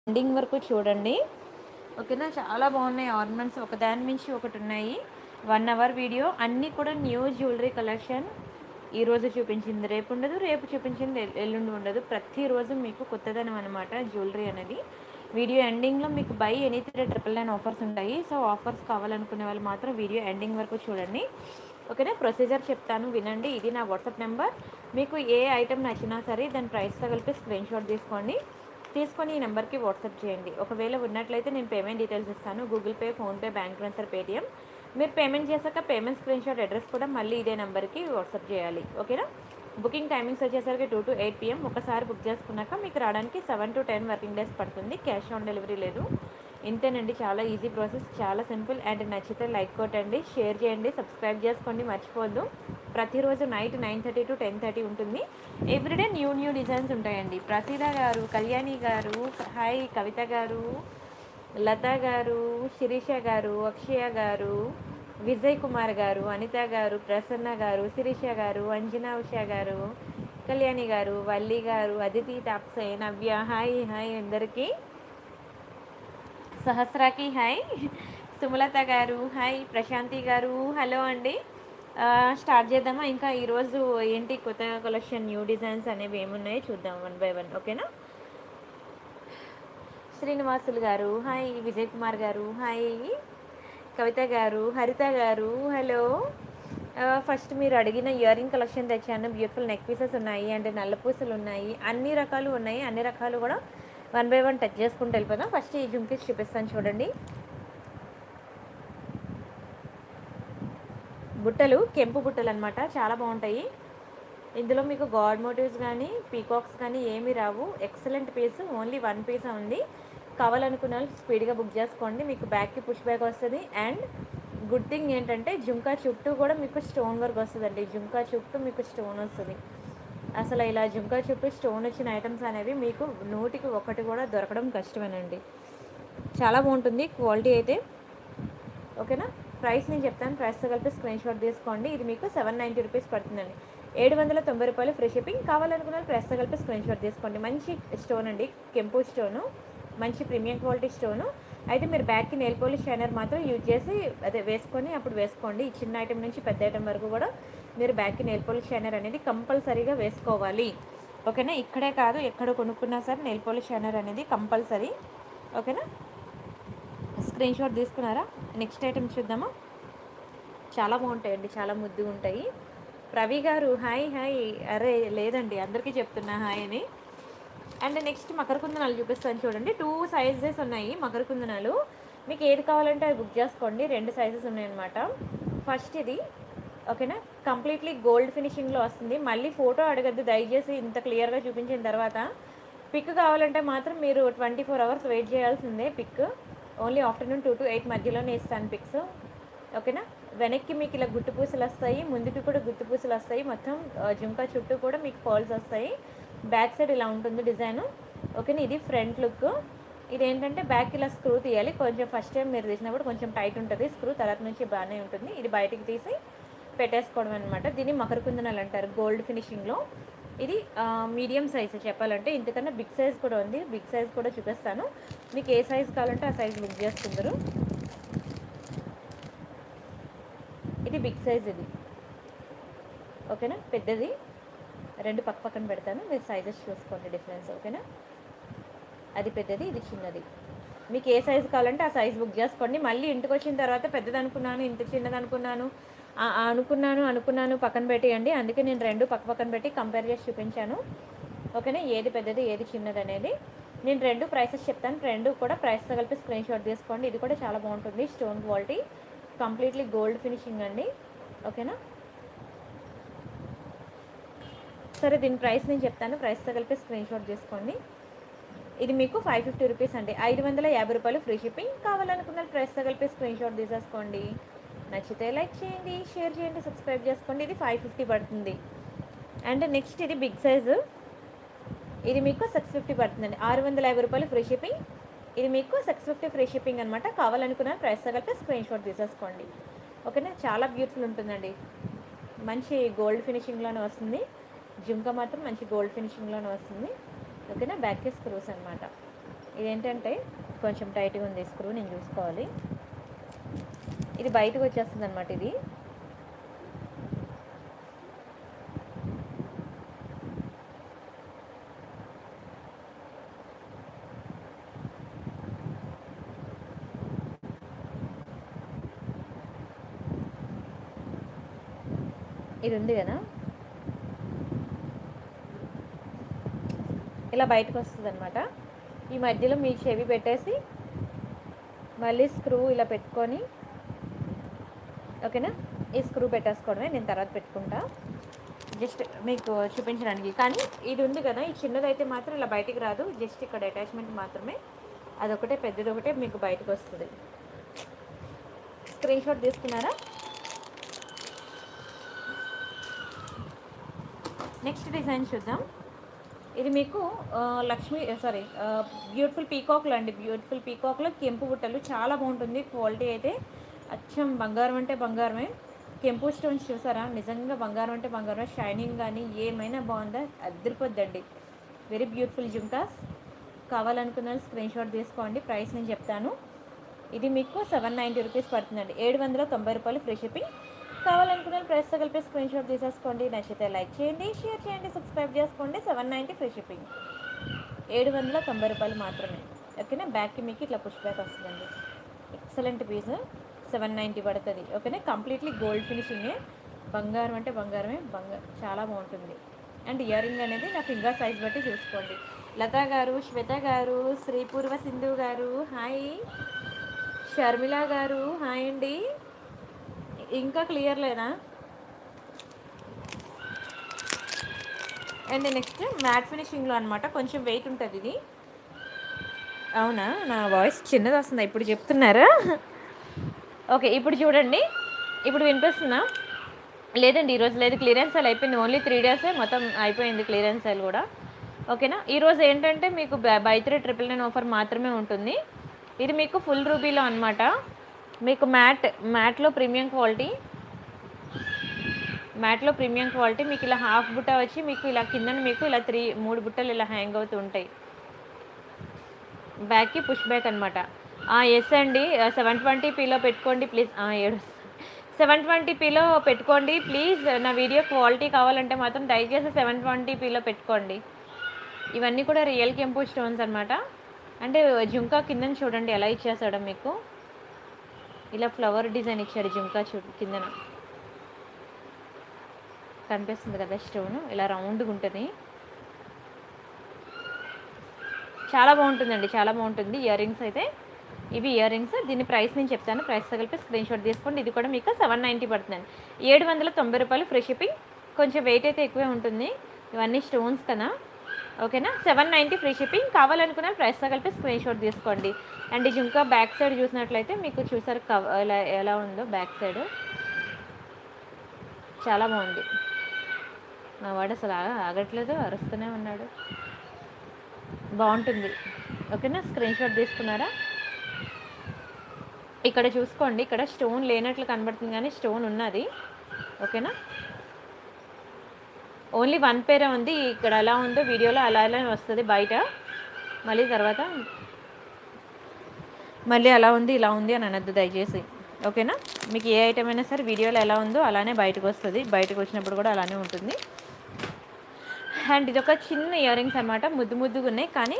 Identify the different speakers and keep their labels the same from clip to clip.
Speaker 1: Ending వరకు చూడండి ఓకేనా చాలా బాగున్నాయి ఆర్నమెంట్స్ ఒకదాని మించి ఒకటి ఉన్నాయి వన్ అవర్ వీడియో అన్నీ కూడా న్యూ జ్యువెలరీ కలెక్షన్ ఈ రోజు చూపించింది రేపు ఉండదు రేపు చూపించింది ఎల్- ఎల్లుండి ఉండదు ప్రతిరోజు మీకు కొత్తదనం అనమాట జ్యువెలరీ అనేది వీడియో ఎండింగ్లో మీకు buy any three triple nine offers ఉంటాయి సో ఆఫర్స్ కావాలనుకునే వాళ్ళు మాత్రం వీడియో ఎండింగ్ వరకు చూడండి ఓకేనా ప్రొసీజర్ చెప్తాను వినండి ఇది నా వాట్సాప్ నెంబర్ మీకు ఏ ఐటెం నచ్చినా సరే దాని ప్రైస్తో కలిపి స్క్రీన్ షాట్ తీసుకోండి తీసుకొని ఈ నెంబర్కి వాట్సాప్ చేయండి ఒకవేళ ఉన్నట్లయితే నేను పేమెంట్ డీటెయిల్స్ ఇస్తాను Google Pay PhonePe bank transfer Paytm మీరు పేమెంట్ చేశాక పేమెంట్ స్క్రీన్ షాట్ అడ్రస్ కూడా మళ్ళీ ఇదే నెంబర్కి వాట్సాప్ చేయాలి ఓకేనా బుకింగ్ టైమింగ్స్ వచ్చేసరికి టూ టు ఎయిట్ పిఎం ఒకసారి బుక్ చేసుకున్నాక మీకు రావడానికి seven to ten working days పడుతుంది క్యాష్ ఆన్ డెలివరీ లేదు ఇంతేనండి చాలా ఈజీ ప్రాసెస్ చాలా సింపుల్ అండ్ నచ్చితే లైక్ కొట్టండి షేర్ చేయండి సబ్స్క్రైబ్ చేసుకోండి మర్చిపోవద్దు ప్రతిరోజు night nine thirty to ten thirty ఉంటుంది ఎవ్రీడే న్యూ న్యూ డిజైన్స్ ఉంటాయండి ప్రసీద గారు కళ్యాణి గారు హాయ్ కవిత గారు లత గారు శిరీష గారు అక్షయ గారు విజయ్ కుమార్ గారు అనిత గారు ప్రసన్న గారు శిరీష గారు అంజనా ఉషా గారు కళ్యాణి గారు వల్లి గారు అదితి తాప్సే నవ్య హాయ్ హాయ్ అందరికీ సహస్రాకి హాయ్ సుమలత గారు హాయ్ ప్రశాంతి గారు హలో అండి ఆ, స్టార్ట్ చేద్దామా ఇంకా ఈరోజు ఏంటి కొత్త కలెక్షన్ న్యూ డిజైన్స్ అనేవి ఏమున్నాయో చూద్దాం వన్ బై వన్ ఓకేనా శ్రీనివాసులు గారు హాయ్ విజయ్ కుమార్ గారు హాయ్ కవిత గారు హరిత గారు హలో ఫస్ట్ మీరు అడిగిన ఇయర్ రింగ్ కలెక్షన్ తెచ్చాను బ్యూటిఫుల్ నెక్ పీసెస్ ఉన్నాయి అండ్ నల్ల పూసలు ఉన్నాయి అన్ని రకాలు ఉన్నాయి అన్ని రకాలు కూడా వన్ బై వన్ టచ్ చేసుకుంటూ వెళ్ళిపోదాం ఫస్ట్ ఈ జుంకీస్ చూపిస్తాను చూడండి బుట్టలు కెంపు బుట్టలు అనమాట చాలా బాగుంటాయి ఇందులో మీకు గాడ్ మోటివ్స్ కానీ పీకాక్స్ కానీ ఏమీ రావు excellent piece only one piece ఉంది కావాలనుకున్న వాళ్ళు స్పీడ్గా బుక్ చేసుకోండి మీకు బ్యాగ్కి పుష్ బ్యాగ్ వస్తుంది అండ్ గుడ్ థింగ్ ఏంటంటే జుంకా చుట్టూ కూడా మీకు స్టోన్ వర్క్ వస్తుందండి జుంకా చుట్టూ మీకు స్టోన్ వస్తుంది అసలు ఇలా జుంకా చుట్టూ స్టోన్ వచ్చిన ఐటమ్స్ అనేవి మీకు నూటికి ఒకటి కూడా దొరకడం కష్టమేనండి చాలా బాగుంటుంది క్వాలిటీ అయితే ఓకేనా ప్రైస్ నేను చెప్తాను ప్రైస్తో కలిపి స్క్రీన్ షాట్ తీసుకోండి ఇది మీకు సెవెన్ నైంటీ రూపీస్ పడుతుందండి ఏడు వందల తొంభై రూపాయలు ఫ్రీ షిప్పింగ్ కావాలనుకున్న ప్రైస్తో కలిపి స్క్రీన్ షాట్ తీసుకోండి మంచి స్టోన్ అండి కెంపు స్టోను మంచి ప్రీమియం క్వాలిటీ స్టోను అయితే మీరు బ్యాగ్కి నెయిల్ పోలిష్ షైనర్ మాత్రం యూజ్ చేసి అదే వేసుకొని అప్పుడు వేసుకోండి ఈ చిన్న ఐటెం నుంచి పెద్ద ఐటెం వరకు కూడా మీరు బ్యాగ్కి నెయిల్ పోలిష్ షైనర్ అనేది కంపల్సరీగా వేసుకోవాలి ఓకేనా ఇక్కడే కాదు ఎక్కడ కొనుక్కున్నా సరే నెయిల్ పోలిష్ షైనర్ అనేది కంపల్సరీ ఓకేనా స్క్రీన్ షాట్ తీసుకున్నారా నెక్స్ట్ ఐటెం చూద్దామా చాలా బాగుంటాయండి చాలా ముద్దుగా ఉంటాయి రవి గారు హాయ్ హాయ్ అరే లేదండి అందరికీ చెప్తున్నా హాయ్ అని అండ్ నెక్స్ట్ మకర కుందనాలు చూపిస్తాను చూడండి టూ సైజెస్ ఉన్నాయి మకర కుందనాలు మీకు ఏది కావాలంటే అది బుక్ చేసుకోండి రెండు సైజెస్ ఉన్నాయన్నమాట ఫస్ట్ ఇది ఓకేనా కంప్లీట్లీ గోల్డ్ ఫినిషింగ్లో వస్తుంది మళ్ళీ ఫోటో అడగద్దు దయచేసి ఇంత క్లియర్గా చూపించిన తర్వాత పిక్ కావాలంటే మాత్రం మీరు ట్వంటీ ఫోర్ అవర్స్ వెయిట్ చేయాల్సిందే pic only afternoon two to eight మధ్యలోనే ఇస్తాను పిక్స్ ఓకేనా వెనక్కి మీకు ఇలా గుట్టు పూసలు వస్తాయి ముందుకి కూడా గుట్టు పూసలు వస్తాయి మొత్తం ఆ, జుంకా చుట్టూ కూడా మీకు ఫాల్స్ వస్తాయి బ్యాక్ సైడ్ ఇలా ఉంటుంది డిజైన్ ఓకేనా ఇది ఫ్రంట్ లుక్ ఇది ఏంటంటే బ్యాక్ ఇలా స్క్రూ తీయాలి కొంచెం ఫస్ట్ టైం మీరు తీసినప్పుడు కొంచెం టైట్ ఉంటుంది స్క్రూ తర్వాత నుంచి బాగానే ఉంటుంది ఇది బయటికి తీసి పెట్టేసుకోవడం అనమాట దీన్ని మకర కుందనాలు అంటారు గోల్డ్ ఫినిషింగ్లో ఇది మీడియం సైజ్ చెప్పాలంటే ఇంతకన్నా బిగ్ సైజ్ కూడా ఉంది బిగ్ సైజ్ కూడా చూపిస్తాను మీకు ఏ సైజ్ కావాలంటే ఆ సైజ్ బుక్ చేసుకుందరు ఇది బిగ్ సైజ్ ఇది ఓకేనా పెద్దది రెండు పక్క పక్కన పెడతాను మీరు సైజెస్ చూసుకోండి డిఫరెన్స్ ఓకేనా అది పెద్దది ఇది చిన్నది మీకు ఏ సైజు కావాలంటే ఆ సైజ్ బుక్ చేసుకోండి మళ్ళీ ఇంటికి వచ్చిన తర్వాత పెద్దది అనుకున్నాను ఇంత చిన్నది అనుకున్నాను ఆ- ఆ అనుకున్నాను అనుకున్నాను పక్కన పెట్టేయండి అందుకే నేను రెండు పక్క పక్కన పెట్టి కంపేర్ చేసి చూపించాను ఓకేనా ఏది పెద్దది ఏది చిన్నది అనేది నేను రెండు ప్రైసెస్ చెప్తాను రెండు కూడా ప్రైస్తో కలిపి స్క్రీన్ షాట్ తీసుకోండి ఇది కూడా చాలా బాగుంటుంది stone quality completely gold finishing అండి ఓకేనా సరే దీని ప్రైస్ నేను చెప్తాను ప్రైస్తో కలిపి స్క్రీన్ షాట్ తీసుకోండి ఇది మీకు ఫైవ్ ఫిఫ్టీ రూపీస్ అండి ఐదు వందల యాభై రూపాయలు ఫ్రీ షిప్పింగ్ కావాలనుకున్న ప్రైస్తో కలిపి స్క్రీన్ షాట్ తీసేసుకోండి నచ్చితే లైక్ చేయండి షేర్ చేయండి సబ్స్క్రైబ్ చేసుకోండి ఇది ఫైవ్ ఫిఫ్టీ పడుతుంది అండ్ నెక్స్ట్ ఇది బిగ్ సైజు ఇది మీకు సిక్స్ ఫిఫ్టీ పడుతుందండి ఆరు వందల యాభై రూపాయలు ఫ్రీ షిప్పింగ్ ఇది మీకు సిక్స్ ఫిఫ్టీ ఫ్రీ షిప్పింగ్ అనమాట కావాలనుకున్న ప్రైస్తో కలిపి స్క్రీన్ షాట్ తీసేసుకోండి ఓకేనా చాలా బ్యూటిఫుల్ ఉంటుందండి మంచి గోల్డ్ ఫినిషింగ్లోనే వస్తుంది జుంక మాత్రం మంచి గోల్డ్ ఫినిషింగ్లోనే వస్తుంది ఓకేనా బ్యాక్ స్క్రూస్ అనమాట ఇదేంటంటే కొంచెం టైట్గా ఉంది స్క్రూ నేను చూసుకోవాలి ఇది బయటకు వచ్చేస్తుంది అనమాట ఇది ఇది ఉంది కదా ఇలా బయటకు వస్తుంది అనమాట ఈ మధ్యలో మీ చెవి పెట్టేసి మళ్ళీ స్క్రూ ఇలా పెట్టుకొని ఓకేనా ఈ స్క్రూ పెట్టేసుకోవడమే నేను తర్వాత పెట్టుకుంటా జస్ట్ మీకు చూపించడానికి కానీ ఇది ఉంది కదా ఈ చిన్నదైతే మాత్రం ఇలా బయటికి రాదు జస్ట్ ఇక్కడ అటాచ్మెంట్ మాత్రమే అదొకటే పెద్దది ఒకటే మీకు బయటకు వస్తుంది స్క్రీన్ షాట్ తీసుకున్నారా నెక్స్ట్ డిజైన్ చూద్దాం ఇది మీకు ఆ, లక్ష్మి సారీ బ్యూటిఫుల్ పీకాక్లు అండి బ్యూటిఫుల్ పీకాక్లో కెంపు బుట్టలు చాలా బాగుంటుంది క్వాలిటీ అయితే అచ్చం బంగారం అంటే బంగారమే కెంపు స్టోన్స్ చూసారా నిజంగా బంగారం అంటే బంగారమే షైనింగ్ కానీ ఏమైనా బాగుందా అద్దరిపోద్దండి వెరీ బ్యూటిఫుల్ జుంకాస్ కావాలనుకున్న స్క్రీన్ షాట్ తీసుకోండి ప్రైస్ నేను చెప్తాను ఇది మీకు సెవెన్ నైంటీ రూపీస్ పడుతుందండి ఏడు వందల తొంభై రూపాయలు ఫ్రీ షిప్పింగ్ కావాలనుకున్న ప్రైస్తో కలిపి స్క్రీన్ షాట్ తీసేసుకోండి నచ్చితే లైక్ చేయండి షేర్ చేయండి సబ్స్క్రైబ్ చేసుకోండి సెవెన్ నైంటీ ఫ్రీ షిప్పింగ్ ఏడు వందల తొంభై రూపాయలు మాత్రమే ఓకేనా బ్యాక్కి మీకు ఇట్లా పుష్ బ్యాక్ వస్తుందండి ఎక్సలెంట్ పీస్ సెవెన్ నైంటీ పడుతుంది ఓకేనా కంప్లీట్లీ గోల్డ్ ఫినిషింగే బంగారం అంటే బంగారమే బంగారం చాలా బాగుంటుంది అండ్ ఇయర్ రింగ్ అనేది నా ఫింగర్ సైజ్ బట్టి చూసుకోండి లతా గారు శ్వేత గారు శ్రీపూర్వ సింధు గారు హాయ్ షర్మిల గారు హాయ్ అండి ఇంకా క్లియర్ లేదా అండ్ నెక్స్ట్ మ్యాట్ ఫినిషింగ్లో అనమాట కొంచెం వెయిట్ ఉంటుంది ఇది అవునా నా వాయిస్ చిన్నది వస్తుందా ఇప్పుడు చెప్తున్నారా ఓకే ఇప్పుడు చూడండి ఇప్పుడు వినిపిస్తుందా లేదండి ఈరోజు లేదు క్లియరెన్స్ సేల్ అయిపోయింది ఓన్లీ త్రీ డేసే మొత్తం అయిపోయింది క్లియరెన్స్ సేల్ కూడా ఓకేనా ఈరోజు ఏంటంటే మీకు by three triple nine offer మాత్రమే ఉంటుంది ఇది మీకు ఫుల్ రూబీలో అనమాట మీకు మ్యాట్ మ్యాట్లో ప్రీమియం క్వాలిటీ మ్యాట్లో ప్రీమియం క్వాలిటీ మీకు ఇలా హాఫ్ బుట్ట వచ్చి మీకు ఇలా కింద మీకు ఇలా త్రీ మూడు బుట్టలు ఇలా హ్యాంగ్ అవుతూ ఉంటాయి బ్యాక్కి పుష్ బ్యాక్ అనమాట ఎస్ అండి సెవెన్ ట్వంటీ పీలో పెట్టుకోండి ప్లీజ్ ఏడు సెవెన్ ట్వంటీ పీలో పెట్టుకోండి ప్లీజ్ నా వీడియో క్వాలిటీ కావాలంటే మాత్రం దయచేసి సెవెన్ ట్వంటీ పీలో పెట్టుకోండి ఇవన్నీ కూడా రియల్ కెంపు స్టోన్స్ అనమాట అంటే జుంకా కింద చూడండి ఎలా ఇచ్చేసాడో మీకు ఇలా ఫ్లవర్ డిజైన్ ఇచ్చాడు జుంకా చూ కిందన కనిపిస్తుంది కదా స్టోన్ ఇలా రౌండ్గా ఉంటుంది చాలా బాగుంటుందండి చాలా బాగుంటుంది ఇయర్ రింగ్స్ అయితే ఇవి ఇయర్ రింగ్స్ దీని ప్రైస్ నేను చెప్తాను ప్రైస్ కలిపి స్క్రీన్ షాట్ తీసుకోండి ఇది కూడా మీకు సెవెన్ నైంటీ పడుతుందండి ఏడు వందల తొంభై రూపాయలు ఫ్రీ షిప్పింగ్ కొంచెం వెయిట్ అయితే ఎక్కువే ఉంటుంది ఇవన్నీ స్టోన్స్ కదా ఓకేనా సెవెన్ నైంటీ ఫ్రీ షిప్పింగ్ కావాలనుకున్న ప్రైస్తో కలిపి స్క్రీన్ షాట్ తీసుకోండి అండ్ ఇది ఇంకా బ్యాక్ సైడ్ చూసినట్లయితే మీకు చూసారు కవ ఎలా ఎలా ఉందో బ్యాక్ సైడ్ చాలా బాగుంది నా వాడు అసలు ఆగ- ఆగట్లేదు అరుస్తూనే ఉన్నాడు బాగుంటుంది ఓకేనా స్క్రీన్ షాట్ తీసుకున్నారా ఇక్కడ చూసుకోండి ఇక్కడ స్టోన్ లేనట్లు కనబడుతుంది కానీ స్టోన్ ఉన్నది ఓకేనా ఓన్లీ వన్ పేరే ఉంది ఇక్కడ ఎలా ఉందో వీడియోలో అలా అలా వస్తుంది బయట మళ్ళీ తర్వాత మళ్ళీ అలా ఉంది ఇలా ఉంది అని అనద్దు దయచేసి ఓకేనా మీకు ఏ ఐటమ్ అయినా సరే వీడియోలో ఎలా ఉందో అలానే బయటకు వస్తుంది బయటకు వచ్చినప్పుడు కూడా అలానే ఉంటుంది అండ్ ఇది ఒక చిన్న ఇయర్ రింగ్స్ అనమాట ముద్దు ముద్దుగా ఉన్నాయి కానీ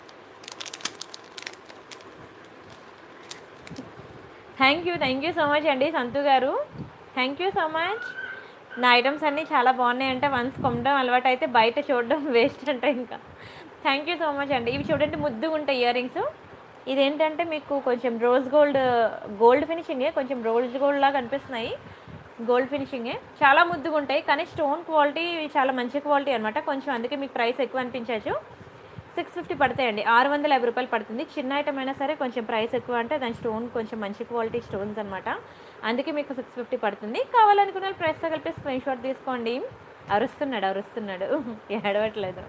Speaker 1: thank you thank you so much అండి Santhu garu thank you so much నా ఐటమ్స్ అన్నీ చాలా బాగున్నాయి అంటే వన్స్ కొనడం అలవాటు అయితే బయట చూడడం వేస్ట్ అంటే ఇంకా థ్యాంక్ యూ సో మచ్ అండి ఇవి చూడండి ముద్దుగా ఉంటాయి ఇయర్ రింగ్స్ ఇదేంటంటే మీకు కొంచెం రోజ్ గోల్డ్ గోల్డ్ ఫినిషింగే కొంచెం రోజ్ గోల్డ్ లాగా అనిపిస్తున్నాయి గోల్డ్ ఫినిషింగే చాలా ముద్దుగా ఉంటాయి కానీ స్టోన్ క్వాలిటీ చాలా మంచి క్వాలిటీ అనమాట కొంచెం అందుకే మీకు ప్రైస్ ఎక్కువ అనిపించవచ్చు సిక్స్ ఫిఫ్టీ పడతాయండి ఆరు వందల యాభై రూపాయలు పడుతుంది చిన్న ఐటమ్ అయినా సరే కొంచెం ప్రైస్ ఎక్కువ అంటే దాని స్టోన్ కొంచెం మంచి క్వాలిటీ స్టోన్స్ అనమాట అందుకే మీకు సిక్స్ ఫిఫ్టీ పడుతుంది కావాలనుకున్న ప్రైస్తో కలిపి స్క్రీన్ షాట్ తీసుకోండి అరుస్తున్నాడు అరుస్తున్నాడు ఏడవట్లేదు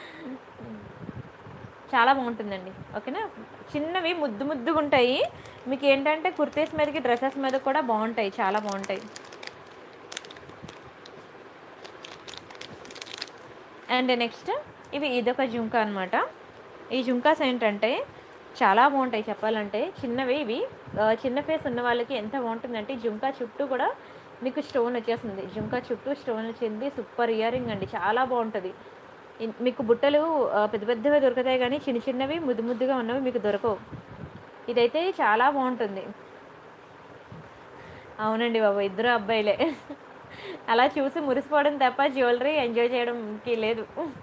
Speaker 1: చాలా బాగుంటుందండి ఓకేనా చిన్నవి ముద్దు ముద్దుగా ఉంటాయి మీకు ఏంటంటే కుర్తీస్ మీదకి డ్రెస్సెస్ మీద కూడా బాగుంటాయి చాలా బాగుంటాయి అండ్ నెక్స్ట్ ఇవి ఇదొక జుంకా అనమాట ఈ జుంకాస్ ఏంటంటే చాలా బాగుంటాయి చెప్పాలంటే చిన్నవి ఇవి ఆ, చిన్న ఫేస్ ఉన్న వాళ్ళకి ఎంత బాగుంటుందంటే ఈ జుంకా చుట్టూ కూడా మీకు స్టోన్ వచ్చేస్తుంది జుంకా చుట్టూ స్టోన్ వచ్చింది సూపర్ ఇయర్ రింగ్ అండి చాలా బాగుంటుంది ఇన్- మీకు బుట్టలు ఆ, పెద్ద పెద్దవి దొరుకుతాయి కానీ చిన్న చిన్నవి ముద్దు ముద్దుగా ఉన్నవి మీకు దొరకవు ఇదైతే చాలా బాగుంటుంది అవునండి బాబు ఇద్దరు అబ్బాయిలే అలా చూసి మురిసిపోవడం తప్ప జ్యువెలరీ ఎంజాయ్ చేయడంకి లేదు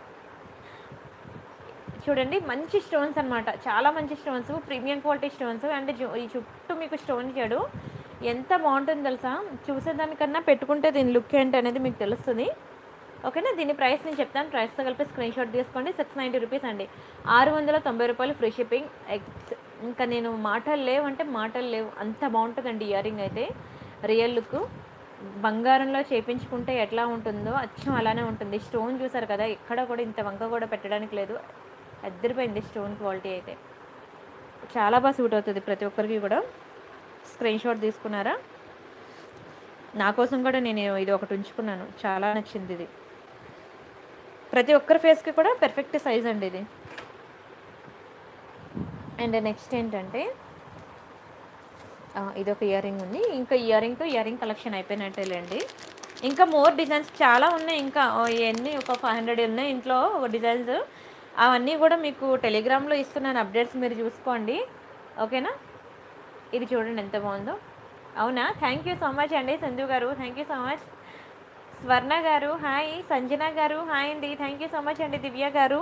Speaker 1: చూడండి మంచి స్టోన్స్ అన్నమాట చాలా మంచి stones premium quality stones and జు- ఈ చుట్టూ మీకు స్టోన్ చేయడు ఎంత బాగుంటుందో తెలుసా చూసేదానికన్నా పెట్టుకుంటే దీని లుక్ ఏంటి అనేది మీకు తెలుస్తుంది ఓకేనా దీని ప్రైస్ నేను చెప్తాను ప్రైస్తో కలిపి స్క్రీన్ షాట్ తీసుకోండి సిక్స్ నైంటీ రూపీస్ అండి ఆరు వందల తొంభై రూపాయలు ఫ్రీ షిప్పింగ్ ఎక్స్ ఇంకా నేను మాటలు లేవు అంటే మాటలు లేవు అంత బాగుంటుందండి ఇయర్ రింగ్ అయితే రియల్ లుక్ బంగారంలో చేపించుకుంటే ఎట్లా ఉంటుందో అచ్చం అలానే ఉంటుంది స్టోన్ చూసారు కదా ఎక్కడ కూడా ఇంత వంక కూడా పెట్టడానికి లేదు అద్దరిపోయింది స్టోన్ క్వాలిటీ అయితే చాలా బాగా సూట్ అవుతుంది ప్రతి ఒక్కరికి కూడా స్క్రీన్ షాట్ తీసుకున్నారా నా కోసం కూడా నేను ఇది ఒకటి ఉంచుకున్నాను చాలా నచ్చింది ఇది ప్రతి ఒక్కరి ఫేస్కి కూడా పెర్ఫెక్ట్ సైజ్ అండి ఇది అండ్ నెక్స్ట్ ఏంటంటే ఆ, ఇది ఒక ఇయర్ రింగ్ ఉంది ఇంకా ఇయర్ రింగ్తో ఇయర్ రింగ్ కలెక్షన్ అయిపోయినట్టేలేండి ఇంకా మోర్ డిజైన్స్ చాలా ఉన్నాయి ఇంకా ఓ ఇవన్నీ ఒక ఫైవ్ హండ్రెడ్ ఉన్నాయి ఇంట్లో డిజైన్స్ అవన్నీ కూడా మీకు టెలిగ్రామ్లో ఇస్తున్నాను అప్డేట్స్ మీరు చూసుకోండి ఓకేనా ఇది చూడండి ఎంత బాగుందో అవునా థ్యాంక్ యూ సో మచ్ అండి సంధు గారు థ్యాంక్ యూ సో మచ్ స్వర్ణ గారు హాయ్ సంజన గారు హాయ్ అండి థ్యాంక్ యూ సో మచ్ అండి దివ్య గారు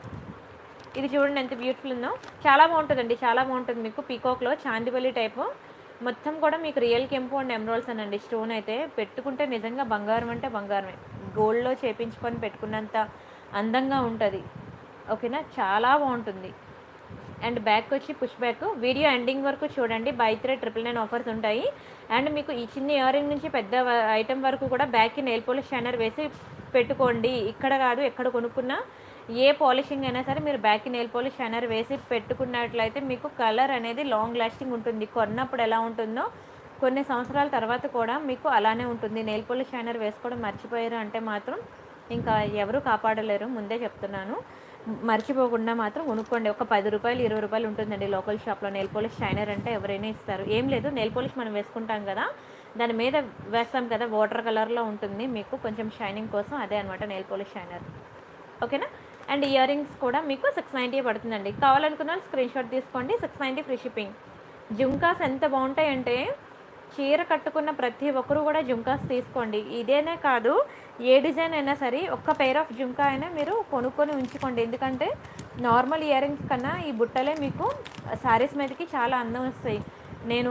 Speaker 1: ఇది చూడండి ఎంత బ్యూటిఫుల్ ఉందో చాలా బాగుంటుందండి చాలా బాగుంటుంది మీకు పీకాక్లో చాందివల్లి టైపు మొత్తం కూడా మీకు రియల్ కెంపు అండ్ ఎమరాల్స్ అనండి స్టోన్ అయితే పెట్టుకుంటే నిజంగా బంగారం అంటే బంగారమే గోల్డ్లో చేపించుకొని పెట్టుకున్నంత అందంగా ఉంటుంది ఓకేనా చాలా బాగుంటుంది అండ్ బ్యాక్ వచ్చి పుష్ బ్యాక్ వీడియో ఎండింగ్ వరకు చూడండి buy three triple nine offers ఉంటాయి అండ్ మీకు ఈ చిన్న ఇయర్ రింగ్ నుంచి పెద్ద ఐటెం వరకు కూడా బ్యాక్కి నెయిల్ పోలిష్ షైనర్ వేసి పెట్టుకోండి ఇక్కడ కాదు ఎక్కడ కొనుక్కున్నా ఏ పాలిషింగ్ అయినా సరే మీరు బ్యాక్కి నెయిల్ పోలిష్ షైనర్ వేసి పెట్టుకున్నట్లయితే మీకు కలర్ అనేది లాంగ్ లాస్టింగ్ ఉంటుంది కొన్నప్పుడు ఎలా ఉంటుందో కొన్ని సంవత్సరాల తర్వాత కూడా మీకు అలానే ఉంటుంది నెయిల్ పోలిష్ షైనర్ వేసుకోవడం మర్చిపోయారు అంటే మాత్రం ఇంకా ఎవరు కాపాడలేరు ముందే చెప్తున్నాను మర్చిపోకుండా మాత్రం కొనుక్కోండి ఒక పది రూపాయలు ఇరవై రూపాయలు ఉంటుందండి లోకల్ షాప్లో నెయిల్ పోలిష్ షైనర్ అంటే ఎవరైనా ఇస్తారు ఏం లేదు నెయిల్ పోలిష్ మనం వేసుకుంటాం కదా దాని మీద వేస్తాం కదా వాటర్ కలర్లో ఉంటుంది మీకు కొంచెం షైనింగ్ కోసం అదే అనమాట నెయిల్ పోలిష్ షైనర్ ఓకేనా అండ్ ఇయర్ రింగ్స్ కూడా మీకు సిక్స్ నైంటీ పడుతుందండి కావాలనుకున్న స్క్రీన్ షాట్ తీసుకోండి six ninety free shipping jhumkas ఎంత బాగుంటాయంటే చీర కట్టుకున్న ప్రతి ఒక్కరు కూడా జుంకాస్ తీసుకోండి ఇదేనే కాదు ఏ డిజైన్ అయినా సరే ఒక్క పెయిర్ ఆఫ్ జుంకా అయినా మీరు కొనుక్కొని ఉంచుకోండి ఎందుకంటే నార్మల్ ఇయర్ రింగ్స్ కన్నా ఈ బుట్టలే మీకు శారీస్ మీదకి చాలా అందం వస్తాయి నేను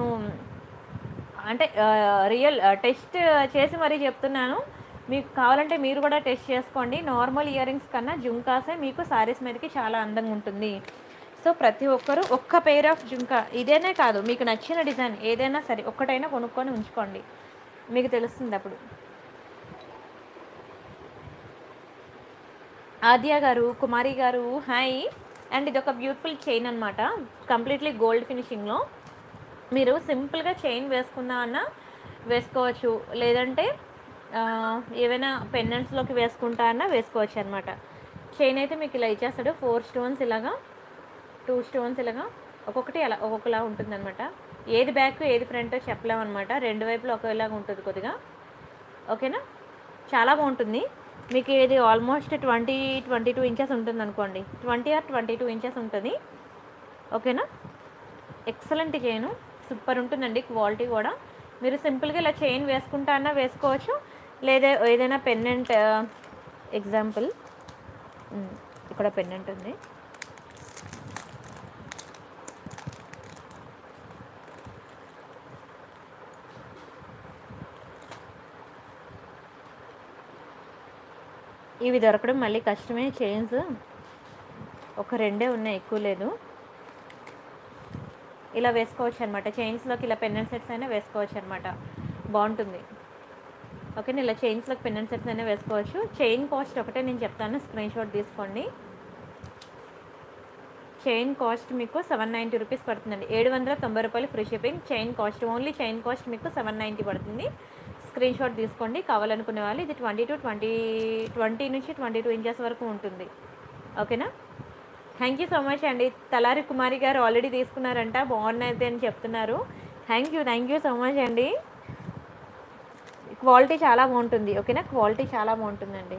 Speaker 1: అంటే రియల్ టెస్ట్ చేసి మరీ చెప్తున్నాను మీకు కావాలంటే మీరు కూడా టెస్ట్ చేసుకోండి నార్మల్ ఇయర్ రింగ్స్ కన్నా జుంకాసే మీకు శారీస్ మీదకి చాలా అందంగా ఉంటుంది సో ప్రతి ఒక్కరు ఒక్క పెయిర్ ఆఫ్ జుంకా ఇదేనే కాదు మీకు నచ్చిన డిజైన్ ఏదైనా సరే ఒక్కటైనా కొనుక్కొని ఉంచుకోండి మీకు తెలుస్తుంది అప్పుడు ఆద్య గారు కుమారి గారు హాయ్ అండ్ ఇది ఒక బ్యూటిఫుల్ చైన్ అనమాట కంప్లీట్లీ గోల్డ్ ఫినిషింగ్లో మీరు సింపుల్గా చైన్ వేసుకుందా అన్న వేసుకోవచ్చు లేదంటే ఆ, ఏవైనా పెండెంట్స్లోకి వేసుకుంటా అన్న వేసుకోవచ్చు అనమాట చైన్ అయితే మీకు ఇలా ఇచ్చేస్తాడు ఫోర్ స్టోన్స్ ఇలాగా టూ స్టోన్స్ ఇలాగా ఒక్కొక్కటి అలా ఒక్కొక్కలా ఉంటుందన్నమాట ఏది బ్యాక్ ఏది ఫ్రంట్ చెప్పలేము అనమాట రెండు వైపులు ఒకేలాగా ఉంటుంది కొద్దిగా ఓకేనా చాలా బాగుంటుంది మీకు ఇది almost twenty twenty two inches ఉంటుంది అనుకోండి twenty or twenty two inches ఉంటుంది ఓకేనా ఎక్సలెంట్ చైన్ సూపర్ ఉంటుందండి క్వాలిటీ కూడా మీరు సింపుల్గా ఇలా చైన్ వేసుకుంటా అన్నా వేసుకోవచ్చు లేదా ఏదైనా పెన్నెంట్ ఎగ్జాంపుల్ ఇక్కడ పెన్నెంట్ ఉంది ఇవి దొరకడం మళ్ళీ కష్టమే చైన్స్ ఒక రెండే ఉన్నాయి ఎక్కువ లేదు ఇలా వేసుకోవచ్చు అనమాట చైన్స్లోకి ఇలా పెన్నెంట్ సెట్స్ అయినా వేసుకోవచ్చు అనమాట బాగుంటుంది ఓకే ఇలా చైన్స్లోకి పెన్నెంట్ సెట్స్ అయినా వేసుకోవచ్చు చైన్ కాస్ట్ ఒకటే నేను చెప్తాను స్క్రీన్ షాట్ తీసుకోండి చైన్ కాస్ట్ మీకు సెవెన్ నైంటీ రూపీస్ పడుతుందండి ఏడు వందల తొంభై రూపాయలు free shipping chain cost only chain cost మీకు సెవెన్ నైంటీ పడుతుంది స్క్రీన్ షాట్ తీసుకోండి కావాలనుకునే వాళ్ళు ఇది ట్వంటీ టు ట్వంటీ ట్వంటీ నుంచి ట్వంటీ టూ ఇంచెస్ వరకు ఉంటుంది ఓకేనా థ్యాంక్ యూ సో మచ్ అండి తలారి కుమారి గారు ఆల్రెడీ తీసుకున్నారంట బాగున్నాయి అని చెప్తున్నారు thank you thank you so much అండి క్వాలిటీ చాలా బాగుంటుంది ఓకేనా క్వాలిటీ చాలా బాగుంటుందండి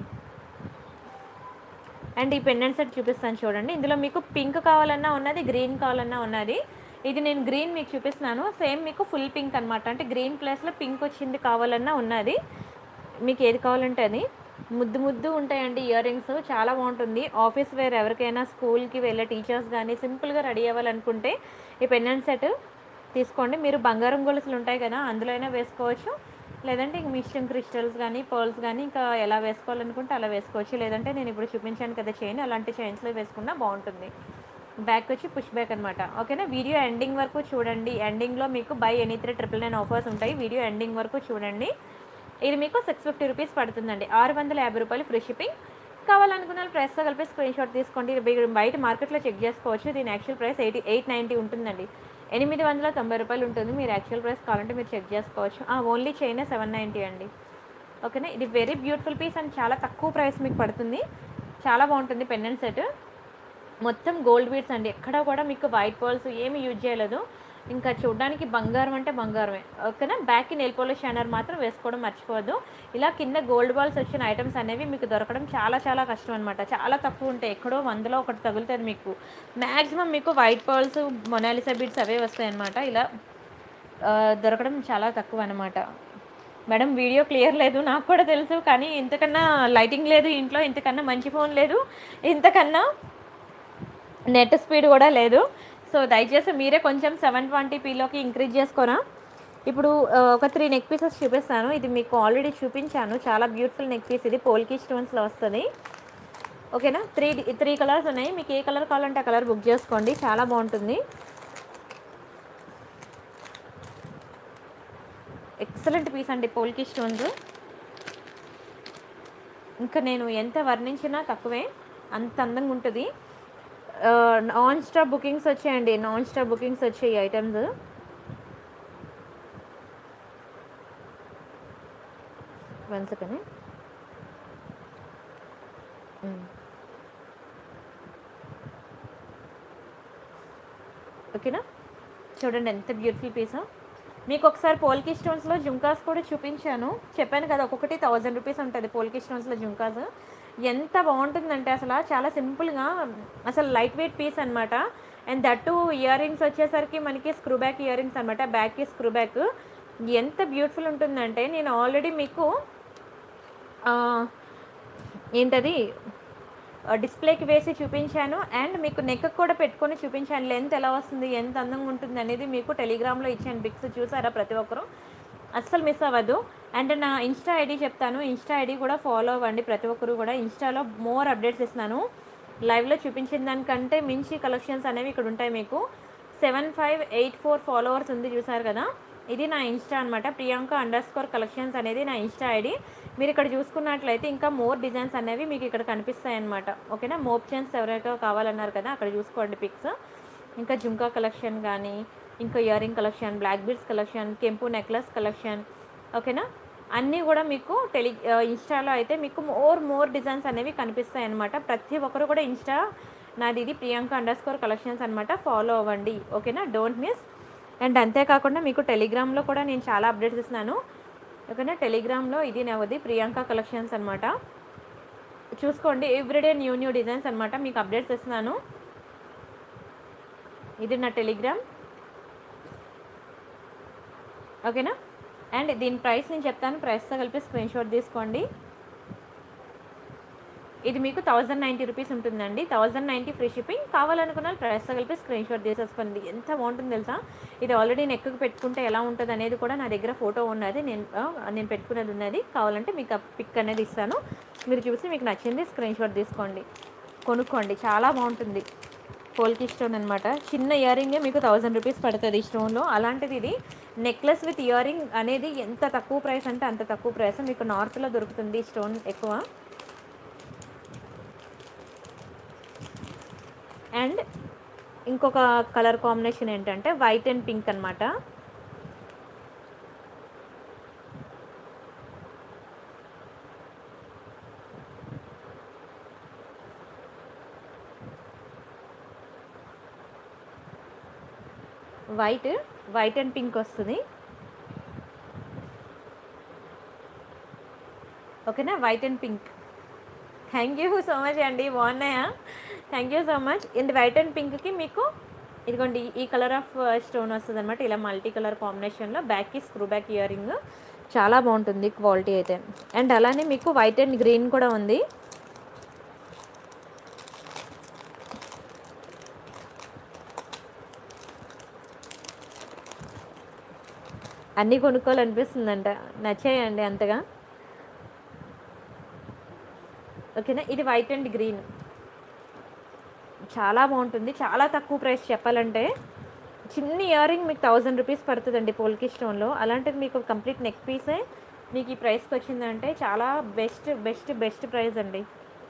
Speaker 1: అండ్ ఈ పెండెంట్ సెట్ చూపిస్తాను చూడండి ఇందులో మీకు పింక్ కావాలన్నా ఉన్నది గ్రీన్ కావాలన్నా ఉన్నది ఇది నేను గ్రీన్ మీకు చూపిస్తున్నాను సేమ్ మీకు ఫుల్ పింక్ అనమాట అంటే గ్రీన్ ప్లేస్లో పింక్ వచ్చింది కావాలన్నా ఉన్నది మీకు ఏది కావాలంటే అది ముద్దు ముద్దు ఉంటాయండి ఇయర్ రింగ్స్ చాలా బాగుంటుంది ఆఫీస్ వేర్ ఎవరికైనా స్కూల్కి వెళ్ళే టీచర్స్ కానీ సింపుల్గా రెడీ అవ్వాలనుకుంటే ఈ పెండెంట్ సెట్ తీసుకోండి మీరు బంగారం గొలుసులు ఉంటాయి కదా అందులో అయినా వేసుకోవచ్చు లేదంటే ఇంక మిస్టం క్రిస్టల్స్ కానీ పర్ల్స్ కానీ ఇంకా ఎలా వేసుకోవాలనుకుంటే అలా వేసుకోవచ్చు లేదంటే నేను ఇప్పుడు చూపించాను కదా చైన్ అలాంటి చైన్స్లో వేసుకున్నా బాగుంటుంది బ్యాక్ వచ్చి పుష్ బ్యాక్ అనమాట ఓకేనా వీడియో ఎండింగ్ వరకు చూడండి ఎండింగ్లో మీకు buy any three triple nine offers ఉంటాయి వీడియో ఎండింగ్ వరకు చూడండి ఇది మీకు సిక్స్ ఫిఫ్టీ రూపీస్ పడుతుందండి ఆరు వందల యాభై రూపాయలు ఫ్రీ షిప్పింగ్ కావాలనుకున్న వాళ్ళు ప్రైస్తో కలిపి స్క్రీన్ షాట్ తీసుకోండి ఇది బయ- బయట మార్కెట్లో చెక్ చేసుకోవచ్చు దీని actual price eighty eight ninety ఉంటుందండి ఎనిమిది వందల తొంభై రూపాయలు ఉంటుంది మీరు యాక్చువల్ ప్రైస్ కావాలంటే మీరు చెక్ చేసుకోవచ్చు ఓన్లీ చైన్ సెవెన్ నైంటీ అండి ఓకేనా ఇది వెరీ బ్యూటిఫుల్ పీస్ అండ్ చాలా తక్కువ ప్రైస్ మీకు పడుతుంది చాలా బాగుంటుంది పెండెంట్ సెట్ మొత్తం గోల్డ్ బీడ్స్ అండి ఎక్కడ కూడా మీకు వైట్ పర్ల్స్ ఏమి యూజ్ చేయలేదు ఇంకా చూడడానికి బంగారం అంటే బంగారమే ఓకేనా బ్యాక్ నెల్ పోలిష్ షైనర్ మాత్రం వేసుకోవడం మర్చిపోవద్దు ఇలా కింద గోల్డ్ బాల్స్ వచ్చిన ఐటమ్స్ అనేవి మీకు దొరకడం చాలా చాలా కష్టం అనమాట చాలా తక్కువ ఉంటాయి ఎక్కడో వందలో ఒకటి తగులుతుంది మీకు మ్యాక్సిమం మీకు వైట్ పర్ల్స్ మొనాలిసా బీడ్స్ అవే వస్తాయి అనమాట ఇలా ఆ, దొరకడం చాలా తక్కువ అనమాట మేడం వీడియో క్లియర్ లేదు నాకు కూడా తెలుసు కానీ ఇంతకన్నా లైటింగ్ లేదు ఇంట్లో ఇంతకన్నా మంచి ఫోన్ లేదు ఇంతకన్నా నెట్ స్పీడ్ కూడా లేదు సో దయచేసి మీరే కొంచెం సెవెన్ ట్వంటీ పీలోకి ఇంక్రీజ్ చేసుకోరా ఇప్పుడు ఆ, ఒక త్రీ నెక్ పీసెస్ చూపిస్తాను ఇది మీకు ఆల్రెడీ చూపించాను చాలా బ్యూటిఫుల్ నెక్ పీస్ ఇది పోల్కి స్టోన్స్లో వస్తుంది ఓకేనా త్రీ త్రీ కలర్స్ ఉన్నాయి మీకు ఏ కలర్ కావాలంటే ఆ కలర్ బుక్ చేసుకోండి చాలా బాగుంటుంది ఎక్సలెంట్ పీస్ అండి పోల్కి స్టోన్స్ ఇంకా నేను ఎంత వర్ణించినా తక్కువే అంత అందంగా ఉంటుంది ఆ, నాన్ స్టాప్ బుకింగ్స్ వచ్చాయండి నాన్ స్టాప్ బుకింగ్స్ వచ్చాయి ఈ ఐటమ్స్ వన్ సెకండ్ ఓకేనా చూడండి ఎంత బ్యూటిఫుల్ పీసా మీకు ఒకసారి పోల్కి స్టోన్స్లో జుంకాస్ కూడా చూపించాను చెప్పాను కదా ఒక్కొక్కటి థౌజండ్ రూపీస్ ఉంటుంది పోల్కి స్టోన్స్లో జుంకాస్ ఎంత బాగుంటుందంటే అసలు చాలా సింపుల్గా అసలు లైట్ వెయిట్ పీస్ అనమాట అండ్ దట్టు ఇయర్ రింగ్స్ వచ్చేసరికి మనకి స్క్రూ బ్యాక్ ఇయర్ రింగ్స్ అనమాట బ్యాక్కి స్క్రూ బ్యాక్ ఎంత బ్యూటిఫుల్ ఉంటుందంటే నేను ఆల్రెడీ మీకు ఆ, ఏంటది ఆ, డిస్ప్లేకి వేసి చూపించాను అండ్ మీకు నెక్ కూడా పెట్టుకొని చూపించాను లెంత్ ఎలా వస్తుంది ఎంత అందంగా ఉంటుంది అనేది మీకు టెలిగ్రామ్లో ఇచ్చాను పిక్స్ చూసారా ప్రతి ఒక్కరు అస్సలు మిస్ అవ్వద్దు అండ్ నా ఇన్స్టా ఐడి చెప్తాను ఇన్స్టా ఐడి కూడా ఫాలో అవ్వండి ప్రతి ఒక్కరు కూడా ఇన్స్టాలో మోర్ అప్డేట్స్ ఇస్తున్నాను లైవ్లో చూపించిన దానికంటే మించి కలెక్షన్స్ అనేవి ఇక్కడ ఉంటాయి మీకు seven five eight four followers ఉంది చూసారు కదా ఇది నా ఇన్స్టా అనమాట ప్రియాంక అండర్ స్కోర్ కలెక్షన్స్ అనేది నా ఇన్స్టా ఐడి మీరు ఇక్కడ చూసుకున్నట్లయితే ఇంకా మోర్ డిజైన్స్ అనేవి మీకు ఇక్కడ కనిపిస్తాయి అనమాట ఓకేనా మోప్ చైన్స్ ఎవరైతే కావాలన్నారు కదా అక్కడ చూసుకోండి పిక్స్ ఇంకా జుంకా కలెక్షన్ కానీ ఇంకా earring collection black beads collection కెంపు నెక్లెస్ కలెక్షన్ ఓకేనా అన్నీ కూడా మీకు టెలి ఆ, ఇన్స్టాలో అయితే మీకు మోర్ మోర్ డిజైన్స్ అనేవి కనిపిస్తాయి అనమాట ప్రతి ఒక్కరు కూడా ఇన్స్టా నాది ఇది ప్రియాంక అండర్ స్కోర్ కలెక్షన్స్ అనమాట ఫాలో అవ్వండి ఓకేనా డోంట్ మిస్ అండ్ అంతేకాకుండా మీకు టెలిగ్రామ్లో కూడా నేను చాలా అప్డేట్స్ ఇస్తున్నాను ఓకేనా టెలిగ్రామ్లో ఇది నవది ప్రియాంక కలెక్షన్స్ అనమాట చూసుకోండి ఎవ్రీడే న్యూ న్యూ డిజైన్స్ అనమాట మీకు అప్డేట్స్ ఇస్తున్నాను ఇది నా టెలిగ్రామ్ ఓకేనా అండ్ దీని ప్రైస్ నేను చెప్తాను ప్రైస్తో కలిపి స్క్రీన్ షాట్ తీసుకోండి ఇది మీకు థౌజండ్ నైంటీ రూపీస్ ఉంటుందండి థౌజండ్ నైంటీ ఫ్రీ షిప్పింగ్ కావాలనుకున్న ప్రైస్తో కలిపి స్క్రీన్ షాట్ తీసేసుకోండి ఎంత బాగుంటుంది తెలుసా ఇది ఆల్రెడీ నెక్కి పెట్టుకుంటే ఎలా ఉంటుంది అనేది కూడా నా దగ్గర ఫోటో ఉన్నది నేను ఆ, నేను పెట్టుకున్నది ఉన్నది కావాలంటే మీకు ఆ పిక్ అనేది ఇస్తాను మీరు చూసి మీకు నచ్చింది స్క్రీన్ షాట్ తీసుకోండి కొనుక్కోండి చాలా బాగుంటుంది పోల్కి స్టోన్ అనమాట చిన్న ఇయర్ రింగే మీకు థౌజండ్ రూపీస్ పడుతుంది ఈ స్టోన్లో అలాంటిది ఇది నెక్లెస్ విత్ ఇయర్ రింగ్ అనేది ఎంత తక్కువ ప్రైస్ అంటే అంత తక్కువ ప్రైస్ మీకు నార్త్లో దొరుకుతుంది ఈ స్టోన్ ఎక్కువ అండ్ ఇంకొక కలర్ కాంబినేషన్ ఏంటంటే వైట్ అండ్ పింక్ అనమాట వైట్ వైట్ అండ్ పింక్ వస్తుంది ఓకేనా white and pink thank you so much అండి బాగున్నాయా thank you so much and white and పింక్కి మీకు ఇదిగోండి ఈ కలర్ ఆఫ్ స్టోన్ వస్తుంది అనమాట ఇలా మల్టీ కలర్ కాంబినేషన్లో బ్యాక్కి స్క్రూ బ్యాక్ ఇయర్ రింగ్ చాలా బాగుంటుంది క్వాలిటీ అయితే అండ్ అలానే మీకు వైట్ అండ్ గ్రీన్ కూడా ఉంది అన్నీ కొనుక్కోవాలనిపిస్తుందంట నచ్చాయండి అంతగా ఓకేనా ఇది వైట్ అండ్ గ్రీన్ చాలా బాగుంటుంది చాలా తక్కువ ప్రైస్ చెప్పాలంటే చిన్న ఇయర్ రింగ్ మీకు థౌజండ్ రూపీస్ పడుతుందండి పోల్కి స్టోన్లో అలాంటిది మీకు కంప్లీట్ నెక్ పీసే మీకు ఈ ప్రైస్కి వచ్చిందంటే చాలా బెస్ట్ బెస్ట్ బెస్ట్ ప్రైస్ అండి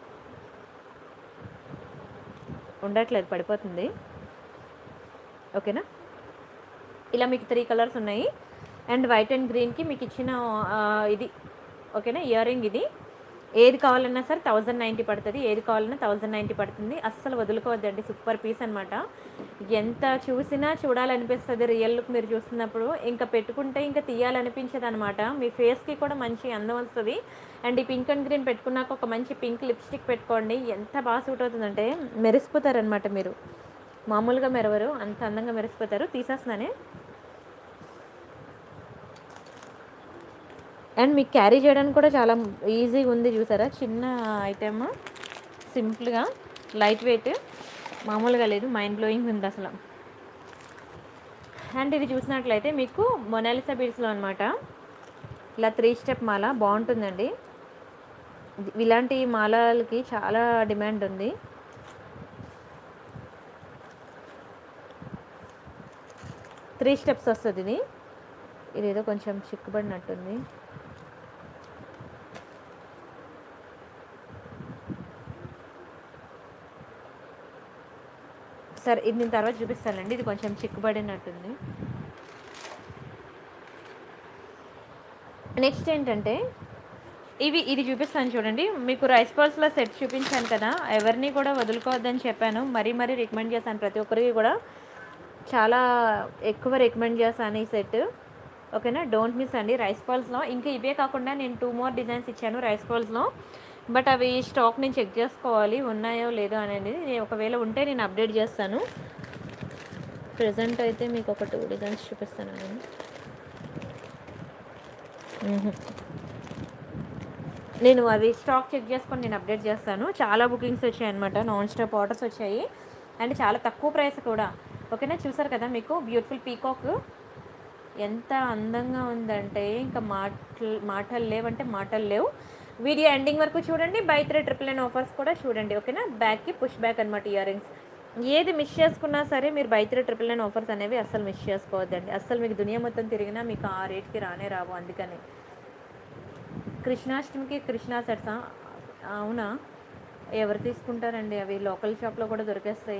Speaker 1: ఉండట్లేదు పడిపోతుంది ఓకేనా ఇలా మీకు త్రీ కలర్స్ ఉన్నాయి అండ్ వైట్ అండ్ గ్రీన్కి మీకు ఇచ్చిన ఆ, ఇది ఓకేనా ఇయర్ రింగ్ ఇది ఏది కావాలన్నా సరే థౌజండ్ నైంటీ పడుతుంది ఏది కావాలన్నా థౌజండ్ నైంటీ పడుతుంది అస్సలు వదులుకోవద్దండి సూపర్ పీస్ అనమాట ఎంత చూసినా చూడాలనిపిస్తుంది రియల్ లుక్ మీరు చూస్తున్నప్పుడు ఇంకా పెట్టుకుంటే ఇంకా తీయాలనిపించదు అనమాట మీ ఫేస్కి కూడా మంచి అందం వస్తుంది అండ్ ఈ పింక్ అండ్ గ్రీన్ పెట్టుకున్నాక ఒక మంచి పింక్ లిప్స్టిక్ పెట్టుకోండి ఎంత బాగా సూట్ అవుతుందంటే మెరిసిపోతారనమాట మీరు మామూలుగా మెరవరు అంత అందంగా మెరిసిపోతారు తీసేస్తున్నానే అండ్ మీకు క్యారీ చేయడానికి కూడా చాలా ఈజీగా ఉంది చూసారా చిన్న ఐటెమ్ సింపుల్గా లైట్ వెయిట్ మామూలుగా లేదు మైండ్ బ్లోయింగ్ ఉంది అసలు అండ్ ఇది చూసినట్లయితే మీకు మొనాలిసా బీడ్స్లో అనమాట ఇలా త్రీ స్టెప్ మాల బాగుంటుందండి ఇది- ఇలాంటి మాలలకి చాలా డిమాండ్ ఉంది త్రీ స్టెప్స్ వస్తుంది ఇది ఇదేదో కొంచెం చిక్కుబడినట్టుంది సరే ఇది నేను తర్వాత చూపిస్తానండి ఇది కొంచెం చిక్కుబడినట్టుంది నెక్స్ట్ ఏంటంటే ఇవి ఇది చూపిస్తాను చూడండి మీకు రైస్ బాల్స్లో సెట్ చూపించాను కదా ఎవరిని కూడా వదులుకోవద్దని చెప్పాను మరీ మరీ రికమెండ్ చేశాను ప్రతి ఒక్కరికి కూడా చాలా ఎక్కువ రికమెండ్ చేశాను ఈ సెట్ ఓకేనా డోంట్ మిస్ అండి రైస్ బాల్స్లో ఇంకా ఇవే కాకుండా నేను టూ మోర్ డిజైన్స్ ఇచ్చాను రైస్ బాల్స్లో బట్ అవి స్టాక్ నేను చెక్ చేసుకోవాలి ఉన్నాయో లేదో అనేది నేను ఒకవేళ ఉంటే నేను అప్డేట్ చేస్తాను ప్రజెంట్ అయితే మీకు ఒక టూ డిజైన్స్ చూపిస్తాను నేను మ్మ్హ. నేను అవి స్టాక్ చెక్ చేసుకొని నేను అప్డేట్ చేస్తాను చాలా బుకింగ్స్ వచ్చాయి అనమాట నాన్ స్టాప్ ఆర్డర్స్ వచ్చాయి అండ్ చాలా తక్కువ ప్రైస్ కూడా ఓకేనా చూసారు కదా మీకు బ్యూటిఫుల్ పీకాక్ ఎంత అందంగా ఉందంటే ఇంకా మాటలు మాటలు లేవంటే మాటలు లేవు వీడియో ఎండింగ్ వరకు చూడండి buy three triple nine offers కూడా చూడండి ఓకేనా బ్యాక్కి పుష్ బ్యాక్ అనమాట ఇయర్ రింగ్స్ ఏది మిస్ చేసుకున్నా సరే మీరు by three triple nine offers అనేవి అస్సలు మిస్ చేసుకోవద్దండి అస్సలు మీకు దునియా మొత్తం తిరిగినా మీకు ఆ రేట్కి రానే రావు అందుకని కృష్ణాష్టమికి కృష్ణా సెట్సా అవునా ఎవరు తీసుకుంటారండి అవి లోకల్ షాప్లో కూడా దొరికేస్తాయి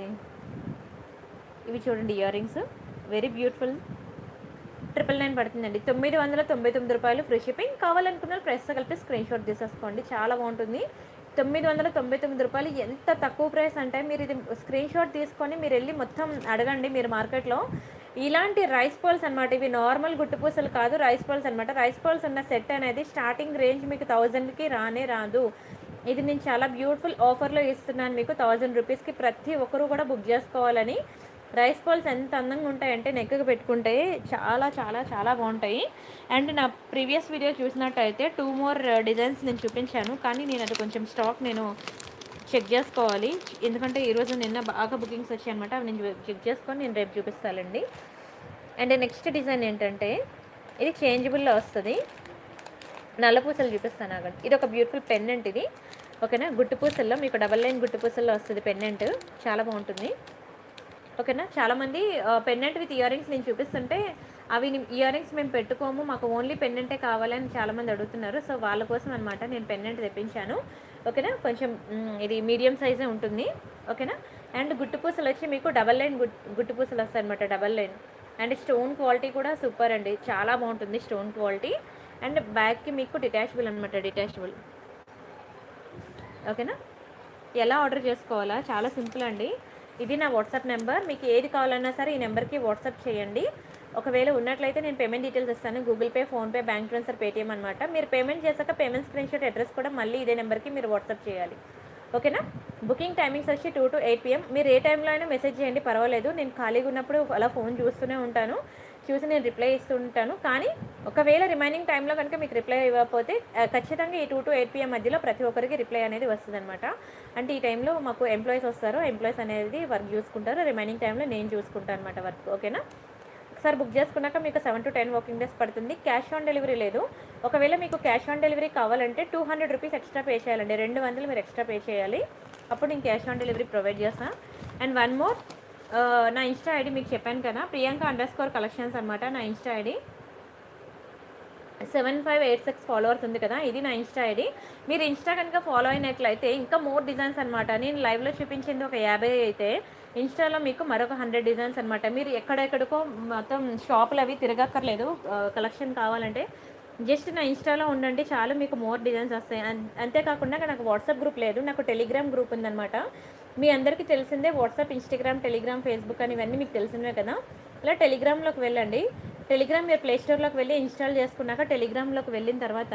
Speaker 1: ఇవి చూడండి earrings very beautiful triple nine పడుతుందండి తొమ్మిది వందల తొంభై తొమ్మిది రూపాయలు ఫ్రీ షిప్పింగ్ కావాలనుకున్న ప్రైస్తో కలిపి స్క్రీన్ షాట్ తీసేసుకోండి చాలా బాగుంటుంది తొమ్మిది వందల తొంభై తొమ్మిది రూపాయలు ఎంత తక్కువ ప్రైస్ అంటే మీరు ఇది స్క్రీన్ షాట్ తీసుకొని మీరు వెళ్ళి మొత్తం అడగండి మీరు మార్కెట్లో ఇలాంటి రైస్ పాల్స్ అనమాట ఇవి నార్మల్ గుట్టుపూసలు కాదు రైస్ పాల్స్ అనమాట రైస్ పాల్స్ ఉన్న సెట్ అనేది స్టార్టింగ్ రేంజ్ మీకు థౌజండ్కి రానే రాదు ఇది నేను చాలా బ్యూటిఫుల్ ఆఫర్లో ఇస్తున్నాను మీకు థౌజండ్ రూపీస్కి ప్రతి ఒక్కరూ కూడా బుక్ చేసుకోవాలని రైస్ బాల్స్ ఎంత అందంగా ఉంటాయంటే నెక్కకు పెట్టుకుంటే చాలా చాలా చాలా బాగుంటాయి అండ్ నా ప్రీవియస్ వీడియో చూసినట్టయితే టూ మోర్ డిజైన్స్ నేను చూపించాను కానీ నేను అది కొంచెం స్టాక్ నేను చెక్ చేసుకోవాలి ఎందుకంటే ఈరోజు నిన్న బాగా బుకింగ్స్ వచ్చాయి అనమాట అవి నేను చెక్ చేసుకొని నేను రేపు చూపిస్తానండి అండ్ నెక్స్ట్ డిజైన్ ఏంటంటే ఇది చేంజబుల్లో వస్తుంది నల్ల పూసలు చూపిస్తాను ఆగండి ఇది ఒక బ్యూటిఫుల్ పెన్నెంట్ ఇది ఓకేనా గుట్టు పూసల్లో మీకు డబల్ లైన్ గుట్టు పూసల్లో వస్తుంది పెన్నెంట్ చాలా బాగుంటుంది ఓకేనా చాలామంది పెన్నెంట్ విత్ ఇయర్ రింగ్స్ నేను చూపిస్తుంటే అవి ఇయర్ రింగ్స్ మేము పెట్టుకోము మాకు ఓన్లీ పెన్నెంటే కావాలని చాలామంది అడుగుతున్నారు సో వాళ్ళ కోసం అనమాట నేను పెన్నెంట్ తెప్పించాను ఓకేనా కొంచెం మ్, ఇది మీడియం సైజే ఉంటుంది ఓకేనా అండ్ గుట్టు పూసలు వచ్చి మీకు డబల్ లైన్ గుట్ గుట్టు పూసలు వస్తాయి అనమాట double line and stone quality కూడా సూపర్ అండి చాలా బాగుంటుంది స్టోన్ క్వాలిటీ అండ్ బ్యాగ్కి మీకు డిటాచబుల్ అనమాట డిటాచబుల్ ఓకేనా ఎలా ఆర్డర్ చేసుకోవాలా చాలా సింపుల్ అండి ఇది నా వాట్సాప్ నెంబర్ మీకు ఏది కావాలన్నా సరే ఈ నెంబర్కి వాట్సాప్ చేయండి ఒకవేళ ఉన్నట్లయితే నేను పేమెంట్ డీటెయిల్స్ ఇస్తాను Google Pay PhonePe bank transfer Paytm అనమాట మీరు పేమెంట్ చేశాక పేమెంట్ స్క్రీన్ షాట్ అడ్రస్ కూడా మళ్ళీ ఇదే నెంబర్కి మీరు వాట్సాప్ చేయాలి ఓకేనా బుకింగ్ టైమింగ్స్ వచ్చి టూ టు ఎయిట్ పిఎం మీరు ఏ టైంలో అయినా మెసేజ్ చేయండి పర్వాలేదు నేను ఖాళీగా ఉన్నప్పుడు అలా ఫోన్ చూస్తూనే ఉంటాను చూసి నేను రిప్లై ఇస్తూ ఉంటాను కానీ ఒకవేళ రిమైనింగ్ టైంలో కనుక మీకు రిప్లై ఇవ్వకపోతే ఆ, ఖచ్చితంగా ఈ టూ టు ఎయిట్ పిఎం మధ్యలో ప్రతి ఒక్కరికి రిప్లై అనేది వస్తుంది అనమాట అంటే ఈ టైంలో మాకు ఎంప్లాయీస్ వస్తారు ఎంప్లాయీస్ అనేది వర్క్ చూసుకుంటారు రిమైనింగ్ టైంలో నేను చూసుకుంటాను అనమాట వర్క్ ఓకేనా ఒకసారి బుక్ చేసుకున్నాక మీకు seven to ten working days పడుతుంది క్యాష్ ఆన్ డెలివరీ లేదు ఒకవేళ మీకు క్యాష్ ఆన్ డెలివరీ కావాలంటే two hundred rupees extra pay చేయాలండి రెండు వందలు మీరు ఎక్స్ట్రా పే చేయాలి అప్పుడు నేను క్యాష్ ఆన్ డెలివరీ ప్రొవైడ్ చేస్తాను అండ్ వన్ మోర్ నా ఇన్స్టా ఐడి మీకు చెప్పాను కదా ప్రియాంక అండర్ స్కోర్ కలెక్షన్స్ అనమాట నా Insta ID seven five eight six followers ఉంది కదా ఇది నా ఇన్స్టా ఐడి మీరు ఇన్స్టా కనుక ఫాలో అయినట్లయితే ఇంకా మోర్ డిజైన్స్ అనమాట నేను లైవ్లో చూపించింది ఒక యాభై అయితే ఇన్స్టాలో మీకు మరొక హండ్రెడ్ డిజైన్స్ అనమాట మీరు ఎక్కడెక్కడికో మొత్తం షాపులు అవి తిరగక్కర్లేదు కలెక్షన్ కావాలంటే జస్ట్ నా ఇన్స్టాలో ఉండండి చాలు మీకు మోర్ డిజైన్స్ వస్తాయి అన్- అంతేకాకుండా నాకు వాట్సాప్ గ్రూప్ లేదు నాకు టెలిగ్రామ్ గ్రూప్ ఉందన్నమాట మీ అందరికీ తెలిసిందే వాట్సాప్ ఇన్స్టాగ్రామ్ టెలిగ్రామ్ ఫేస్బుక్ అని ఇవన్నీ మీకు తెలిసినవే కదా ఇలా టెలిగ్రామ్లోకి వెళ్ళండి టెలిగ్రామ్ మీరు ప్లే స్టోర్లోకి వెళ్ళి ఇన్స్టాల్ చేసుకున్నాక టెలిగ్రామ్లోకి వెళ్ళిన తర్వాత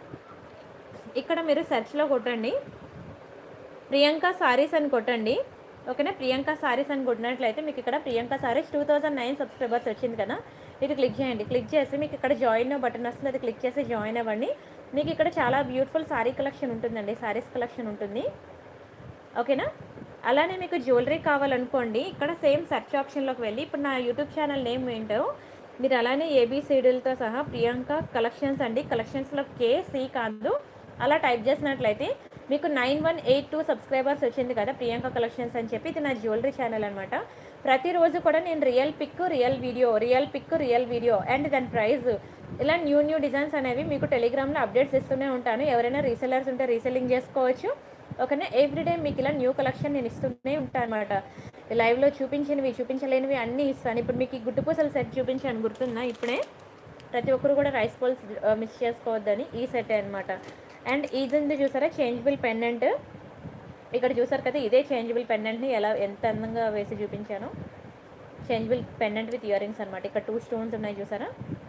Speaker 1: ఇక్కడ మీరు సెర్చ్లో కొట్టండి ప్రియాంక సారీస్ అని కొట్టండి ఓకేనా ప్రియాంక సారీస్ అని కొట్టినట్లయితే మీకు ఇక్కడ Priyanka sarees two thousand nine subscribers వచ్చింది కదా ఇది క్లిక్ చేయండి క్లిక్ చేసి మీకు ఇక్కడ జాయిన్ బటన్ వస్తుంది అది క్లిక్ చేసి జాయిన్ అవ్వండి మీకు ఇక్కడ చాలా బ్యూటిఫుల్ సారీ కలెక్షన్ ఉంటుందండి సారీస్ కలెక్షన్ ఉంటుంది ఓకేనా అలానే మీకు జ్యువెలరీ కావాలనుకోండి ఇక్కడ సేమ్ సెర్చ్ ఆప్షన్లోకి వెళ్ళి ఇప్పుడు నా యూట్యూబ్ ఛానల్ నేమ్ ఏంటో మీరు అలానే ఏబీసీడీలతో సహా ప్రియాంక కలెక్షన్స్ అండి కలెక్షన్స్లో కే సి కాదు అలా టైప్ చేసినట్లయితే మీకు nine one eight two subscribers వచ్చింది కదా ప్రియాంక కలెక్షన్స్ అని చెప్పి ఇది నా జ్యువెలరీ ఛానల్ అనమాట ప్రతిరోజు కూడా నేను real pic real video real pic real video and దాని ప్రైస్ ఇలా న్యూ న్యూ డిజైన్స్ అనేవి మీకు టెలిగ్రామ్లో అప్డేట్స్ ఇస్తూనే ఉంటాను ఎవరైనా రీసెలర్స్ ఉంటే రీసెల్లింగ్ చేసుకోవచ్చు ఓకేనా ఎవ్రీడే మీకు ఇలా న్యూ కలెక్షన్ నేను ఇస్తూనే ఉంటాను అనమాట లైవ్లో చూపించినవి చూపించలేనివి అన్నీ ఇస్తాను ఇప్పుడు మీకు ఈ గుట్టుపూసల సెట్ చూపించాను గుర్తుందా ఇప్పుడే ప్రతి ఒక్కరు కూడా రైస్ బాల్స్ మిక్స్ చేసుకోవద్దని ఈ సెట్ అనమాట అండ్ ఇది ఉంది చూసారా చేంజబుల్ పెండెంట్ ఇక్కడ చూసారు కదా ఇదే చేంజబుల్ పెండెంట్ని ఎలా ఎంత అందంగా వేసి చూపించాను changeable pendant with earrings అనమాట ఇక్కడ టూ స్టోన్స్ ఉన్నాయి చూసారా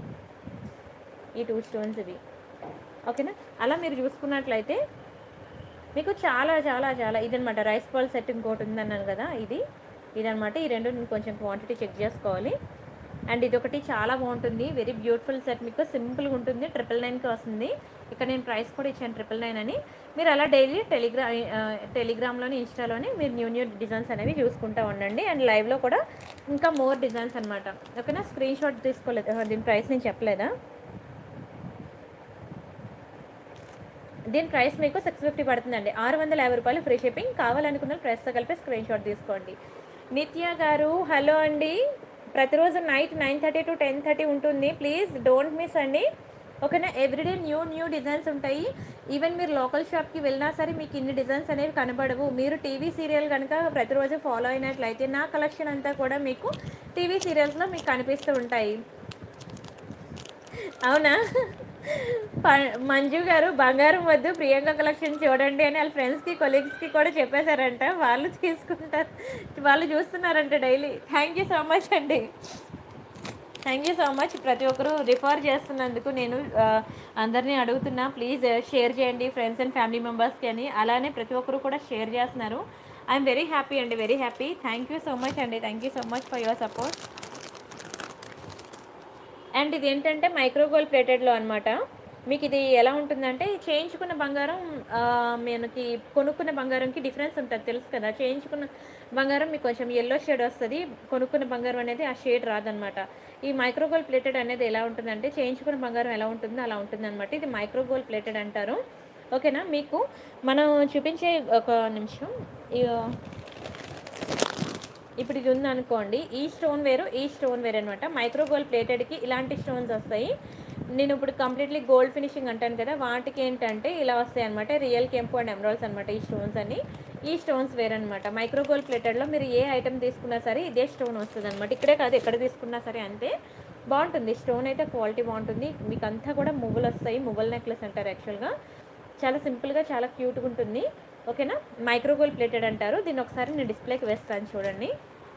Speaker 1: ఈ టూ స్టోన్స్ ఇవి ఓకేనా అలా మీరు చూసుకున్నట్లయితే మీకు చాలా చాలా చాలా ఇదనమాట రైస్ బాల్ సెట్ ఇంకోటి ఉందన్నాను కదా ఇది ఇదనమాట ఈ రెండు నేను కొంచెం క్వాంటిటీ చెక్ చేసుకోవాలి అండ్ ఇది ఒకటి చాలా బాగుంటుంది వెరీ బ్యూటిఫుల్ సెట్ మీకు సింపుల్గా ఉంటుంది ట్రిపుల్ నైన్కి వస్తుంది ఇక్కడ నేను ప్రైస్ కూడా ఇచ్చాను ట్రిపుల్ నైన్ అని మీరు అలా డైలీ టెలిగ్రా టెలిగ్రామ్లోని ఇన్స్టాలోని మీరు న్యూ న్యూ డిజైన్స్ అనేవి చూసుకుంటూ ఉండండి అండ్ లైవ్లో కూడా ఇంకా మోర్ డిజైన్స్ అనమాట ఓకేనా స్క్రీన్ షాట్ తీసుకోలేదు ఆ, దీని ప్రైస్ నేను చెప్పలేదా దీని ప్రైస్ మీకు సిక్స్ ఫిఫ్టీ పడుతుందండి ఆరు వందల యాభై రూపాయలు ఫ్రీ షిప్పింగ్ కావాలనుకున్న ప్రైస్తో కలిపి స్క్రీన్ షాట్ తీసుకోండి నిత్య గారు హలో అండి ప్రతిరోజు night nine thirty to ten thirty ఉంటుంది ప్లీజ్ డోంట్ మిస్ అండి ఓకేనా ఎవ్రీడే న్యూ న్యూ డిజైన్స్ ఉంటాయి ఈవెన్ మీరు లోకల్ షాప్కి వెళ్ళినా సరే మీకు ఇన్ని డిజైన్స్ అనేవి కనబడవు మీరు టీవీ సీరియల్ కనుక ప్రతిరోజు ఫాలో అయినట్లయితే నా కలెక్షన్ అంతా కూడా మీకు టీవీ సీరియల్స్లో మీకు కనిపిస్తూ ఉంటాయి అవునా ప- మంజు గారు బంగారం వద్దు ప్రియాంక కలెక్షన్ చూడండి అని వాళ్ళ ఫ్రెండ్స్కి కొలీగ్స్కి కూడా చెప్పేశారంట వాళ్ళు తీసుకుంటారు వాళ్ళు చూస్తున్నారంట daily thank you so much అండి థ్యాంక్ యూ సో మచ్ ప్రతి ఒక్కరూ రిఫర్ చేస్తున్నందుకు నేను ఆ, అందరినీ అడుగుతున్నా ప్లీజ్ షేర్ చేయండి ఫ్రెండ్స్ అండ్ ఫ్యామిలీ మెంబర్స్కి అని అలానే ప్రతి ఒక్కరు కూడా షేర్ చేస్తున్నారు ఐఎమ్ వెరీ హ్యాపీ అండి very happy thank you so much అండి thank you so much for your support and ఇది ఏంటంటే మైక్రోగోల్ ప్లేటెడ్లో అనమాట మీకు ఇది ఎలా ఉంటుందంటే చేయించుకున్న బంగారం ఆ, మనకి కొనుక్కున్న బంగారంకి డిఫరెన్స్ ఉంటుంది తెలుసు కదా చేయించుకున్న బంగారం మీకు కొంచెం ఎల్లో షేడ్ వస్తుంది కొనుక్కున్న బంగారం అనేది ఆ షేడ్ రాదనమాట ఈ మైక్రోగోల్ ప్లేటెడ్ అనేది ఎలా ఉంటుందంటే చేయించుకున్న బంగారం ఎలా ఉంటుందో అలా ఉంటుంది అనమాట ఇది మైక్రోగోల్ ప్లేటెడ్ అంటారు ఓకేనా మీకు మనం చూపించే ఒక నిమిషం ఈ- ఇప్పుడు ఇది ఉంది అనుకోండి ఈ స్టోన్ వేరు ఈ స్టోన్ వేరు అనమాట మైక్రో గోల్డ్ ప్లేటెడ్కి ఇలాంటి స్టోన్స్ వస్తాయి నేను ఇప్పుడు కంప్లీట్లీ గోల్డ్ ఫినిషింగ్ అంటాను కదా వాటికి ఏంటంటే ఇలా వస్తాయి అనమాట రియల్ కెంపు అండ్ ఎమరాల్స్ అనమాట ఈ స్టోన్స్ అని ఈ స్టోన్స్ వేరనమాట మైక్రో గోల్డ్ ప్లేటెడ్లో మీరు ఏ ఐటమ్ తీసుకున్నా సరే ఇదే స్టోన్ వస్తుంది అనమాట ఇక్కడే కాదు ఎక్కడ తీసుకున్నా సరే అంతే బాగుంటుంది స్టోన్ అయితే క్వాలిటీ బాగుంటుంది మీకు అంతా కూడా మువ్వలు వస్తాయి మువ్వల నెక్లెస్ అంటారు యాక్చువల్గా చాలా సింపుల్గా చాలా క్యూట్గా ఉంటుంది ఓకేనా మైక్రోగోల్ ప్లేటెడ్ అంటారు దీన్ని ఒకసారి నేను డిస్ప్లేకి వేస్తాను చూడండి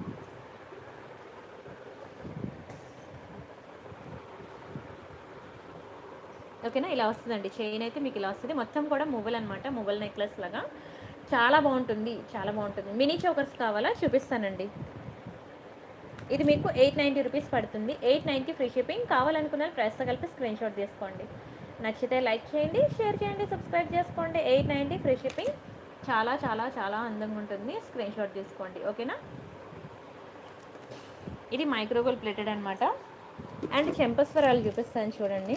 Speaker 1: ఓకేనా ఇలా వస్తుందండి చైన్ అయితే మీకు ఇలా వస్తుంది మొత్తం కూడా మువ్వలు అనమాట మువ్వల నెక్లెస్ లాగా చాలా బాగుంటుంది చాలా బాగుంటుంది మినీ చోకర్స్ కావాలా చూపిస్తానండి ఇది మీకు ఎయిట్ నైంటీ రూపీస్ పడుతుంది ఎయిట్ నైంటీ ఫ్రీ షిప్పింగ్ కావాలనుకున్న ప్రైస్తో కలిపి స్క్రీన్ షాట్ తీసుకోండి నచ్చితే లైక్ చేయండి షేర్ చేయండి సబ్స్క్రైబ్ చేసుకోండి ఎయిట్ నైంటీ ఫ్రీ షిప్పింగ్ చాలా చాలా చాలా అందంగా ఉంటుంది స్క్రీన్ షాట్ తీసుకోండి ఓకేనా ఇది మైక్రోగోల్ ప్లేటెడ్ అనమాట అండ్ చెంపస్వరాలు చూపిస్తాను చూడండి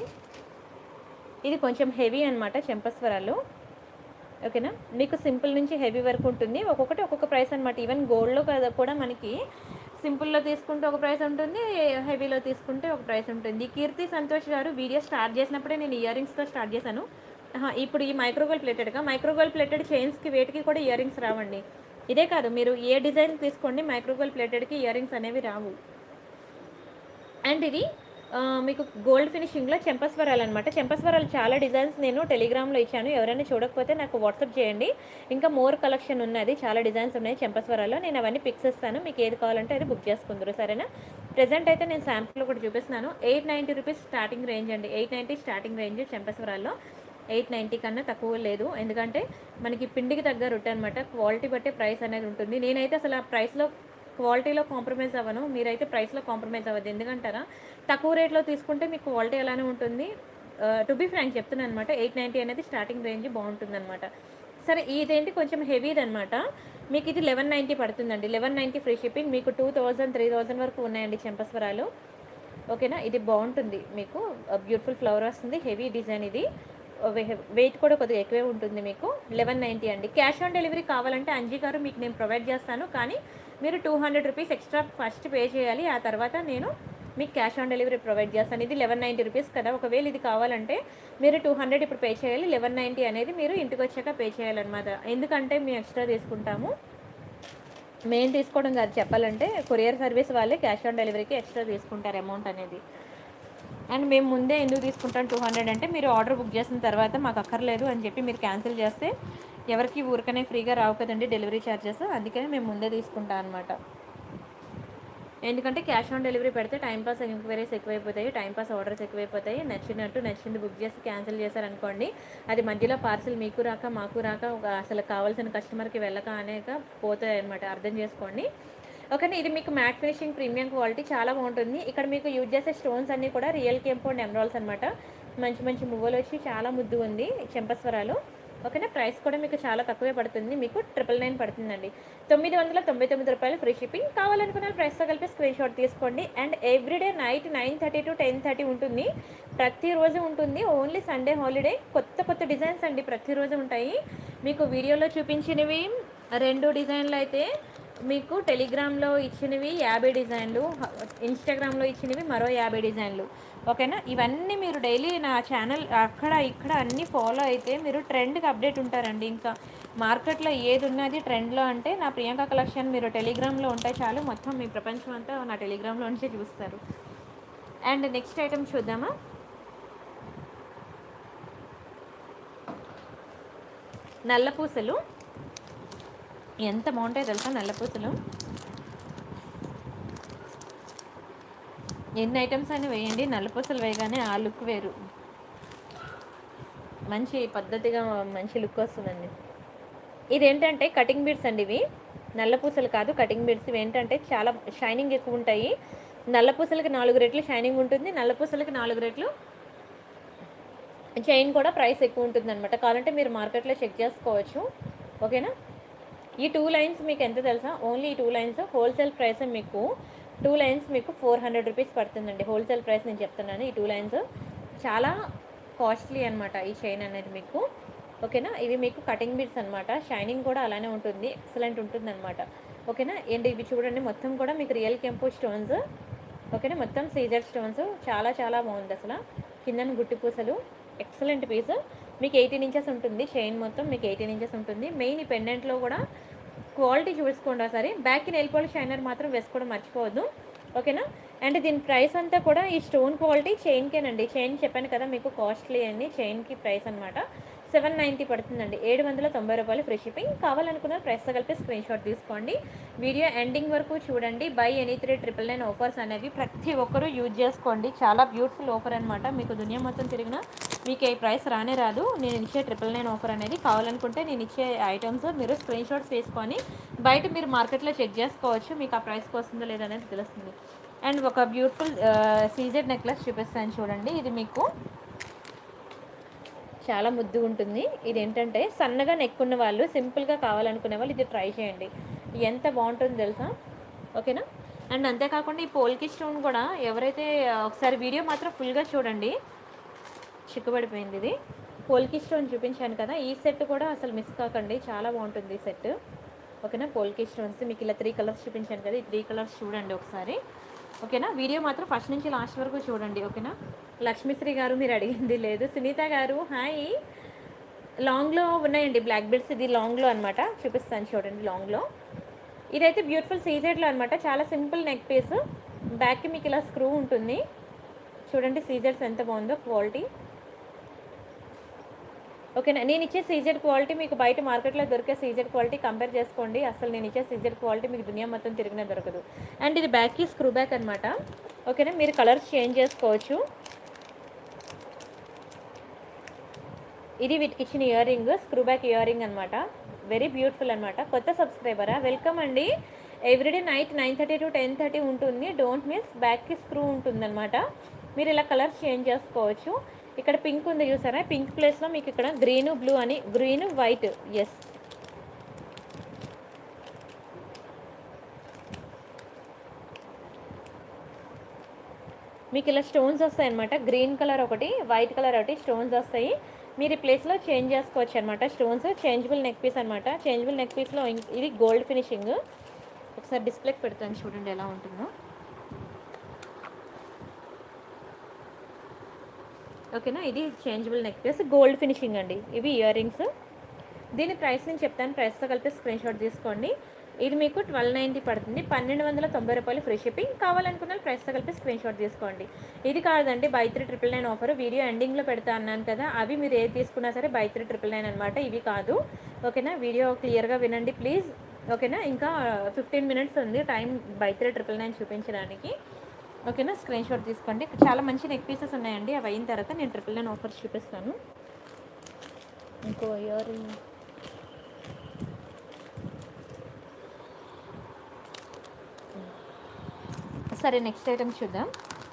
Speaker 1: ఇది కొంచెం హెవీ అనమాట చెంపస్వరాలు ఓకేనా మీకు సింపుల్ నుంచి హెవీ వరకు ఉంటుంది ఒక్కొక్కటి ఒక్కొక్క ప్రైస్ అనమాట ఈవెన్ గోల్డ్లో కదా కూడా మనకి సింపుల్లో తీసుకుంటే ఒక ప్రైస్ ఉంటుంది హెవీలో తీసుకుంటే ఒక ప్రైస్ ఉంటుంది కీర్తి సంతోష్ గారు వీడియో స్టార్ట్ చేసినప్పుడే నేను ఇయర్ రింగ్స్తో స్టార్ట్ చేశాను ఆహా, ఇప్పుడు ఈ మైక్రోగోల్ ప్లేటెడ్గా మైక్రోగోల్ ప్లేటెడ్ చైన్స్కి వేటికి కూడా ఇయర్ రింగ్స్ రావండి ఇదే కాదు మీరు ఏ డిజైన్ తీసుకోండి మైక్రోగోల్ ప్లేటెడ్కి ఇయర్ రింగ్స్ అనేవి రావు అండ్ ఇది ఆ, మీకు గోల్డ్ ఫినిషింగ్లో చెంపస్వరాలు అనమాట చెంపస్వరాలు చాలా డిజైన్స్ నేను టెలిగ్రామ్లో ఇచ్చాను ఎవరైనా చూడకపోతే నాకు వాట్సాప్ చేయండి ఇంకా మోర్ కలెక్షన్ ఉన్నది చాలా డిజైన్స్ ఉన్నాయి చెంపస్వరాల్లో నేను అవన్నీ పిక్స్ ఇస్తాను మీకు ఏది కావాలంటే అది బుక్ చేసుకుందరు సరేనా ప్రజెంట్ అయితే నేను శాంపుల్ కూడా చూపిస్తున్నాను eight ninety rupees starting range అండి ఎయిట్ నైంటీ స్టార్టింగ్ రేంజ్ చెంపస్వరాల్లో ఎయిట్ నైంటీ కన్నా తక్కువ లేదు ఎందుకంటే మనకి పిండికి తగ్గ రొట్టె అనమాట క్వాలిటీ బట్టే ప్రైస్ అనేది ఉంటుంది నేనైతే అసలు ఆ ప్రైస్లో క్వాలిటీలో కాంప్రమైజ్ అవ్వను మీరైతే ప్రైస్లో కాంప్రమైజ్ అవ్వద్దు ఎందుకంటారా తక్కువ రేట్లో తీసుకుంటే మీకు క్వాలిటీ అలానే ఉంటుంది టు బీ ఫ్రాంక్ చెప్తున్నాను అనమాట ఎయిట్ నైంటీ అనేది స్టార్టింగ్ రేంజ్ బాగుంటుంది అనమాట సరే ఇదేంటి కొంచెం హెవీది అనమాట మీకు ఇది లెవెన్ నైంటీ పడుతుందండి లెవెన్ నైంటీ ఫ్రీ షిప్పింగ్ మీకు టూ థౌజండ్ త్రీ థౌజండ్ వరకు ఉన్నాయండి చెంపస్వరాలు ఓకేనా ఇది బాగుంటుంది మీకు బ్యూటిఫుల్ ఫ్లవర్ వస్తుంది హెవీ డిజైన్ ఇది వెయిట్ కూడా కొద్దిగా ఎక్కువే ఉంటుంది మీకు లెవెన్ నైంటీ అండి క్యాష్ ఆన్ డెలివరీ కావాలంటే అంజీ గారు మీకు నేను ప్రొవైడ్ చేస్తాను కానీ మీరు two hundred rupees extra first pay చేయాలి ఆ తర్వాత నేను మీకు క్యాష్ ఆన్ డెలివరీ ప్రొవైడ్ చేస్తాను ఇది లెవెన్ నైంటీ రూపీస్ కదా ఒకవేళ ఇది కావాలంటే మీరు టూ హండ్రెడ్ ఇప్పుడు పే చేయాలి లెవెన్ నైంటీ అనేది మీరు ఇంటికి వచ్చాక పే చేయాలన్నమాట ఎందుకంటే మేము ఎక్స్ట్రా తీసుకుంటాము మేము తీసుకోవడం కాదు చెప్పాలంటే కొరియర్ సర్వీస్ వాళ్ళే క్యాష్ ఆన్ డెలివరీకి ఎక్స్ట్రా తీసుకుంటారు అమౌంట్ అనేది అండ్ మేము ముందే ఎందుకు తీసుకుంటాం టూ హండ్రెడ్ అంటే మీరు ఆర్డర్ బుక్ చేసిన తర్వాత మాకు అక్కర్లేదు అని చెప్పి మీరు క్యాన్సిల్ చేస్తే ఎవరికి ఊరికనే ఫ్రీగా రావు కదండి డెలివరీ ఛార్జెస్ అందుకని మేము ముందే తీసుకుంటాం అనమాట ఎందుకంటే క్యాష్ ఆన్ డెలివరీ పెడితే టైంపాస్ ఎంక్వైరీస్ ఎక్కువైపోతాయి టైంపాస్ ఆర్డర్స్ ఎక్కువైపోతాయి నచ్చినట్టు నచ్చింది బుక్ చేసి క్యాన్సిల్ చేశారనుకోండి అది మధ్యలో పార్సిల్ మీకు రాక మాకు రాక ఒక అసలు కావాల్సిన కస్టమర్కి వెళ్ళక అనేక పోతాయి అనమాట అర్థం చేసుకోండి ఓకేనా ఇది మీకు మ్యాట్ ఫినిషింగ్ ప్రీమియం క్వాలిటీ చాలా బాగుంటుంది ఇక్కడ మీకు యూజ్ చేసే స్టోన్స్ అన్నీ కూడా రియల్ కెంపౌండ్ ఎమరాల్స్ అనమాట మంచి మంచి మువ్వలు వచ్చి చాలా ముద్దు ఉంది చెంపస్వరాలు ఓకేనా ప్రైస్ కూడా మీకు చాలా తక్కువే పడుతుంది మీకు ట్రిపుల్ నైన్ పడుతుందండి తొమ్మిది వందల తొంభై తొమ్మిది రూపాయలు ఫ్రీ షిప్పింగ్ కావాలనుకున్న ప్రైస్తో కలిపి స్క్రీన్ షాట్ తీసుకోండి and everyday night nine thirty to ten thirty ఉంటుంది ప్రతిరోజు ఉంటుంది ఓన్లీ సండే హాలిడే కొత్త కొత్త డిజైన్స్ అండి ప్రతిరోజు ఉంటాయి మీకు వీడియోలో చూపించినవి రెండు డిజైన్లు అయితే మీకు టెలిగ్రామ్లో ఇచ్చినవి యాభై డిజైన్లు ఇన్స్టాగ్రామ్లో ఇచ్చినవి మరో యాభై డిజైన్లు ఓకేనా ఇవన్నీ మీరు డైలీ నా ఛానల్ అక్కడ ఇక్కడ అన్నీ ఫాలో అయితే మీరు ట్రెండ్కి అప్డేట్ ఉంటారండి ఇంకా మార్కెట్లో ఏది ఉన్నది ట్రెండ్లో అంటే నా ప్రియాంక కలెక్షన్ మీరు టెలిగ్రామ్లో ఉంటే చాలు మొత్తం మీ ప్రపంచం అంతా నా టెలిగ్రామ్లో నుంచే చూస్తారు అండ్ నెక్స్ట్ ఐటమ్ చూద్దామా నల్ల పూసలు ఎంత బాగుంటాయి తెలుసా నల్ల పూసలు ఎన్ని ఐటమ్స్ అయినా వేయండి నల్ల పూసలు వేయగానే ఆ లుక్ వేరు మంచి పద్ధతిగా మంచి లుక్ వస్తుందండి ఇదేంటంటే కటింగ్ బీడ్స్ అండి ఇవి నల్ల పూసలు కాదు కటింగ్ బీడ్స్ ఇవి ఏంటంటే చాలా షైనింగ్ ఎక్కువ ఉంటాయి నల్ల పూసలకి నాలుగు రెట్లు షైనింగ్ ఉంటుంది నల్ల పూసలకి నాలుగు రెట్లు చైన్ కూడా ప్రైస్ ఎక్కువ ఉంటుంది అనమాట కావాలంటే మీరు మార్కెట్లో చెక్ చేసుకోవచ్చు ఓకేనా ఈ టూ లైన్స్ మీకు ఎంత తెలుసా ఓన్లీ ఈ టూ లైన్స్ హోల్సేల్ ప్రైస్ మీకు టూ లైన్స్ మీకు ఫోర్ హండ్రెడ్ రూపీస్ పడుతుందండి హోల్సేల్ ప్రైస్ నేను చెప్తున్నాను ఈ టూ లైన్స్ చాలా కాస్ట్లీ అనమాట ఈ చైన్ అనేది మీకు ఓకేనా ఇవి మీకు కటింగ్ బీడ్స్ అనమాట షైనింగ్ కూడా అలానే ఉంటుంది ఎక్సలెంట్ ఉంటుంది అనమాట ఓకేనా ఏంటి ఇవి చూడండి మొత్తం కూడా మీకు రియల్ కెంపు స్టోన్స్ ఓకేనా మొత్తం సీజర్ స్టోన్స్ చాలా చాలా బాగుంది అసలు కిందన గుట్టి పూసలు ఎక్సలెంట్ పీస్ మీకు ఎయిటీన్ ఇంచెస్ ఉంటుంది చైన్ మొత్తం మీకు ఎయిటీన్ ఇంచెస్ ఉంటుంది మెయిన్ ఈ పెండెంట్లో కూడా క్వాలిటీ చూసుకోండి ఒకసారి బ్యాక్ నెయిల్ పాలిష్ షైనర్ మాత్రం వేసుకోవడం మర్చిపోవద్దు ఓకేనా అండ్ దీని ప్రైస్ అంతా కూడా ఈ స్టోన్ క్వాలిటీ చైన్కేనండి చైన్ చెప్పాను కదా మీకు కాస్ట్లీ అండి చైన్కి ప్రైస్ అనమాట సెవెన్ నైంటీ పడుతుందండి ఏడు వందల తొంభై రూపాయలు ఫ్రీ షిప్పింగ్ కావాలనుకున్న ప్రైస్తో కలిపి స్క్రీన్ షాట్ తీసుకోండి వీడియో ఎండింగ్ వరకు చూడండి buy any three triple nine offers అనేవి ప్రతి ఒక్కరూ యూజ్ చేసుకోండి చాలా బ్యూటిఫుల్ ఆఫర్ అనమాట మీకు దునియా మొత్తం తిరిగినా మీకు ఏ ప్రైస్ రానే రాదు నేను ఇచ్చే ట్రిపుల్ నైన్ ఆఫర్ అనేది కావాలనుకుంటే నేను ఇచ్చే ఐటమ్స్ మీరు స్క్రీన్ షాట్స్ తీసుకొని బయట మీరు మార్కెట్లో చెక్ చేసుకోవచ్చు మీకు ఆ ప్రైస్కి వస్తుందో లేదో అనేది తెలుస్తుంది అండ్ ఒక బ్యూటిఫుల్ సీజెడ్ నెక్లెస్ చూపిస్తాను చూడండి ఇది మీకు చాలా ముద్దు ఉంటుంది ఇది ఏంటంటే సన్నగా నెక్ ఉన్న వాళ్ళు సింపుల్గా కావాలనుకునే వాళ్ళు ఇది ట్రై చేయండి ఎంత బాగుంటుందో తెలుసా ఓకేనా అండ్ అంతేకాకుండా ఈ పోల్కి స్టోన్ కూడా ఎవరైతే ఆ, ఒకసారి వీడియో మాత్రం ఫుల్గా చూడండి చిక్కుబడిపోయింది ఇది పోల్కి స్టోన్ చూపించాను కదా ఈ సెట్ కూడా అసలు మిస్ కాకండి చాలా బాగుంటుంది ఈ సెట్ ఓకేనా పోల్కి స్టోన్స్ మీకు ఇలా త్రీ కలర్స్ చూపించాను కదా ఈ త్రీ కలర్స్ చూడండి ఒకసారి ఓకేనా వీడియో మాత్రం ఫస్ట్ నుంచి లాస్ట్ వరకు చూడండి ఓకేనా లక్ష్మీశ్రీ గారు మీరు అడిగింది లేదు సునీత గారు హాయ్ లాంగ్లో ఉన్నాయండి బ్లాక్ బెల్ట్స్ ఇది లాంగ్లో అనమాట చూపిస్తాను చూడండి లాంగ్లో ఇదైతే బ్యూటిఫుల్ సీజెడ్లో అనమాట చాలా సింపుల్ నెక్ పీస్ బ్యాక్కి మీకు ఇలా స్క్రూ ఉంటుంది చూడండి సీజెడ్స్ ఎంత బాగుందో క్వాలిటీ ఓకేనా నేను ఇచ్చే సీజెడ్ క్వాలిటీ మీకు బయట మార్కెట్లో దొరికే సీజెడ్ క్వాలిటీ కంపేర్ చేసుకోండి అసలు నేను ఇచ్చే సీజెడ్ క్వాలిటీ మీకు దునియా మొత్తం తిరిగినా దొరకదు అండ్ ఇది బ్యాక్కి స్క్రూ బ్యాక్ అనమాట ఓకేనా మీరు కలర్స్ చేంజ్ చేసుకోవచ్చు ఇది వీటికి ఇచ్చిన earring screw back earring అనమాట వెరీ బ్యూటిఫుల్ అనమాట కొత్త సబ్స్క్రైబరా వెల్కమ్ అండి everyday night nine thirty to ten thirty ఉంటుంది డోంట్ మిస్ బ్యాక్కి స్క్రూ ఉంటుందన్నమాట మీరు ఇలా కలర్స్ చేంజ్ చేసుకోవచ్చు ఇక్కడ పింక్ ఉంది చూసారా పింక్ ప్లేస్లో మీకు ఇక్కడ గ్రీన్ బ్లూ అని గ్రీన్ వైట్ ఎస్ మీకు ఇలా స్టోన్స్ వస్తాయి అనమాట గ్రీన్ కలర్ ఒకటి వైట్ కలర్ ఒకటి స్టోన్స్ వస్తాయి మీరు ఈ ప్లేస్లో చేంజ్ చేసుకోవచ్చు అనమాట స్టోన్స్ చేంజబుల్ నెక్ పీస్ అనమాట చేంజబుల్ నెక్ పీస్లో ఇది గోల్డ్ ఫినిషింగ్ ఒకసారి డిస్ప్లేకి పెడతాను చూడండి ఎలా ఉంటుందో ఓకేనా ఇది changeable neck piece gold finishing అండి ఇవి ఇయర్ రింగ్స్ దీని ప్రైస్ నేను చెప్తాను ప్రైస్తో కలిపి స్క్రీన్ షాట్ తీసుకోండి ఇది మీకు ట్వెల్వ్ నైంటీ పడుతుంది పన్నెండు వందల తొంభై రూపాయలు ఫ్రీ షిప్పింగ్ కావాలనుకున్న ప్రైస్తో కలిపి స్క్రీన్ షాట్ తీసుకోండి ఇది కాదండి buy three triple nine offer video ఎండింగ్లో పెడతా అన్నాను కదా అవి మీరు ఏది తీసుకున్నా సరే బై త్రీ ట్రిపుల్ నైన్ అనమాట ఇవి కాదు ఓకేనా వీడియో క్లియర్గా వినండి ప్లీజ్ ఓకేనా ఇంకా ఫిఫ్టీన్ మినిట్స్ ఉంది time buy three triple nine చూపించడానికి ఓకేనా స్క్రీన్ షాట్ తీసుకోండి చాలా మంచి నెక్ పీసెస్ ఉన్నాయండి అవి అయిన తర్వాత నేను ట్రిపుల్ నైన్ ఆఫర్స్ చూపిస్తాను ఇంకో ఇయర్ రింగ్ సరే నెక్స్ట్ ఐటమ్ చూద్దాం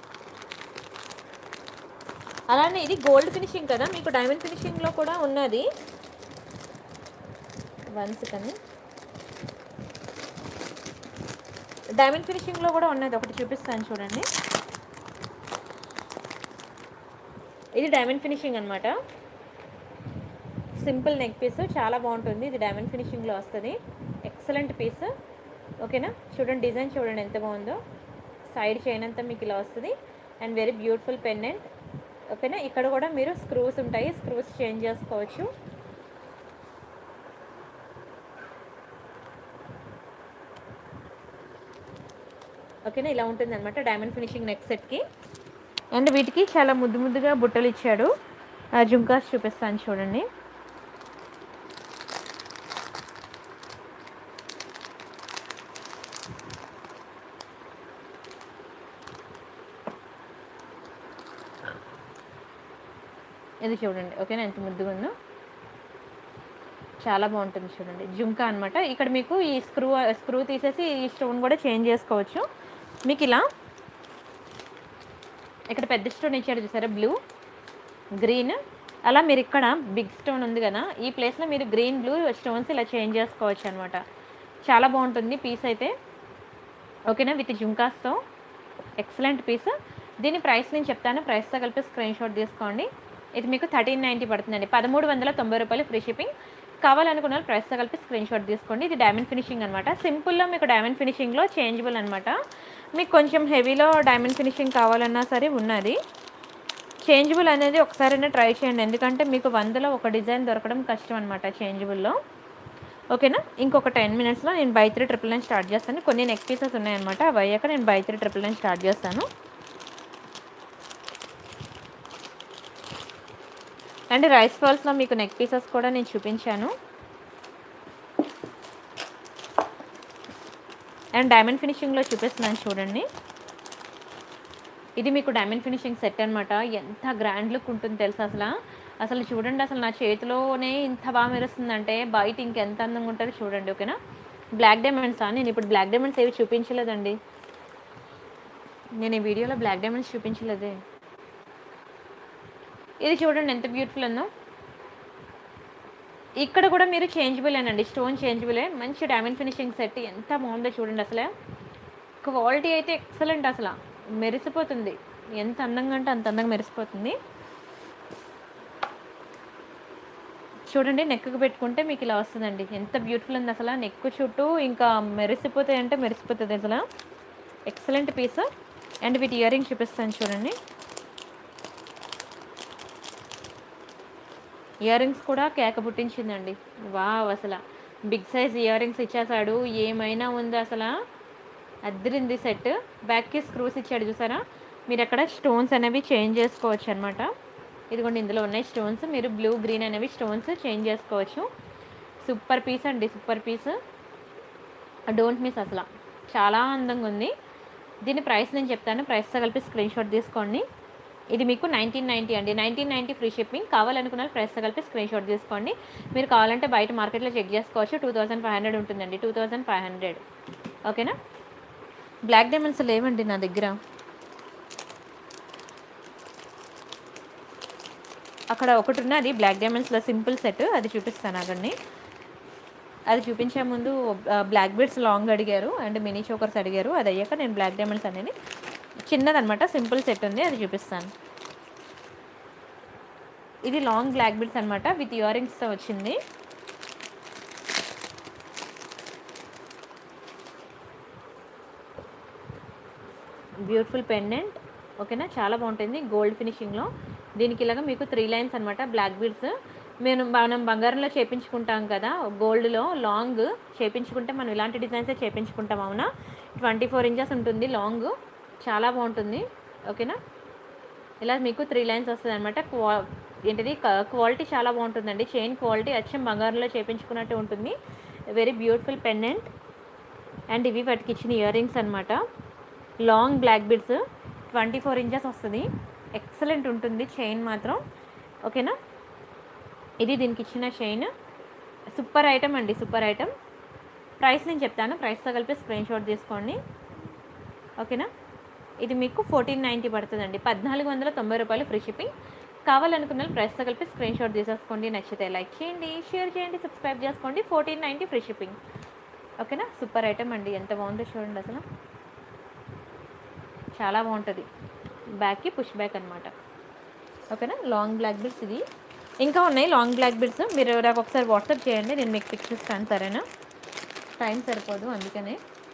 Speaker 1: అలానే ఇది గోల్డ్ ఫినిషింగ్ కదా మీకు డైమండ్ ఫినిషింగ్లో కూడా ఉన్నది వన్ సెకండ్ డైమండ్ ఫినిషింగ్లో కూడా ఉన్నది ఒకటి చూపిస్తాను చూడండి ఇది డైమండ్ ఫినిషింగ్ అనమాట సింపుల్ నెక్ పీస్ చాలా బాగుంటుంది ఇది డైమండ్ ఫినిషింగ్లో వస్తుంది ఎక్సలెంట్ పీస్ ఓకేనా చూడండి డిజైన్ చూడండి ఎంత బాగుందో సైడ్ చైన్ అంతా మీకు ఇలా వస్తుంది అండ్ వెరీ బ్యూటిఫుల్ పెండెంట్ ఓకేనా ఇక్కడ కూడా మీరు స్క్రూస్ ఉంటాయి స్క్రూస్ చేంజ్ చేసుకోవచ్చు ఓకేనా ఇలా ఉంటుంది అనమాట డైమండ్ ఫినిషింగ్ నెక్ సెట్కి అండ్ వీటికి చాలా ముద్దు ముద్దుగా బుట్టలు ఇచ్చాడు ఆ జుంకాస్ చూపిస్తాను చూడండి ఇది చూడండి ఓకేనా ఎంత ముద్దుగా ఉందో చాలా బాగుంటుంది చూడండి జుంకా అనమాట ఇక్కడ మీకు ఈ స్క్రూ స్క్రూ తీసేసి ఈ స్టోన్ కూడా చేంజ్ చేసుకోవచ్చు మీకు ఇలా ఇక్కడ పెద్ద స్టోన్ ఇచ్చాడు చూసారా బ్లూ గ్రీన్ అలా మీరు ఇక్కడ బిగ్ స్టోన్ ఉంది కదా ఈ ప్లేస్లో మీరు గ్రీన్ బ్లూ స్టోన్స్ ఇలా చేంజ్ చేసుకోవచ్చు అనమాట చాలా బాగుంటుంది పీస్ అయితే ఓకేనా విత్ జుంకాస్తో ఎక్సలెంట్ పీస్ దీని ప్రైస్ నేను చెప్తాను ప్రైస్తో కలిపి స్క్రీన్ షాట్ తీసుకోండి ఇది మీకు థర్టీన్ నైంటీ పడుతుందండి పదమూడు వందల తొంభై రూపాయలు ఫ్రీ షిప్పింగ్ కావాలనుకున్న వాళ్ళు ప్రైస్తో కలిపి స్క్రీన్ షాట్ తీసుకోండి ఇది డైమండ్ ఫినిషింగ్ అనమాట సింపుల్లో మీకు డైమండ్ ఫినిషింగ్లో చేంజబుల్ అనమాట మీకు కొంచెం హెవీలో డైమండ్ ఫినిషింగ్ కావాలన్నా సరే ఉన్నది చేంజబుల్ అనేది ఒకసారైనా ట్రై చేయండి ఎందుకంటే మీకు వందలో ఒక డిజైన్ దొరకడం కష్టం అనమాట చేంజబుల్లో ఓకేనా ఇంకొక టెన్ మినిట్స్లో నేను by three triple nine start చేస్తాను కొన్ని నెక్ పీసెస్ ఉన్నాయన్నమాట అవి అయ్యాక నేను by three triple nine start చేస్తాను అండ్ రైస్ పర్ల్స్లో మీకు నెక్ పీసెస్ కూడా నేను చూపించాను అండ్ డైమండ్ ఫినిషింగ్లో చూపిస్తున్నాను చూడండి ఇది మీకు డైమండ్ ఫినిషింగ్ సెట్ అనమాట ఎంత గ్రాండ్ లుక్ ఉంటుంది తెలుసా అసలు అసలు చూడండి అసలు నా చేతిలోనే ఇంత బాగా మెరుస్తుందంటే బయట ఇంకెంత అందంగా ఉంటుందో చూడండి ఓకేనా బ్లాక్ డైమండ్సా నేను ఇప్పుడు బ్లాక్ డైమండ్స్ ఏవి చూపించలేదండి నేను ఈ వీడియోలో బ్లాక్ డైమండ్స్ చూపించలేదే ఇది చూడండి ఎంత బ్యూటిఫుల్ ఉందో ఇక్కడ కూడా మీరు చేంజబుల్ అండి స్టోన్ చేంజబులే మంచి డైమండ్ ఫినిషింగ్ సెట్ ఎంత బాగుందో చూడండి అసలు క్వాలిటీ అయితే ఎక్సలెంట్ అసలు మెరిసిపోతుంది ఎంత అందంగా అంటే అంత అందంగా మెరిసిపోతుంది చూడండి నెక్కు పెట్టుకుంటే మీకు ఇలా వస్తుందండి ఎంత బ్యూటిఫుల్ ఉంది అసలు నెక్ చుట్టూ ఇంకా మెరిసిపోతాయి అంటే మెరిసిపోతుంది అసలు ఎక్సలెంట్ పీస్ అండ్ వీటి ఇయర్ రింగ్ చూపిస్తాను చూడండి ఇయర్ రింగ్స్ కూడా కేక పుట్టించిందండి వావ్ అసలు బిగ్ సైజ్ ఇయర్ రింగ్స్ ఇచ్చేసాడు ఏమైనా ఉంది అసలు అద్దరింది సెట్ బ్యాక్కి స్క్రూస్ ఇచ్చాడు చూసారా మీరు అక్కడ స్టోన్స్ అనేవి చేంజ్ చేసుకోవచ్చు అనమాట ఇదిగోండి ఇందులో ఉన్నాయి స్టోన్స్ మీరు బ్లూ గ్రీన్ అనేవి స్టోన్స్ చేంజ్ చేసుకోవచ్చు సూపర్ పీస్ అండి సూపర్ పీస్ డోంట్ మిస్ అసలు చాలా అందంగా ఉంది దీని ప్రైస్ నేను చెప్తాను ప్రైస్తో కలిపి స్క్రీన్ షాట్ తీసుకోండి ఇది మీకు నైన్టీన్ నైంటీ అండి నైన్టీన్ నైంటీ ఫ్రీ షిప్పింగ్ కావాలనుకున్న ప్రైస్తో కలిపి స్క్రీన్ షాట్ తీసుకోండి మీరు కావాలంటే బయట మార్కెట్లో చెక్ చేసుకోవచ్చు టూ థౌజండ్ ఫైవ్ హండ్రెడ్ ఉంటుందండి టూ థౌజండ్ ఫైవ్ హండ్రెడ్ ఓకేనా బ్లాక్ డైమండ్స్ లేవండి నా దగ్గర అక్కడ ఒకటి ఉన్నది బ్లాక్ డైమండ్స్లో సింపుల్ సెట్ అది చూపిస్తాను అక్కడిని అది చూపించే ముందు బ్లాక్ బీడ్స్ లాంగ్ అడిగారు అండ్ మినీ చోకర్స్ అడిగారు అది అయ్యాక నేను బ్లాక్ డైమండ్స్ అనేది చిన్నదనమాట సింపుల్ సెట్ ఉంది అది చూపిస్తాను ఇది లాంగ్ బ్లాక్ బీడ్స్ అనమాట విత్ ఇయర్ రింగ్స్తో వచ్చింది బ్యూటిఫుల్ పెండెంట్ ఓకేనా చాలా బాగుంటుంది గోల్డ్ ఫినిషింగ్లో దీనికి ఇలాగ మీకు త్రీ లైన్స్ అనమాట బ్లాక్ బీడ్స్ మేము మనం బంగారంలో చేపించుకుంటాం కదా గోల్డ్లో లాంగ్ చేపించుకుంటే మనం ఇలాంటి డిజైన్సే చేపించుకుంటాం అవునా ట్వంటీ ఫోర్ ఇంచెస్ ఉంటుంది లాంగ్ చాలా బాగుంటుంది ఓకేనా ఇలా మీకు త్రీ లైన్స్ వస్తుంది అనమాట క్వా ఏంటిది క్వాలిటీ చాలా బాగుంటుందండి చైన్ క్వాలిటీ అచ్చం బంగారంలో చేపించుకున్నట్టు ఉంటుంది వెరీ బ్యూటిఫుల్ పెండెంట్ అండ్ ఇవి వాటికి ఇచ్చిన ఇయర్ రింగ్స్ అనమాట long black beads twenty four inches వస్తుంది ఎక్సలెంట్ ఉంటుంది చైన్ మాత్రం ఓకేనా ఇది దీనికి ఇచ్చిన చైన్ సూపర్ ఐటమ్ అండి సూపర్ ఐటమ్ ప్రైస్ నేను చెప్తాను ప్రైస్తో కలిపి స్క్రీన్ షాట్ తీసుకోండి ఓకేనా ఇది మీకు ఫోర్టీన్ నైంటీ పడుతుందండి పద్నాలుగు వందల తొంభై రూపాయలు ఫ్రీ షిప్పింగ్ కావాలనుకున్న వాళ్ళు ప్రైస్తో కలిపి స్క్రీన్ షాట్ తీసేసుకోండి నచ్చితే లైక్ చేయండి షేర్ చేయండి సబ్స్క్రైబ్ చేసుకోండి ఫోర్టీన్ నైంటీ ఫ్రీ షిప్పింగ్ ఓకేనా సూపర్ ఐటమ్ అండి ఎంత బాగుందో చూడండి అసలు చాలా బాగుంటుంది బ్యాక్కి పుష్ బ్యాక్ అనమాట ఓకేనా లాంగ్ బ్లాక్ బిడ్స్ ఇది ఇంకా ఉన్నాయి లాంగ్ బ్లాక్ బిడ్స్ మీరు నాకు ఒకసారి వాట్సాప్ చేయండి నేను మీకు పిక్స్ ఇస్తాను సరేనా టైం సరిపోదు అందుకనే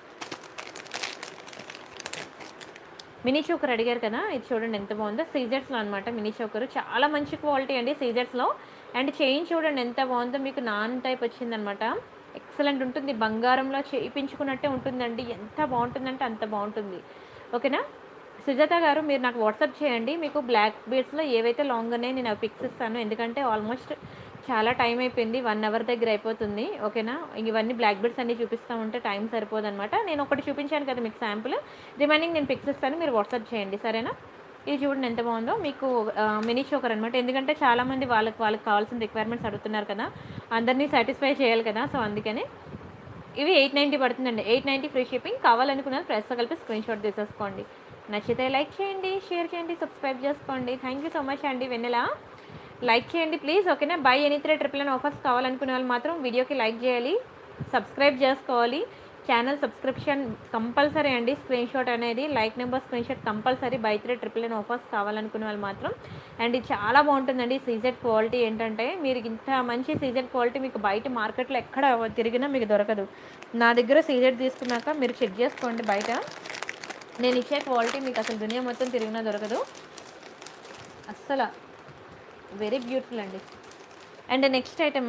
Speaker 1: మినీ చోకర్ అడిగారు కదా ఇది చూడండి ఎంత బాగుందో సీజర్స్లో అనమాట మినీ చోకర్ చాలా మంచి క్వాలిటీ అండి సీజర్స్లో అండ్ చైన్ చూడండి ఎంత బాగుందో మీకు నాన్ టైప్ వచ్చిందనమాట ఎక్సలెంట్ ఉంటుంది బంగారంలో చేయించుకున్నట్టే ఉంటుందండి ఎంత బాగుంటుందంటే అంత బాగుంటుంది ఓకేనా సుజాత గారు మీరు నాకు వాట్సాప్ చేయండి మీకు బ్లాక్ బీడ్స్లో ఏవైతే లాంగ్ ఉన్నాయో నేను అవి పిక్స్ ఇస్తాను ఎందుకంటే ఆల్మోస్ట్ చాలా టైం అయిపోయింది వన్ అవర్ దగ్గర అయిపోతుంది ఓకేనా ఇవన్నీ బ్లాక్ బీడ్స్ అన్ని చూపిస్తూ ఉంటే టైం సరిపోదు అనమాట నేను ఒకటి చూపించాను కదా మీకు శాంపుల్ రిమైనింగ్ నేను పిక్స్ ఇస్తాను మీరు వాట్సాప్ చేయండి సరేనా ఇది చూడండి ఎంత బాగుందో మీకు మినీ చోకర్ అనమాట ఎందుకంటే చాలామంది వాళ్ళకి వాళ్ళకి కావాల్సిన రిక్వైర్మెంట్స్ అడుగుతున్నారు కదా అందరినీ సాటిస్ఫై చేయాలి కదా సో అందుకని ఇవి ఎయిట్ నైంటీ పడుతుందండి ఎయిట్ నైంటీ ఫ్రీ షిప్పింగ్ కావాలనుకున్నారు ప్రెస్తో కలిపి స్క్రీన్ షాట్ తీసేసుకోండి నచ్చితే లైక్ చేయండి షేర్ చేయండి సబ్స్క్రైబ్ చేసుకోండి థ్యాంక్ యూ సో మచ్ అండి వెన్నెల లైక్ చేయండి ప్లీజ్ ఓకేనా buy any three triple nine offers కావాలనుకునే వాళ్ళు మాత్రం వీడియోకి లైక్ చేయాలి సబ్స్క్రైబ్ చేసుకోవాలి ఛానల్ సబ్స్క్రిప్షన్ కంపల్సరీ అండి స్క్రీన్ షాట్ అనేది like number screenshot compulsory buy three triple nine offers కావాలనుకునే వాళ్ళు మాత్రం అండ్ ఇది చాలా బాగుంటుందండి సీజెడ్ క్వాలిటీ ఏంటంటే మీరు ఇంత మంచి సీజెడ్ క్వాలిటీ మీకు బయట మార్కెట్లో ఎక్కడ తిరిగినా మీకు దొరకదు నా దగ్గర సీజెడ్ తీసుకున్నాక మీరు చెక్ చేసుకోండి బయట నేను ఇచ్చే క్వాలిటీ మీకు అసలు దునియా మొత్తం తిరిగినా దొరకదు అస్సలు వెరీ బ్యూటిఫుల్ అండి అండ్ నెక్స్ట్ ఐటమ్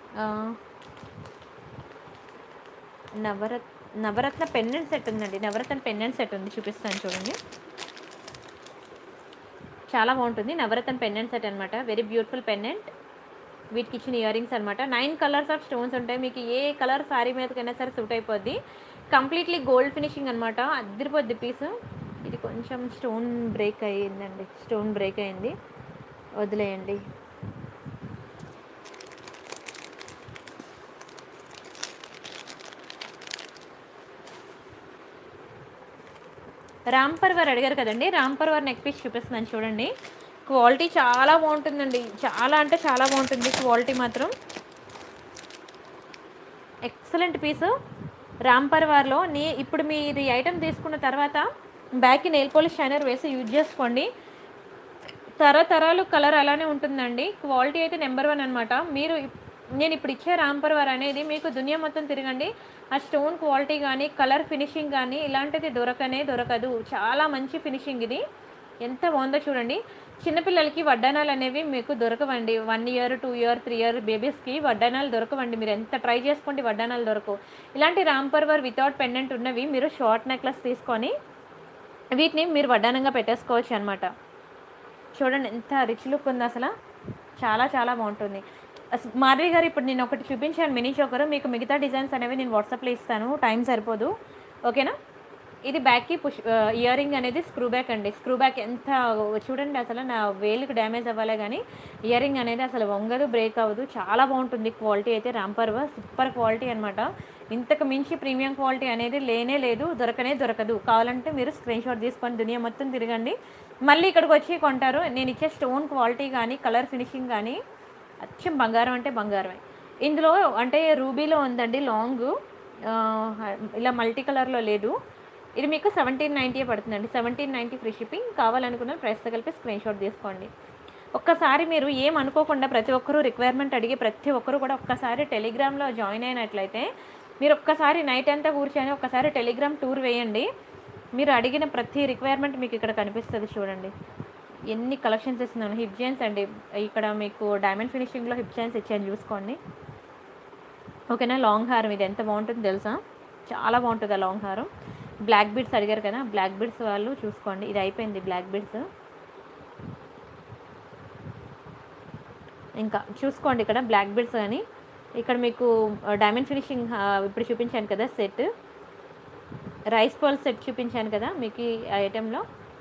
Speaker 1: నవరత్ నవరత్న పెండెంట్ సెట్ ఉందండి నవరత్న పెండెంట్ సెట్ ఉంది చూపిస్తాను చూడండి చాలా బాగుంటుంది నవరత్న పెండెంట్ సెట్ అనమాట వెరీ బ్యూటిఫుల్ పెండెంట్ వీటికి ఇచ్చిన ఇయర్ రింగ్స్ అనమాట నైన్ కలర్స్ ఆఫ్ స్టోన్స్ ఉంటాయి మీకు ఏ కలర్ శారీ మీదకైనా సరే సూట్ అయిపోద్ది కంప్లీట్లీ గోల్డ్ ఫినిషింగ్ అనమాట అద్దరిపోద్ది పీస్ ఇది కొంచెం స్టోన్ బ్రేక్ అయ్యిందండి స్టోన్ బ్రేక్ అయింది వదిలేయండి రాంపర్ వారు అడిగారు కదండి రాంపర్ వారు నెక్ పీస్ చూపిస్తున్నాను చూడండి క్వాలిటీ చాలా బాగుంటుందండి చాలా అంటే చాలా బాగుంటుంది క్వాలిటీ మాత్రం ఎక్సలెంట్ పీస్ రాంపర్ వార్లో నీ ఇప్పుడు మీరు ఈ ఐటెం తీసుకున్న తర్వాత బ్యాక్కి నెయిల్ పాలిష్ షైనర్ వేసి యూజ్ చేసుకోండి తరతరాలు కలర్ అలానే ఉంటుందండి క్వాలిటీ అయితే నెంబర్ వన్ అనమాట మీరు ఇప్- నేను ఇప్పుడు ఇచ్చే రాంపర్ వార్ అనేది మీకు దునియా మొత్తం తిరగండి ఆ స్టోన్ క్వాలిటీ కానీ కలర్ ఫినిషింగ్ కానీ ఇలాంటిది దొరకనే దొరకదు చాలా మంచి ఫినిషింగ్ ఇది ఎంత బాగుందో చూడండి చిన్నపిల్లలకి వడ్డానాలు అనేవి మీకు దొరకవండి one year two year three year బేబీస్కి వడ్డానాలు దొరకవండి మీరు ఎంత ట్రై చేసుకోండి వడ్డానాలు దొరకవు ఇలాంటి రాంపర్ వర్ వితౌట్ పెండెంట్ ఉన్నవి మీరు షార్ట్ నెక్లెస్ తీసుకొని వీటిని మీరు వడ్డానంగా పెట్టేసుకోవచ్చు అనమాట చూడండి ఎంత రిచ్ లుక్ ఉంది అసలు చాలా చాలా బాగుంటుంది అస- మాధవి గారు ఇప్పుడు నేను ఒకటి చూపించాను మినీ చోకరు మీకు మిగతా డిజైన్స్ అనేవి నేను వాట్సాప్లో ఇస్తాను టైం సరిపోదు ఓకేనా ఇది బ్యాక్కి పుష్ ఇయర్ రింగ్ అనేది స్క్రూ బ్యాక్ అండి స్క్రూ బ్యాక్ ఎంత చూడండి అసలు నా వేలుకి డ్యామేజ్ అవ్వాలే కానీ ఇయర్ రింగ్ అనేది అసలు వంగదు బ్రేక్ అవ్వదు చాలా బాగుంటుంది క్వాలిటీ అయితే రాంపర్వ సూపర్ క్వాలిటీ అనమాట ఇంతకు మించి ప్రీమియం క్వాలిటీ అనేది లేనే లేదు దొరకనే దొరకదు కావాలంటే మీరు స్క్రీన్ షాట్ తీసుకొని దునియా మొత్తం తిరగండి మళ్ళీ ఇక్కడికి వచ్చి కొంటారు నేను ఇచ్చే స్టోన్ క్వాలిటీ కానీ కలర్ ఫినిషింగ్ కానీ అచ్చం బంగారం అంటే బంగారమే ఇందులో అంటే రూబీలో ఉందండి లాంగ్ ఆ, ఇలా మల్టీ కలర్లో లేదు ఇది మీకు సెవెంటీన్ నైంటీ పడుతుందండి సెవెంటీన్ నైంటీ ఫ్రీ షిప్పింగ్ కావాలనుకున్న ప్రైస్తో కలిపి స్క్రీన్ షాట్ తీసుకోండి ఒక్కసారి మీరు ఏం అనుకోకుండా ప్రతి ఒక్కరూ రిక్వైర్మెంట్ అడిగి ప్రతి ఒక్కరు కూడా ఒక్కసారి టెలిగ్రామ్లో జాయిన్ అయినట్లయితే మీరు ఒక్కసారి నైట్ అంతా కూర్చొని ఒక్కసారి టెలిగ్రామ్ టూర్ వేయండి మీరు అడిగిన ప్రతి రిక్వైర్మెంట్ మీకు ఇక్కడ కనిపిస్తుంది చూడండి ఎన్ని కలెక్షన్స్ ఇస్తున్నాను హిప్ జైన్స్ అండి ఇక్కడ మీకు డైమండ్ ఫినిషింగ్లో హిప్ జైన్స్ ఇచ్చాను చూసుకోండి ఓకేనా లాంగ్ హారం ఇది ఎంత బాగుంటుంది తెలుసా చాలా బాగుంటుంది ఆ లాంగ్ హారం బ్లాక్ బీడ్స్ అడిగారు కదా బ్లాక్ బీడ్స్ వాళ్ళు చూసుకోండి ఇది అయిపోయింది బ్లాక్ బీడ్స్ ఇంకా చూసుకోండి ఇక్కడ బ్లాక్ బీడ్స్ కానీ ఇక్కడ మీకు డైమండ్ ఫినిషింగ్ ఇప్పుడు చూపించాను కదా సెట్ రైస్ పర్ల్ సెట్ చూపించాను కదా మీకు ఈ ఐటెంలో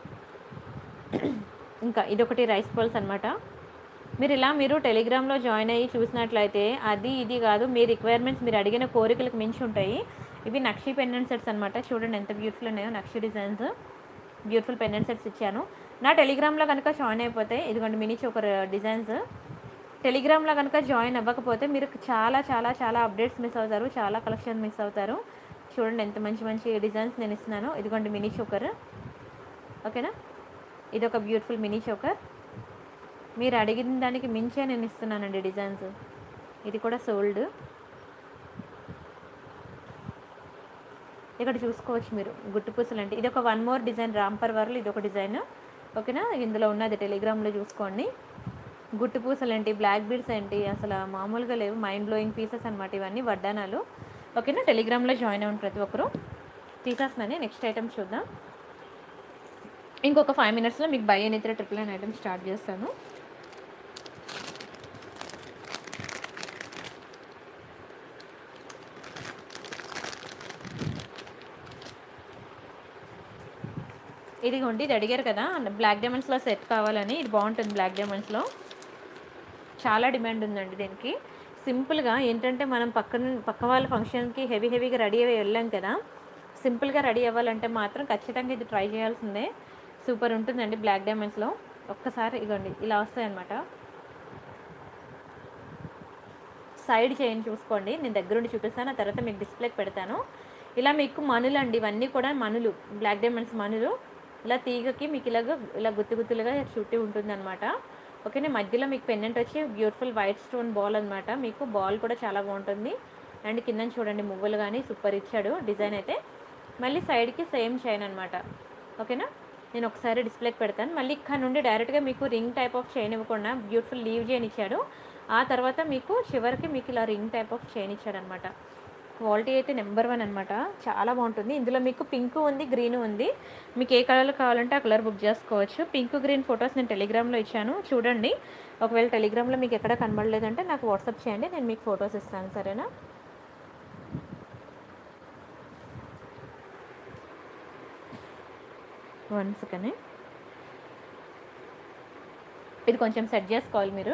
Speaker 1: ఇంకా ఇదొకటి రైస్ పర్ల్స్ అనమాట మీరు ఇలా మీరు టెలిగ్రామ్లో జాయిన్ అయ్యి చూసినట్లయితే అది ఇది కాదు మీ రిక్వైర్మెంట్స్ మీరు అడిగిన కోరికలకు మించి ఉంటాయి ఇవి నక్షి పెండెంట్ సెట్స్ అనమాట చూడండి ఎంత బ్యూటిఫుల్ ఉన్నాయో నక్షి డిజైన్స్ బ్యూటిఫుల్ పెండెంట్ సెట్స్ ఇచ్చాను నా టెలిగ్రామ్లో కనుక జాయిన్ అయిపోతే ఇదిగోండి మినీ చోకర్ డిజైన్స్ టెలిగ్రామ్లో కనుక జాయిన్ అవ్వకపోతే మీరు చాలా చాలా చాలా అప్డేట్స్ మిస్ అవుతారు చాలా కలెక్షన్ మిస్ అవుతారు చూడండి ఎంత మంచి మంచి డిజైన్స్ నేను ఇస్తున్నాను ఇదిగోండి మినీ చోకర్ ఓకేనా ఇది ఒక బ్యూటిఫుల్ మినీ చోకర్ మీరు అడిగిన దానికి మించే నేను ఇస్తున్నానండి డిజైన్స్ ఇది కూడా సోల్డ్ ఇక్కడ చూసుకోవచ్చు మీరు గుట్టు పూసలు అంటే ఇది ఒక వన్ మోర్ డిజైన్ రాంపర్ వర్లు ఇది ఒక డిజైన్ ఓకేనా ఇందులో ఉన్నది టెలిగ్రామ్లో చూసుకోండి గుట్టు పూసలు ఏంటి బ్లాక్ బీడ్స్ ఏంటి అసలు మామూలుగా లేవు మైండ్ బ్లోయింగ్ పీసెస్ అనమాట ఇవన్నీ వడ్డానాలు ఓకేనా టెలిగ్రామ్లో జాయిన్ అవ్వండి ప్రతి ఒక్కరు తీసేస్తున్నాను నెక్స్ట్ ఐటమ్ చూద్దాం ఇంకొక ఫైవ్ మినిట్స్లో మీకు బై అని ట్రిపుల్ నైన్ ఐటమ్ స్టార్ట్ చేస్తాను ఇదిగోండి ఇది అడిగారు కదా బ్లాక్ డైమండ్స్లో సెట్ కావాలని ఇది బాగుంటుంది బ్లాక్ డైమండ్స్లో చాలా డిమాండ్ ఉందండి దీనికి సింపుల్గా ఏంటంటే మనం పక్కన పక్క వాళ్ళ ఫంక్షన్కి హెవీ హెవీగా రెడీ అయ్యి వెళ్ళాం కదా సింపుల్గా రెడీ అవ్వాలంటే మాత్రం ఖచ్చితంగా ఇది ట్రై చేయాల్సిందే సూపర్ ఉంటుందండి బ్లాక్ డైమండ్స్లో ఒక్కసారి ఇగోండి ఇలా వస్తాయి అనమాట సైడ్ చైన్ చూసుకోండి నేను దగ్గరుండి చూపిస్తాను ఆ తర్వాత మీకు డిస్ప్లేకి పెడతాను ఇలా మీకు మనులు అండి ఇవన్నీ కూడా మనులు బ్లాక్ డైమండ్స్ మనులు ఇలా తీగకి మీకు ఇలాగ ఇలా గుత్తు గుత్తులుగా చుట్టి ఉంటుంది అనమాట ఓకేనే మధ్యలో మీకు పెండెంట్ వచ్చి బ్యూటిఫుల్ వైట్ స్టోన్ బాల్ అనమాట మీకు బాల్ కూడా చాలా బాగుంటుంది అండ్ కింద చూడండి మువ్వలు కానీ సూపర్ ఇచ్చాడు డిజైన్ అయితే మళ్ళీ సైడ్కి సేమ్ చైన్ అనమాట ఓకేనా నేను ఒకసారి డిస్ప్లేకి పెడతాను మళ్ళీ ఇక్కడ నుండి డైరెక్ట్గా మీకు రింగ్ టైప్ ఆఫ్ చైన్ ఇవ్వకుండా బ్యూటిఫుల్ లీవ్ చైన్ ఇచ్చాడు ఆ తర్వాత మీకు చివరికి మీకు ఇలా రింగ్ టైప్ ఆఫ్ చైన్ ఇచ్చాడు అనమాట క్వాలిటీ అయితే నెంబర్ వన్ అనమాట చాలా బాగుంటుంది ఇందులో మీకు పింక్ ఉంది గ్రీన్ ఉంది మీకు ఏ కలర్ కావాలంటే ఆ కలర్ బుక్ చేసుకోవచ్చు పింక్ గ్రీన్ ఫొటోస్ నేను టెలిగ్రామ్లో ఇచ్చాను చూడండి ఒకవేళ టెలిగ్రామ్లో మీకు ఎక్కడ కనబడలేదంటే నాకు వాట్సాప్ చేయండి నేను మీకు ఫొటోస్ ఇస్తాను సరేనా వన్ సెకండ్ ఇది కొంచెం సెట్ చేసుకోవాలి మీరు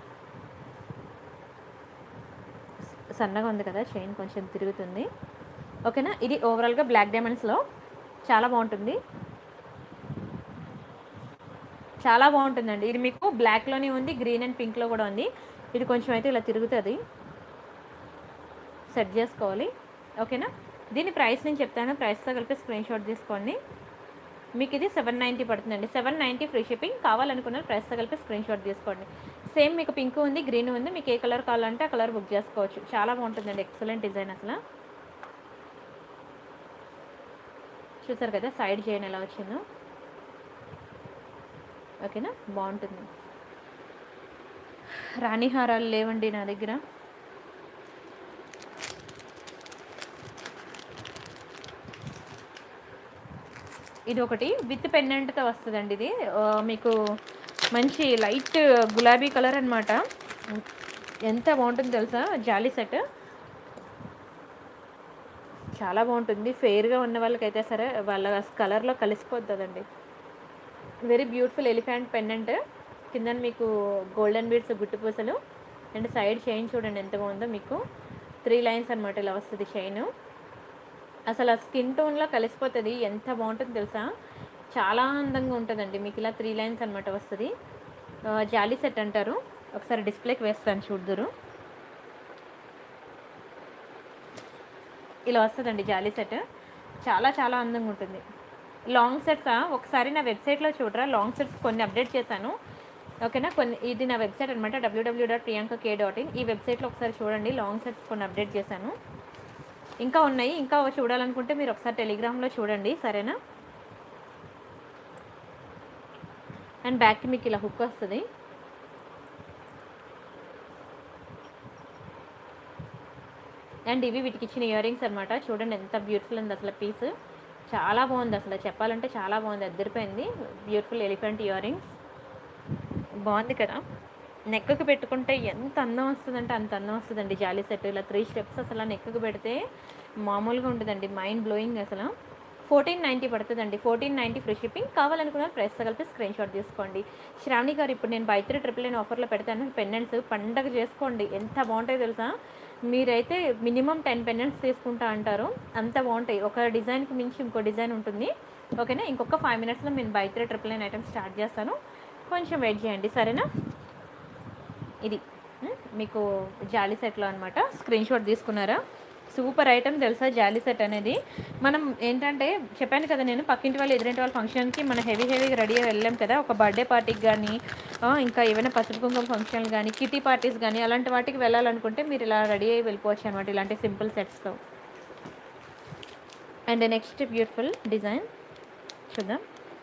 Speaker 1: సన్నగా ఉంది కదా చైన్ కొంచెం తిరుగుతుంది ఓకేనా ఇది ఓవరాల్గా బ్లాక్ డైమండ్స్లో చాలా బాగుంటుంది చాలా బాగుంటుందండి ఇది మీకు బ్లాక్లోనే ఉంది గ్రీన్ అండ్ పింక్లో కూడా ఉంది ఇది కొంచెం అయితే ఇలా తిరుగుతుంది సెట్ చేసుకోవాలి ఓకేనా దీని ప్రైస్ నేను చెప్తాను ప్రైస్తో కలిపి స్క్రీన్ షాట్ తీసుకోండి మీకు ఇది సెవెన్ నైంటీ పడుతుందండి సెవెన్ నైంటీ ఫ్రీ షిప్పింగ్ కావాలనుకున్న ప్రైస్తో కలిపి స్క్రీన్ షాట్ తీసుకోండి సేమ్ మీకు పింక్ ఉంది గ్రీన్ ఉంది మీకు ఏ కలర్ కావాలంటే ఆ కలర్ బుక్ చేసుకోవచ్చు చాలా బాగుంటుందండి ఎక్సలెంట్ డిజైన్ అసలు చూసారు కదా సైడ్ చేయని ఎలా వచ్చిందో ఓకేనా బాగుంటుంది రాణి హారాలు లేవండి నా దగ్గర ఇది ఒకటి విత్ పెండెంట్తో వస్తుందండి ఇది ఆ, మీకు మంచి లైట్ గులాబీ కలర్ అన్నమాట ఎంత బాగుంటుంది తెలుసా జాలీ సెట్ చాలా బాగుంటుంది ఫెయిర్గా ఉన్న వాళ్ళకైతే సరే వాళ్ళ కలర్లో కలిసిపోతుందండి వెరీ బ్యూటిఫుల్ ఎలిఫెంట్ పెండెంట్ కింద మీకు గోల్డెన్ బీడ్స్ గుట్టు పూసలు అండ్ సైడ్ చైన్ చూడండి ఎంత బాగుందో మీకు త్రీ లైన్స్ అనమాట ఇలా వస్తుంది చైన్ అసలు ఆ స్కిన్ టోన్లో కలిసిపోతుంది ఎంత బాగుంటుందో తెలుసా చాలా అందంగా ఉంటుందండి మీకు ఇలా త్రీ లైన్స్ అనమాట వస్తుంది ఆ, జాలీ సెట్ అంటారు ఒకసారి డిస్ప్లేకి వేస్తాను చూద్దరు ఇలా వస్తుందండి జాలీ సెట్ చాలా చాలా అందంగా ఉంటుంది లాంగ్ సెట్స్ ఒకసారి నా వెబ్సైట్లో చూడరా లాంగ్ సెట్స్ కొన్ని అప్డేట్ చేశాను ఓకేనా కొన్ని ఇది నా వెబ్సైట్ అనమాట W W dot Priyanka K dot in ఈ వెబ్సైట్లో ఒకసారి చూడండి లాంగ్ సెట్స్ కొన్ని అప్డేట్ చేశాను ఇంకా ఉన్నాయి ఇంకా చూడాలనుకుంటే మీరు ఒకసారి టెలిగ్రామ్లో చూడండి సరేనా అండ్ బ్యాక్కి మీకు ఇలా హుక్ వస్తుంది అండ్ ఇవి వీటికి ఇచ్చిన ఇయర్ రింగ్స్ అనమాట చూడండి ఎంత బ్యూటిఫుల్ ఉంది అసలు పీస్ చాలా బాగుంది అసలు చెప్పాలంటే చాలా బాగుంది అద్దరిపోయింది బ్యూటిఫుల్ ఎలిఫెంట్ ఇయర్ రింగ్స్ బాగుంది కదా నెక్కకు పెట్టుకుంటే ఎంత అందం వస్తుందంటే అంత అందం వస్తుందండి జాలీ సెట్ ఇలా త్రీ స్టెప్స్ అసలు నెక్కకు పెడితే మామూలుగా ఉంటుందండి మైండ్ బ్లోయింగ్ అసలు ఫోర్టీన్ నైంటీ పడుతుందండి ఫోర్టీన్ నైంటీ ఫ్రీ షిప్పింగ్ కావాలనుకున్న ప్రైస్ కలిపి స్క్రీన్ షాట్ తీసుకోండి శ్రావణి గారు ఇప్పుడు నేను బైత్రీ ట్రిపుల్ నైన్ ఆఫర్లో పెడతాను పెండెంట్స్ పండగ చేసుకోండి ఎంత బాగుంటాయి తెలుసా మీరైతే మినిమం టెన్ పెండెంట్స్ తీసుకుంటా అంటారు అంత బాగుంటాయి ఒక డిజైన్కి మించి ఇంకో డిజైన్ ఉంటుంది ఓకేనా ఇంకొక ఫైవ్ మినిట్స్లో నేను by three triple nine item start చేస్తాను కొంచెం వెయిట్ చేయండి సరేనా ఇది ఉమ్, మీకు జాలీ సెట్లో అనమాట స్క్రీన్ షాట్ తీసుకున్నారా సూపర్ ఐటమ్ తెలుసా జాలీ సెట్ అనేది మనం ఏంటంటే చెప్పాను కదా నేను పక్కింటి వాళ్ళు ఎదురింటి వాళ్ళ ఫంక్షన్కి మనం హెవీ హెవీగా రెడీ అయ్యి వెళ్ళాం కదా ఒక బర్త్డే పార్టీకి కానీ ఇంకా ఏమైనా పసుపు కుంకుమ ఫంక్షన్లు కానీ కిటీ పార్టీస్ కానీ అలాంటి వాటికి వెళ్ళాలనుకుంటే మీరు ఇలా రెడీ అయ్యి వెళ్ళిపోవచ్చు అనమాట ఇలాంటి సింపుల్ సెట్స్తో అండ్ నెక్స్ట్ బ్యూటిఫుల్ డిజైన్ చూద్దాం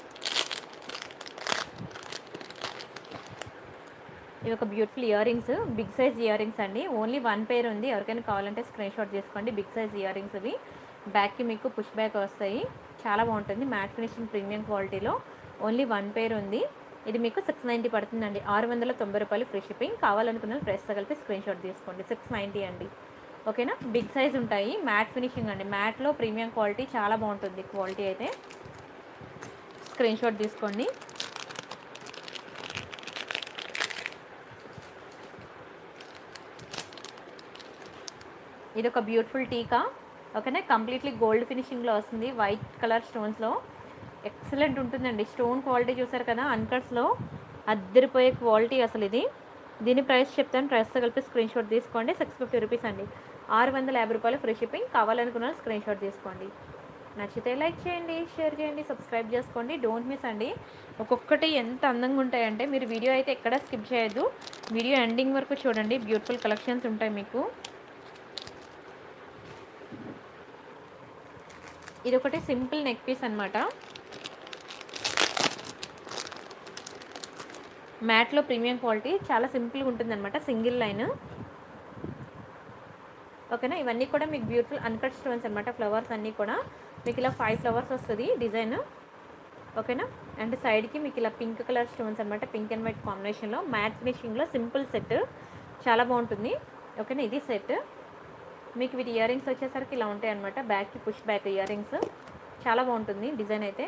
Speaker 1: ఇవి ఒక beautiful ear rings big size year rings అండి ఓన్లీ వన్ పేర్ ఉంది ఎవరికైనా కావాలంటే స్క్రీన్ షాట్ చేసుకోండి బిగ్ సైజ్ ఇయర్ రింగ్స్ ఇవి బ్యాక్కి మీకు పుష్ బ్యాక్ వస్తాయి చాలా బాగుంటుంది మ్యాట్ ఫినిషింగ్ ప్రీమియం క్వాలిటీలో ఓన్లీ వన్ పేర్ ఉంది ఇది మీకు సిక్స్ నైంటీ పడుతుందండి ఆరు వందల తొంభై రూపాయలు ఫ్రీ షిప్పింగ్ కావాలనుకున్న ప్రైస్ కలిపి స్క్రీన్ షాట్ తీసుకోండి సిక్స్ నైంటీ అండి ఓకేనా బిగ్ సైజ్ ఉంటాయి మ్యాట్ ఫినిషింగ్ అండి మ్యాట్లో ప్రీమియం క్వాలిటీ చాలా బాగుంటుంది క్వాలిటీ అయితే స్క్రీన్ షాట్ తీసుకోండి ఇది ఒక బ్యూటిఫుల్ టీకా ఓకేనా కంప్లీట్లీ గోల్డ్ ఫినిషింగ్లో వస్తుంది వైట్ కలర్ స్టోన్స్లో ఎక్సలెంట్ ఉంటుందండి స్టోన్ క్వాలిటీ చూసారు కదా అన్కట్స్లో అద్దరిపోయే క్వాలిటీ అసలు ఇది దీని ప్రైస్ చెప్తాను ప్రైస్తో కలిపి స్క్రీన్ షాట్ తీసుకోండి సిక్స్ ఫిఫ్టీ రూపీస్ అండి ఆరు వందల యాభై రూపాయలు ఫ్రీ షిప్పింగ్ కావాలనుకున్న స్క్రీన్ షాట్ తీసుకోండి నచ్చితే లైక్ చేయండి షేర్ చేయండి సబ్స్క్రైబ్ చేసుకోండి డోంట్ మిస్ అండి ఒక్కొక్కటి ఎంత అందంగా ఉంటాయంటే మీరు వీడియో అయితే ఎక్కడ స్కిప్ చేయొద్దు వీడియో ఎండింగ్ వరకు చూడండి బ్యూటిఫుల్ కలెక్షన్స్ ఉంటాయి మీకు ఇది ఒకటి సింపుల్ నెక్ పీస్ అనమాట మ్యాట్లో ప్రీమియం క్వాలిటీ చాలా సింపుల్గా ఉంటుంది అనమాట సింగిల్ లైన్ ఓకేనా ఇవన్నీ కూడా మీకు బ్యూటిఫుల్ అన్కట్ స్టోన్స్ అనమాట ఫ్లవర్స్ అన్నీ కూడా మీకు ఇలా ఫైవ్ ఫ్లవర్స్ వస్తుంది డిజైన్ ఓకేనా అండ్ సైడ్కి మీకు ఇలా పింక్ కలర్ స్టోన్స్ అనమాట పింక్ అండ్ వైట్ కాంబినేషన్లో మ్యాట్ ఫినిషింగ్లో సింపుల్ సెట్ చాలా బాగుంటుంది ఓకేనా ఇది సెట్ మీకు వీటి ఇయర్ రింగ్స్ వచ్చేసరికి ఇలా ఉంటాయి అనమాట బ్యాక్కి పుష్ బ్యాక్ ఇయర్ రింగ్స్ చాలా బాగుంటుంది డిజైన్ అయితే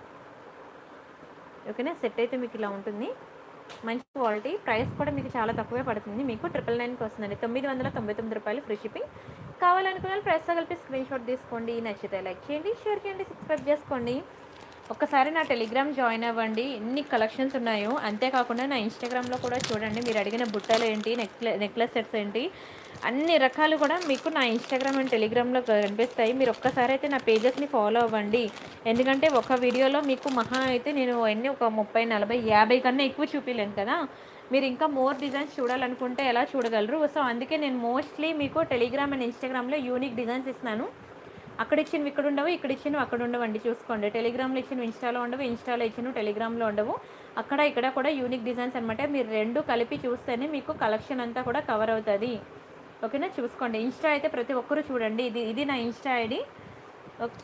Speaker 1: ఓకేనా సెట్ అయితే మీకు ఇలా ఉంటుంది మంచి క్వాలిటీ ప్రైస్ కూడా మీకు చాలా తక్కువే పడుతుంది మీకు ట్రిపుల్ నైన్కి వస్తుందండి తొమ్మిది వందల తొంభై తొమ్మిది రూపాయలు ఫ్రీ షిప్పింగ్ కావాలనుకున్న వాళ్ళు ప్రైస్తో కలిపి స్క్రీన్ షాట్ తీసుకోండి నచ్చితే లైక్ చేయండి షేర్ చేయండి సబ్స్క్రైబ్ చేసుకోండి ఒక్కసారి నా టెలిగ్రామ్ జాయిన్ అవ్వండి ఎన్ని కలెక్షన్స్ ఉన్నాయో అంతేకాకుండా నా ఇన్స్టాగ్రామ్లో కూడా చూడండి మీరు అడిగిన బుట్టలు ఏంటి నెక్లె నెక్లెస్ సెట్స్ ఏంటి అన్ని రకాలు కూడా మీకు నా ఇన్స్టాగ్రామ్ అండ్ టెలిగ్రామ్లో కనిపిస్తాయి మీరు ఒక్కసారి అయితే నా పేజెస్ని ఫాలో అవ్వండి ఎందుకంటే ఒక వీడియోలో మీకు మహా అయితే నేను ఎన్ని ఒక ముప్పై నలభై యాభై కన్నా ఎక్కువ చూపించలేను కదా మీరు ఇంకా మోర్ డిజైన్స్ చూడాలనుకుంటే ఎలా చూడగలరు సో అందుకే నేను మోస్ట్లీ మీకు టెలిగ్రామ్ అండ్ ఇన్స్టాగ్రామ్లో యూనిక్ డిజైన్స్ ఇస్తున్నాను అక్కడ ఇచ్చినవి ఇక్కడ ఉండవు ఇక్కడ ఇచ్చినవి అక్కడ ఉండవండి చూసుకోండి టెలిగ్రామ్లో ఇచ్చినవి ఇన్స్టాలో ఉండవు ఇన్స్టాలో ఇచ్చినవి టెలిగ్రామ్లో ఉండవు అక్కడ ఇక్కడ కూడా యూనిక్ డిజైన్స్ అనమాట మీరు రెండు కలిపి చూస్తేనే మీకు కలెక్షన్ అంతా కూడా కవర్ అవుతుంది ఓకేనా చూసుకోండి ఇన్స్టా అయితే ప్రతి ఒక్కరూ చూడండి ఇది ఇది నా ఇన్స్టా ఐడి ఓకే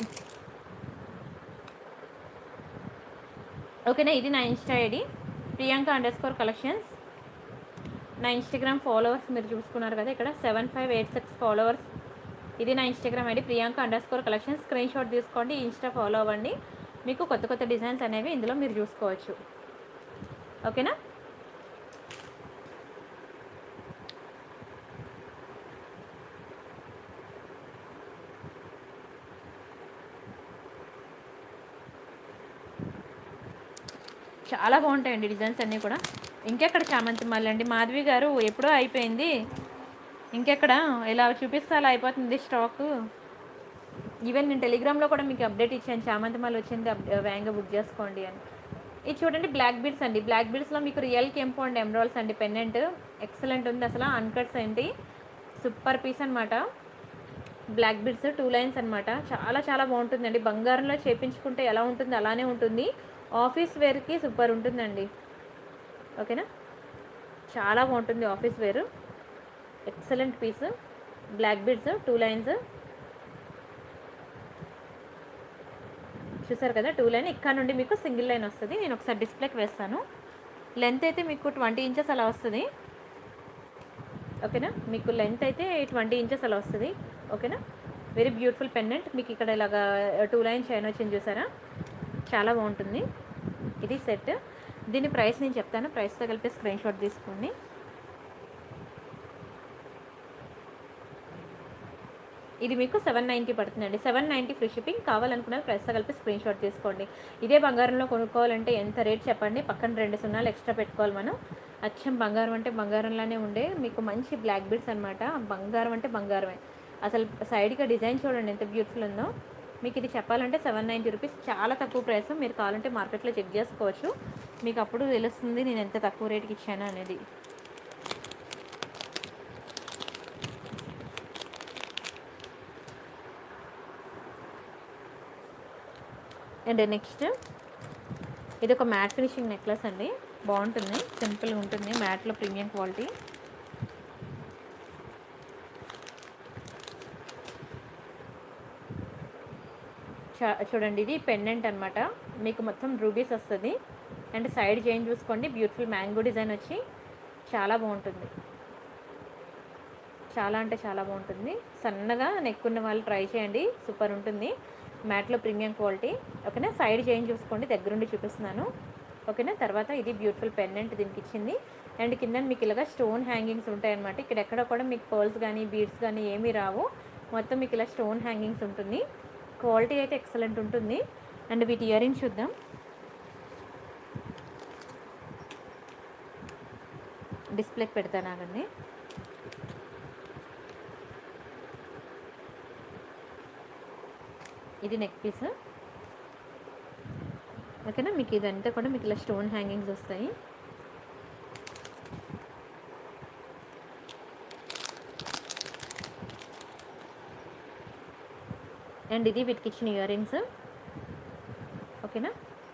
Speaker 1: ఓకేనా ఇది నా Insta ID Priyanka underscore collections నా ఇన్స్టాగ్రామ్ ఫాలోవర్స్ మీరు చూసుకున్నారు కదా ఇక్కడ seven five eight six followers ఇది నా Instagram ID Priyanka underscore collection screen shot తీసుకోండి ఇన్స్టా ఫాలో అవ్వండి మీకు కొత్త కొత్త డిజైన్స్ అనేవి ఇందులో మీరు చూసుకోవచ్చు ఓకేనా చాలా బాగుంటాయండి డిజైన్స్ అన్నీ కూడా ఇంకెక్కడ చామంతి మళ్ళీ అండి మాధవి గారు ఎప్పుడో అయిపోయింది ఇంకెక్కడ ఇలా చూపిస్తే అలా అయిపోతుంది స్టాక్ ఈవెన్ నేను టెలిగ్రామ్లో కూడా మీకు అప్డేట్ ఇచ్చాను చామంతి మళ్ళీ వచ్చింది అప్- వేగంగా బుక్ చేసుకోండి అని ఇది చూడండి బ్లాక్ బీడ్స్ అండి బ్లాక్ బీడ్స్లో మీకు రియల్ కెంపు అండ్ ఎమరాల్స్ అండి పెన్నెంట్ ఎక్సలెంట్ ఉంది అసలు అన్కట్స్ ఏంటి సూపర్ పీస్ అనమాట బ్లాక్ బీడ్స్ టూ లైన్స్ అనమాట చాలా చాలా బాగుంటుందండి బంగారంలో చేపించుకుంటే ఎలా ఉంటుంది అలానే ఉంటుంది ఆఫీస్ వేర్కి సూపర్ ఉంటుందండి ఓకేనా చాలా బాగుంటుంది office wear excellent piece black beads two lines చూసారు కదా టూ లైన్ ఇక్కడ నుండి మీకు సింగిల్ లైన్ వస్తుంది నేను ఒకసారి డిస్ప్లేకి వేస్తాను లెంత్ అయితే మీకు ట్వంటీ ఇంచెస్ అలా వస్తుంది ఓకేనా మీకు లెంత్ అయితే ట్వంటీ ఇంచెస్ అలా వస్తుంది ఓకేనా వెరీ బ్యూటిఫుల్ పెండెంట్ మీకు ఇక్కడ ఇలాగా టూ లైన్ చైన్ వచ్చింది చూసారా చాలా బాగుంటుంది ఇది సెట్ దీని ప్రైస్ నేను చెప్తాను ప్రైస్తో కలిపి స్క్రీన్ షాట్ తీసుకోండి ఇది మీకు సెవెన్ నైంటీ పడుతుందండి సెవెన్ నైంటీ ఫ్రీ షిప్పింగ్ కావాలనుకున్న ప్రైస్తో కలిపి స్క్రీన్ షాట్ తీసుకోండి ఇదే బంగారంలో కొనుక్కోవాలంటే ఎంత రేట్ చెప్పండి పక్కన రెండు సున్నాలు ఎక్స్ట్రా పెట్టుకోవాలి మనం అచ్చం బంగారం అంటే బంగారంలానే ఉండే మీకు మంచి బ్లాక్ బీడ్స్ అనమాట బంగారం అంటే బంగారమే అసలు సైడ్గా డిజైన్ చూడండి ఎంత బ్యూటిఫుల్ ఉందో మీకు ఇది చెప్పాలంటే సెవెన్ నైంటీ రూపీస్ చాలా తక్కువ ప్రైస్ మీరు కావాలంటే మార్కెట్లో చెక్ చేసుకోవచ్చు మీకు అప్పుడు తెలుస్తుంది నేను ఎంత తక్కువ రేట్కి ఇచ్చాను అనేది అండ్ నెక్స్ట్ ఇది ఒక మ్యాట్ ఫినిషింగ్ నెక్లెస్ అండి బాగుంటుంది సింపుల్గా ఉంటుంది మ్యాట్లో ప్రీమియం క్వాలిటీ చా- చూడండి ఇది పెండెంట్ అనమాట మీకు మొత్తం రూబీస్ వస్తుంది అండ్ సైడ్ చైన్ చూసుకోండి బ్యూటిఫుల్ మ్యాంగో డిజైన్ వచ్చి చాలా బాగుంటుంది చాలా అంటే చాలా బాగుంటుంది సన్నగా నెక్ ఉన్న వాళ్ళు ట్రై చేయండి సూపర్ ఉంటుంది మ్యాట్లో ప్రీమియం క్వాలిటీ ఓకేనా సైడ్ చైన్ చూసుకోండి దగ్గరుండి చూపిస్తున్నాను ఓకేనా తర్వాత ఇది బ్యూటిఫుల్ పెండెంట్ దీనికి ఇచ్చింది అండ్ కింద మీకు ఇలాగా స్టోన్ హ్యాంగింగ్స్ ఉంటాయన్నమాట ఇక్కడ ఎక్కడ కూడా మీకు పర్ల్స్ కానీ బీడ్స్ కానీ ఏమీ రావు మొత్తం మీకు ఇలా స్టోన్ హ్యాంగింగ్స్ ఉంటుంది క్వాలిటీ అయితే ఎక్సలెంట్ ఉంటుంది అండ్ వీటి ఇయర్ రింగ్స్ చూద్దాం డిస్ప్లేకి పెడతాను ఆగండి ఇది నెక్ పీస్ ఓకేనా మీకు ఇదంతా కూడా మీకు ఇలా స్టోన్ హ్యాంగింగ్స్ వస్తాయి అండ్ ఇది వీటికి ఇచ్చిన ఇయర్ రింగ్స్ ఓకేనా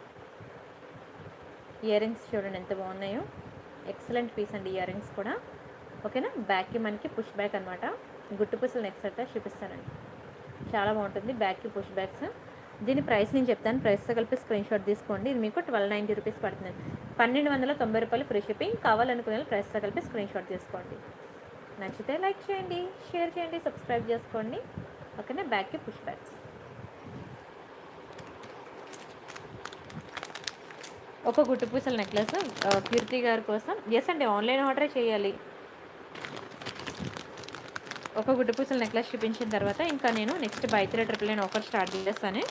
Speaker 1: ఇయర్ రింగ్స్ చూడండి ఎంత బాగున్నాయో ఎక్సలెంట్ పీస్ అండి ఇయర్ రింగ్స్ కూడా ఓకేనా బ్యాక్కి మనకి పుష్ బ్యాక్ అనమాట గుట్టు పూసల నెక్ సెట్ చూపిస్తానండి చాలా బాగుంటుంది బ్యాక్కి పుష్ బ్యాగ్స్ దీని ప్రైస్ నేను చెప్తాను ప్రైస్తో కలిపి స్క్రీన్ షాట్ తీసుకోండి ఇది మీకు ట్వెల్వ్ నైంటీ రూపీస్ పడుతుంది పన్నెండు వందల తొంభై రూపాయలు ఫ్రీ షిప్పింగ్ కావాలనుకునే వాళ్ళు ప్రైస్తో కలిపి స్క్రీన్ షాట్ తీసుకోండి నచ్చితే లైక్ చేయండి షేర్ చేయండి సబ్స్క్రైబ్ చేసుకోండి ఓకేనా బ్యాక్కి పుష్ బ్యాగ్స్ ఒక గుట్టు పూసల నెక్లెస్ కీర్తి గారి కోసం ఎస్ అండి ఆన్లైన్ ఆర్డర్ చేయాలి ఒక గుడ్డు పూసల నెక్లెస్ చూపించిన తర్వాత ఇంకా నేను next by three triple nine offer start చేస్తాను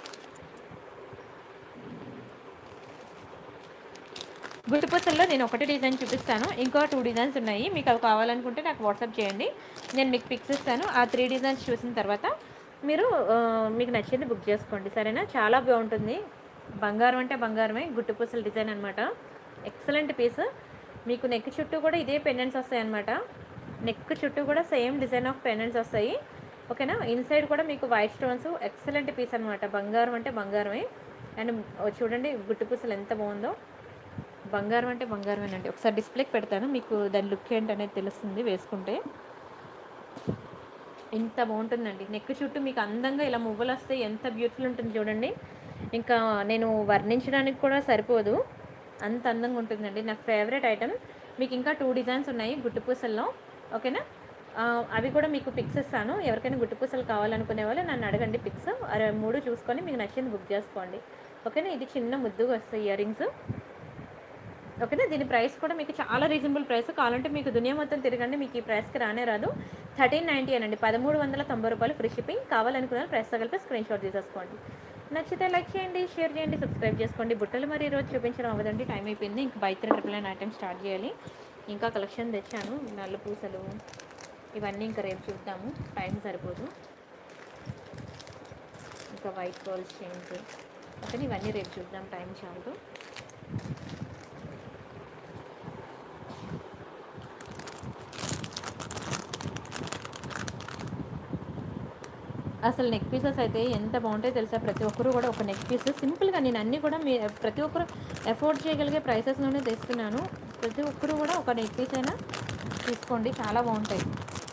Speaker 1: గుట్టు పూసల్లో నేను ఒకటి డిజైన్ చూపిస్తాను ఇంకా టూ డిజైన్స్ ఉన్నాయి మీకు అవి కావాలనుకుంటే నాకు వాట్సాప్ చేయండి నేను మీకు పిక్స్ ఇస్తాను ఆ త్రీ డిజైన్స్ చూసిన తర్వాత మీరు ఆ, మీకు నచ్చింది బుక్ చేసుకోండి సరేనా చాలా బాగుంటుంది బంగారం అంటే బంగారమే గుట్టు పూసల డిజైన్ అనమాట ఎక్సలెంట్ పీస్ మీకు నెక్ చుట్టూ కూడా ఇదే పెండెంట్స్ వస్తాయి అనమాట నెక్ చుట్టూ కూడా సేమ్ డిజైన్ ఆఫ్ పెండెంట్స్ వస్తాయి ఓకేనా ఇన్సైడ్ కూడా మీకు వైట్ స్టోన్స్ ఎక్సలెంట్ పీస్ అనమాట బంగారం అంటే బంగారమే అండ్ చూడండి గుట్టు పూసలు ఎంత బాగుందో బంగారం అంటే బంగారమేనండి ఒకసారి డిస్ప్లేకి పెడతాను మీకు దాని లుక్ ఏంటనేది తెలుస్తుంది వేసుకుంటే ఇంత బాగుంటుందండి నెక్ చుట్టూ మీకు అందంగా ఇలా మువ్వలు వస్తే ఎంత బ్యూటిఫుల్ ఉంటుంది చూడండి ఇంకా నేను వర్ణించడానికి కూడా సరిపోదు అంత అందంగా ఉంటుందండి నా ఫేవరెట్ ఐటమ్ మీకు ఇంకా టూ డిజైన్స్ ఉన్నాయి గుట్టు పూసల్లో ఓకేనా ఆ, అవి కూడా మీకు పిక్స్ ఇస్తాను ఎవరికైనా గుట్టు పూసలు కావాలనుకునే వాళ్ళు నన్ను అడగండి పిక్స్ అరే మూడు చూసుకొని మీకు నచ్చింది బుక్ చేసుకోండి ఓకేనా ఇది చిన్న ముద్దుగా వస్తాయి ఇయర్ రింగ్స్ ఓకేనా దీని ప్రైస్ కూడా మీకు చాలా రీజనబుల్ ప్రైస్ కావాలంటే మీకు దునియా మొత్తం తిరగండి మీకు ఈ ప్రైస్కి రానే రాదు థర్టీన్ నైంటీ అనండి పదమూడు వందల తొంభై రూపాయలు ఫ్రీ షిప్పింగ్ కావాలనుకున్న ప్రైస్ తగిలిపి స్క్రీన్ షాట్ తీసేసుకోండి నచ్చితే లైక్ చేయండి షేర్ చేయండి సబ్స్క్రైబ్ చేసుకోండి బుట్టలు మరి ఈరోజు చూపించడం అవ్వదండి టైం అయిపోయింది ఇంకా by three triple nine item start చేయాలి ఇంకా కలెక్షన్ తెచ్చాను నల్ల పూసలు ఇవన్నీ ఇంకా రేపు చూద్దాము టైం సరిపోదు ఇంకా వైట్ బాల్స్ చైన్స్ ఓకే ఇవన్నీ రేపు చూద్దాం టైం చాలు అసలు నెక్ పీసెస్ అయితే ఎంత బాగుంటాయో తెలుసా ప్రతి ఒక్కరు కూడా ఒక నెక్ పీస్ సింపుల్గా నేను అన్నీ కూడా మీ ప్రతి ఒక్కరు ఎఫోర్డ్ చేయగలిగే ప్రైసెస్లోనే తెస్తున్నాను ప్రతి ఒక్కరు కూడా ఒక నెక్ పీస్ అయినా తీసుకోండి చాలా బాగుంటాయి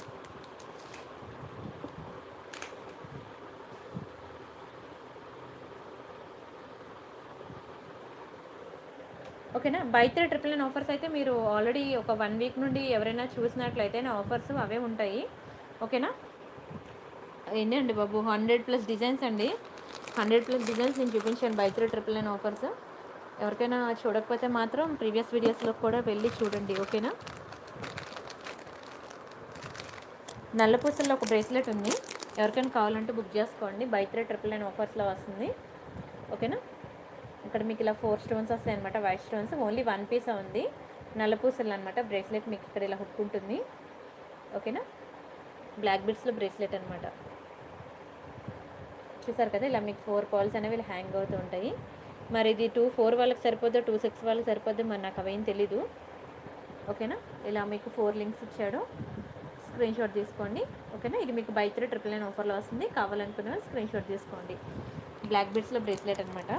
Speaker 1: ఓకేనా by three triple nine offers అయితే మీరు ఆల్రెడీ ఒక వన్ వీక్ నుండి ఎవరైనా చూసినట్లయితే నా ఆఫర్స్ అవే ఉంటాయి ఓకేనా ఎన్ని అండి బాబు హండ్రెడ్ ప్లస్ డిజైన్స్ అండి హండ్రెడ్ ప్లస్ డిజైన్స్ నేను చూపించాను by three triple nine offers ఎవరికైనా చూడకపోతే మాత్రం ప్రీవియస్ వీడియోస్లో కూడా వెళ్ళి చూడండి ఓకేనా నల్ల పూసల్లో ఒక బ్రేస్లెట్ ఉంది ఎవరికైనా కావాలంటే బుక్ చేసుకోండి బై త్రీ ట్రిపుల్ నైన్ ఆఫర్స్లో వస్తుంది ఓకేనా ఇక్కడ మీకు ఇలా ఫోర్ స్టోన్స్ వస్తాయి అనమాట white stones only one piece ఉంది నల్ల పూసలు అనమాట బ్రేస్లెట్ మీకు ఇక్కడ ఇలా హుక్ ఉంటుంది ఓకేనా బ్లాక్ బిట్స్లో బ్రేస్లెట్ అనమాట చూసారు కదా ఇలా మీకు ఫోర్ పాల్స్ అనేవి ఇలా హ్యాంగ్ అవుతూ ఉంటాయి మరి ఇది టూ ఫోర్ వాళ్ళకి సరిపోద్దో టూ సిక్స్ వాళ్ళకి సరిపోద్దో మరి నాకు అవేం తెలీదు ఓకేనా ఇలా మీకు ఫోర్ లింక్స్ ఇచ్చాడు స్క్రీన్ షాట్ తీసుకోండి ఓకేనా ఇది మీకు బై త్రీ ట్రిపుల్ నైన్ ఆఫర్లో వస్తుంది కావాలనుకునే వాళ్ళు స్క్రీన్ షాట్ తీసుకోండి బ్లాక్ బిట్స్లో బ్రేస్లెట్ అనమాట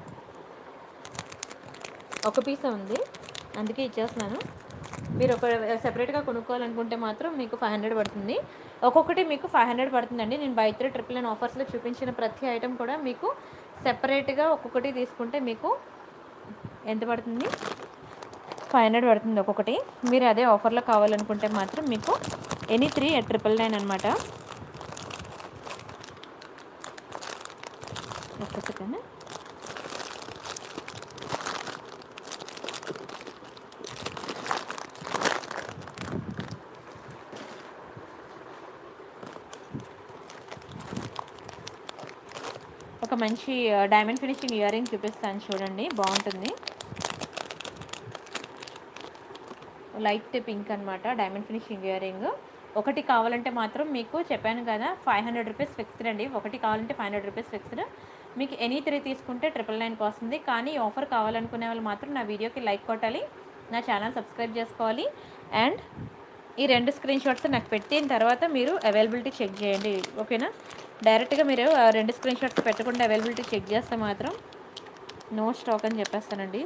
Speaker 1: ఒక పీస్ ఉంది అందుకే ఇచ్చేస్తున్నాను మీరు ఒక సెపరేట్గా కొనుక్కోవాలనుకుంటే మాత్రం మీకు ఫైవ్ హండ్రెడ్ పడుతుంది ఒక్కొక్కటి మీకు ఫైవ్ హండ్రెడ్ పడుతుందండి నేను బై త్రీ ట్రిపుల్ నైన్ ఆఫర్స్లో చూపించిన ప్రతి ఐటెం కూడా మీకు సెపరేట్గా ఒక్కొక్కటి తీసుకుంటే మీకు ఎంత పడుతుంది ఫైవ్ హండ్రెడ్ పడుతుంది ఒక్కొక్కటి మీరు అదే ఆఫర్లో కావాలనుకుంటే మాత్రం మీకు any three at triple nine అనమాట ఒక్క సెకండ్ ఒక మంచి డైమండ్ ఫినిషింగ్ ఇయర్ రింగ్ చూపిస్తాను చూడండి బాగుంటుంది లైట్ పింక్ అనమాట డైమండ్ ఫినిషింగ్ ఇయర్ రింగ్ ఒకటి కావాలంటే మాత్రం మీకు చెప్పాను కదా ఫైవ్ హండ్రెడ్ రూపీస్ ఫిక్స్డ్ అండి ఒకటి కావాలంటే ఫైవ్ హండ్రెడ్ రూపీస్ ఫిక్స్డ్ మీకు ఎనీ త్రీ తీసుకుంటే ట్రిపుల్ నైన్కి వస్తుంది కానీ ఈ ఆఫర్ కావాలనుకునే వాళ్ళు మాత్రం నా వీడియోకి లైక్ కొట్టాలి నా ఛానల్ సబ్స్క్రైబ్ చేసుకోవాలి అండ్ ఈ రెండు స్క్రీన్ షాట్స్ నాకు పెట్టిన తర్వాత మీరు అవైలబిలిటీ చెక్ చేయండి ఓకేనా డైరెక్ట్గా మీరు ఆ రెండు స్క్రీన్ షాట్స్ పెట్టకుండా అవైలబిలిటీ చెక్ చేస్తే మాత్రం నో స్టాక్ అని చెప్పేస్తానండి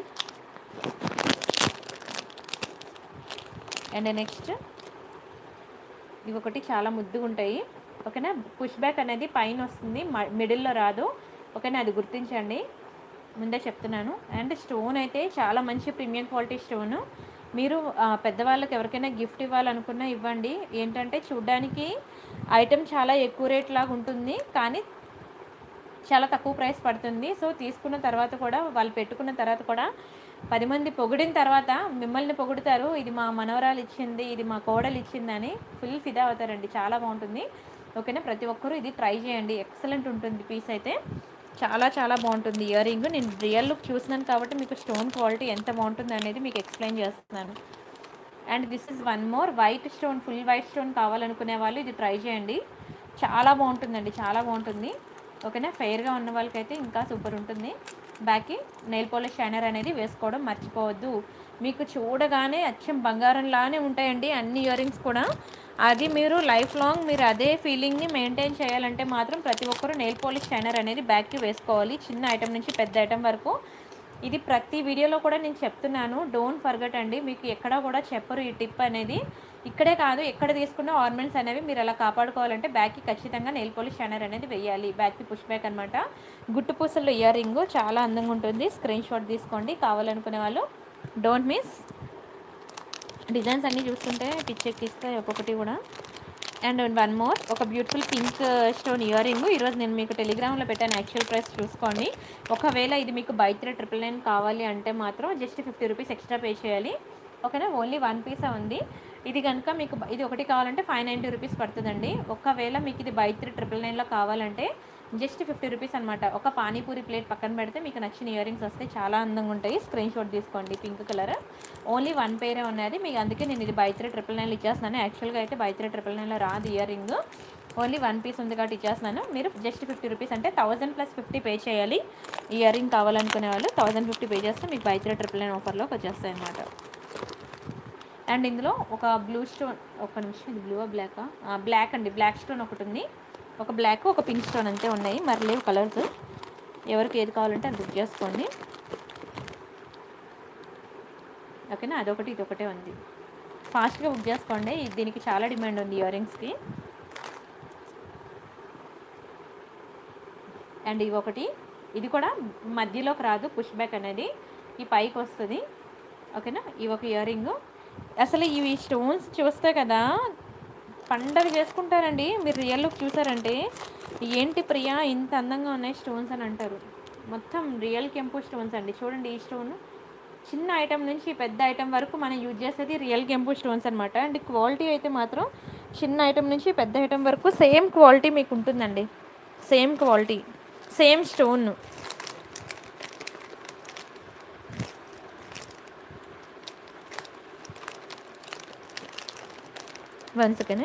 Speaker 1: అండ్ నెక్స్ట్ ఇవి ఒకటి చాలా ముద్దుగా ఉంటాయి ఓకేనా పుష్ బ్యాక్ అనేది పైన వస్తుంది మిడిల్లో రాదు ఓకేనా అది గుర్తించండి ముందే చెప్తున్నాను అండ్ స్టోన్ అయితే చాలా మంచి ప్రీమియం క్వాలిటీ స్టోన్ మీరు ఆ, పెద్దవాళ్ళకి ఎవరికైనా గిఫ్ట్ ఇవ్వాలనుకున్నా ఇవ్వండి ఏంటంటే చూడ్డానికి ఐటెం చాలా ఎక్కువ రేట్ లాగా ఉంటుంది కానీ చాలా తక్కువ ప్రైస్ పడుతుంది సో తీసుకున్న తర్వాత కూడా వాళ్ళు పెట్టుకున్న తర్వాత కూడా పది మంది పొగిడిన తర్వాత మిమ్మల్ని పొగుడుతారు ఇది మా మనవరాలు ఇచ్చింది ఇది మా కోడలు ఇచ్చింది అని ఫుల్ ఫిదా అవుతారండి చాలా బాగుంటుంది ఓకేనా ప్రతి ఒక్కరూ ఇది ట్రై చేయండి ఎక్సలెంట్ ఉంటుంది పీస్ అయితే చాలా చాలా బాగుంటుంది ఇయర్ రింగ్ నేను రియల్ లుక్ చూసినాను కాబట్టి మీకు స్టోన్ క్వాలిటీ ఎంత బాగుంటుంది అనేది మీకు ఎక్స్ప్లెయిన్ చేస్తున్నాను and this is one more white stone full white stone కావాలనుకునే వాళ్ళు ఇది ట్రై చేయండి చాలా బాగుంటుందండి చాలా బాగుంటుంది ఓకేనా ఫెయిర్గా ఉన్న వాళ్ళకైతే ఇంకా సూపర్ ఉంటుంది బ్యాక్కి నెయిల్ పాలిష్ షైనర్ అనేది వేసుకోవడం మర్చిపోవద్దు మీకు చూడగానే అచ్చం బంగారంలానే ఉంటాయండి అన్ని ఇయర్ రింగ్స్ కూడా అది మీరు లైఫ్ లాంగ్ మీరు అదే ఫీలింగ్ని మెయింటైన్ చేయాలంటే మాత్రం ప్రతి ఒక్కరు నెయిల్ పాలిష్ షైనర్ అనేది బ్యాక్కి వేసుకోవాలి చిన్న ఐటెం నుంచి పెద్ద ఐటెం వరకు ఇది ప్రతి వీడియోలో కూడా నేను చెప్తున్నాను డోంట్ ఫర్గట్ అండి మీకు ఎక్కడా కూడా చెప్పరు ఈ టిప్ అనేది ఇక్కడే కాదు ఎక్కడ తీసుకున్న ఆర్నమెంట్స్ అనేవి మీరు అలా కాపాడుకోవాలంటే బ్యాక్కి ఖచ్చితంగా నెయిల్ పాలిష్ షైనర్ అనేది వేయాలి బ్యాక్కి పుష్ బ్యాక్ అనమాట గుట్టు పూసల్లో ఇయర్ రింగ్ చాలా అందంగా ఉంటుంది స్క్రీన్ షాట్ తీసుకోండి కావాలనుకునే వాళ్ళు డోంట్ మిస్ డిజైన్స్ అన్నీ చూస్తుంటే పిచ్చెక్కిస్తాయి ఒక్కొక్కటి కూడా అండ్ వన్ మోర్ ఒక beautiful pink stone ear ring ఈరోజు నేను మీకు టెలిగ్రామ్లో పెట్టాను యాక్చువల్ ప్రైస్ చూసుకోండి ఒకవేళ ఇది మీకు బై త్రీ ట్రిపుల్ నైన్ కావాలి అంటే మాత్రం just fifty rupees extra pay చేయాలి ఓకేనా ఓన్లీ వన్ పీసే ఉంది ఇది కనుక మీకు బ- ఇది ఒకటి కావాలంటే ఫైవ్ నైంటీ రూపీస్ పడుతుందండి ఒకవేళ మీకు ఇది బై త్రీ ట్రిపుల్ నైన్లో కావాలంటే జస్ట్ ఫిఫ్టీ రూపీస్ అనమాట ఒక పానీపూరి ప్లేట్ పక్కన పెడితే మీకు నచ్చిన ఇయర్ రింగ్స్ వస్తే చాలా అందంగా ఉంటాయి స్క్రీన్ షాట్ తీసుకోండి పింక్ కలర్ ఓన్లీ వన్ పేరే ఉన్నది మీకు అందుకే నేను ఇది బై త్రీ ట్రిపుల్ నైన్లో ఇచ్చేస్తున్నాను యాక్చువల్గా అయితే బై త్రీ ట్రిపుల్ నైన్లో రాదు ear ring only one piece ఉంది కాబట్టి ఇచ్చేస్తున్నాను మీరు జస్ట్ ఫిఫ్టీ రూపీస్ అంటే థౌసండ్ ప్లస్ ఫిఫ్టీ పే చేయాలి ఇయర్ రింగ్ కావాలనుకునే వాళ్ళు థౌసండ్ ఫిఫ్టీ పే చేస్తే మీకు బై త్రీ ట్రిపుల్ నైన్ ఆఫర్లోకి వచ్చేస్తాయి అన్నమాట అండ్ ఇందులో ఒక బ్లూ స్టోన్ ఒక నిమిషం ఇది బ్లూ బ్లాకా బ్లాక్ అండి బ్లాక్ స్టోన్ ఒకటి ఉంది ఒక బ్లాక్ ఒక పింక్ స్టోన్ అంతే ఉన్నాయి మరి లేవు కలర్స్ ఎవరికి ఏది కావాలంటే అది బుక్ చేసుకోండి ఓకేనా అదొకటి ఇది ఒకటే ఉంది ఫాస్ట్గా బుక్ చేసుకోండి ఇది- దీనికి చాలా డిమాండ్ ఉంది ఇయర్ రింగ్స్కి అండ్ ఇవి ఒకటి ఇది కూడా మధ్యలోకి రాదు పుష్ బ్యాక్ అనేది ఈ పైకి వస్తుంది ఓకేనా ఇవి ఒక ఇయర్ రింగ్ అసలు ఇవి స్టోన్స్ చూస్తే కదా పండగ చేసుకుంటారండి మీరు రియల్ లుక్ చూసారంటే ఏంటి ప్రియా ఇంత అందంగా ఉన్నాయి స్టోన్స్ అని అంటారు మొత్తం రియల్ కెంపు స్టోన్స్ అండి చూడండి ఈ స్టోన్ చిన్న ఐటెం నుంచి పెద్ద ఐటెం వరకు మనం యూజ్ చేసేది రియల్ కెంపు స్టోన్స్ అనమాట అండ్ క్వాలిటీ అయితే మాత్రం చిన్న ఐటెం నుంచి పెద్ద ఐటెం వరకు సేమ్ క్వాలిటీ మీకు ఉంటుందండి same quality same stone one second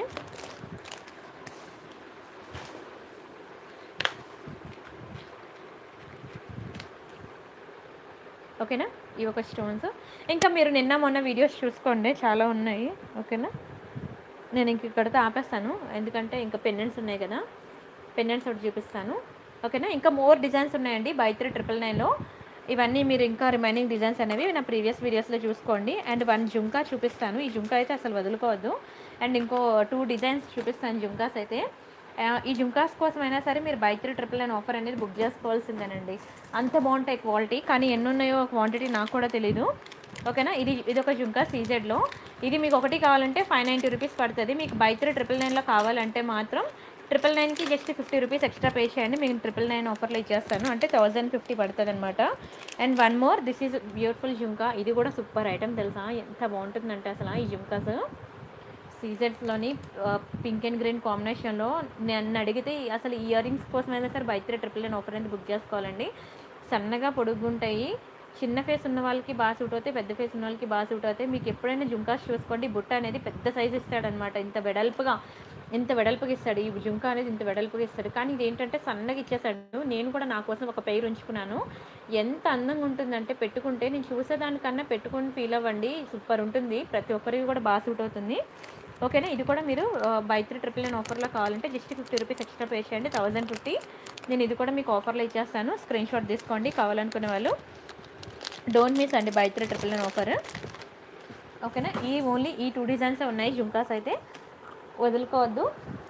Speaker 1: ఓకేనా ఇవి ఒక స్టోన్స్ ఇంకా మీరు నిన్న మొన్న వీడియోస్ చూసుకోండి చాలా ఉన్నాయి ఓకేనా నేను ఇంక ఇక్కడితో ఆపేస్తాను ఎందుకంటే ఇంకా పెండెంట్స్ ఉన్నాయి కదా పెండెంట్స్ ఒకటి చూపిస్తాను ఓకేనా ఇంకా మోర్ డిజైన్స్ ఉన్నాయండి బై త్రీ ట్రిపుల్ నైన్లో ఇవన్నీ మీరు ఇంకా రిమైనింగ్ డిజైన్స్ అనేవి నా ప్రీవియస్ వీడియోస్లో చూసుకోండి అండ్ వన్ జుంకా చూపిస్తాను ఈ జుంకా అయితే అసలు వదులుకోవద్దు అండ్ ఇంకో టూ డిజైన్స్ చూపిస్తాను జుంకాస్ అయితే ఆ, ఈ జుంకాస్ కోసమైనా సరే మీరు by three triple nine offer అనేది బుక్ చేసుకోవాల్సిందేనండి అంత బాగుంటాయి క్వాలిటీ కానీ ఎన్ని ఉన్నాయో క్వాంటిటీ నాకు కూడా తెలీదు ఓకేనా ఇది ఇది ఒక జుంకా సీజెడ్లో ఇది మీకు ఒకటి కావాలంటే ఫైవ్ నైంటీ రూపీస్ పడుతుంది మీకు బై త్రీ ట్రిపుల్ నైన్లో కావాలంటే మాత్రం ట్రిపుల్ నైన్కి just fifty rupees extra pay చేయండి మీకు ట్రిపుల్ నైన్ ఆఫర్లో ఇచ్చేస్తాను అంటే థౌజండ్ ఫిఫ్టీ పడుతుంది అనమాట and one more this is beautiful jhumka ఇది కూడా సూపర్ ఐటమ్ తెలుసా ఎంత బాగుంటుందంటే అసలు ఈ జుంకాస్ సీజెడ్స్లోని పింక్ అండ్ గ్రీన్ కాంబినేషన్లో నన్ను అడిగితే అసలు ఇయర్ రింగ్స్ కోసం అయినా సరే by three triple nine offer అనేది బుక్ చేసుకోవాలండి సన్నగా పొడుగుంటాయి చిన్న ఫేస్ ఉన్న వాళ్ళకి బాగా సూట్ అవుతాయి పెద్ద ఫేస్ ఉన్న వాళ్ళకి బాగా సూట్ అవుతాయి మీకు ఎప్పుడైనా జుంకాస్ చూసుకోండి బుట్ట అనేది పెద్ద సైజ్ ఇస్తాడనమాట ఇంత వెడల్పుగా ఇంత వెడల్పుగా ఇస్తాడు ఈ జుంకా అనేది ఇంత వెడల్పుగా ఇస్తాడు కానీ ఇది ఏంటంటే సన్నగా ఇచ్చేసాడు నేను కూడా నా కోసం ఒక పెయిర్ ఉంచుకున్నాను ఎంత అందంగా ఉంటుందంటే పెట్టుకుంటే నేను చూసేదానికన్నా పెట్టుకుని ఫీల్ అవ్వండి సూపర్ ఉంటుంది ప్రతి ఒక్కరికి కూడా బాగా సూట్ అవుతుంది ఓకేనా ఇది కూడా మీరు బై త్రీ ట్రిపుల్ నైన్ ఆఫర్లో కావాలంటే just fifty rupees extra pay చేయండి థౌజండ్ ఫిఫ్టీ నేను ఇది కూడా మీకు ఆఫర్లో ఇచ్చేస్తాను స్క్రీన్ షాట్ తీసుకోండి కావాలనుకునే వాళ్ళు డోంట్ మిస్ అండి by three triple nine offer ఓకేనా ఈ ఓన్లీ ఈ టూ డిజైన్స్ ఉన్నాయి జుంకాస్ అయితే వదులుకోవద్దు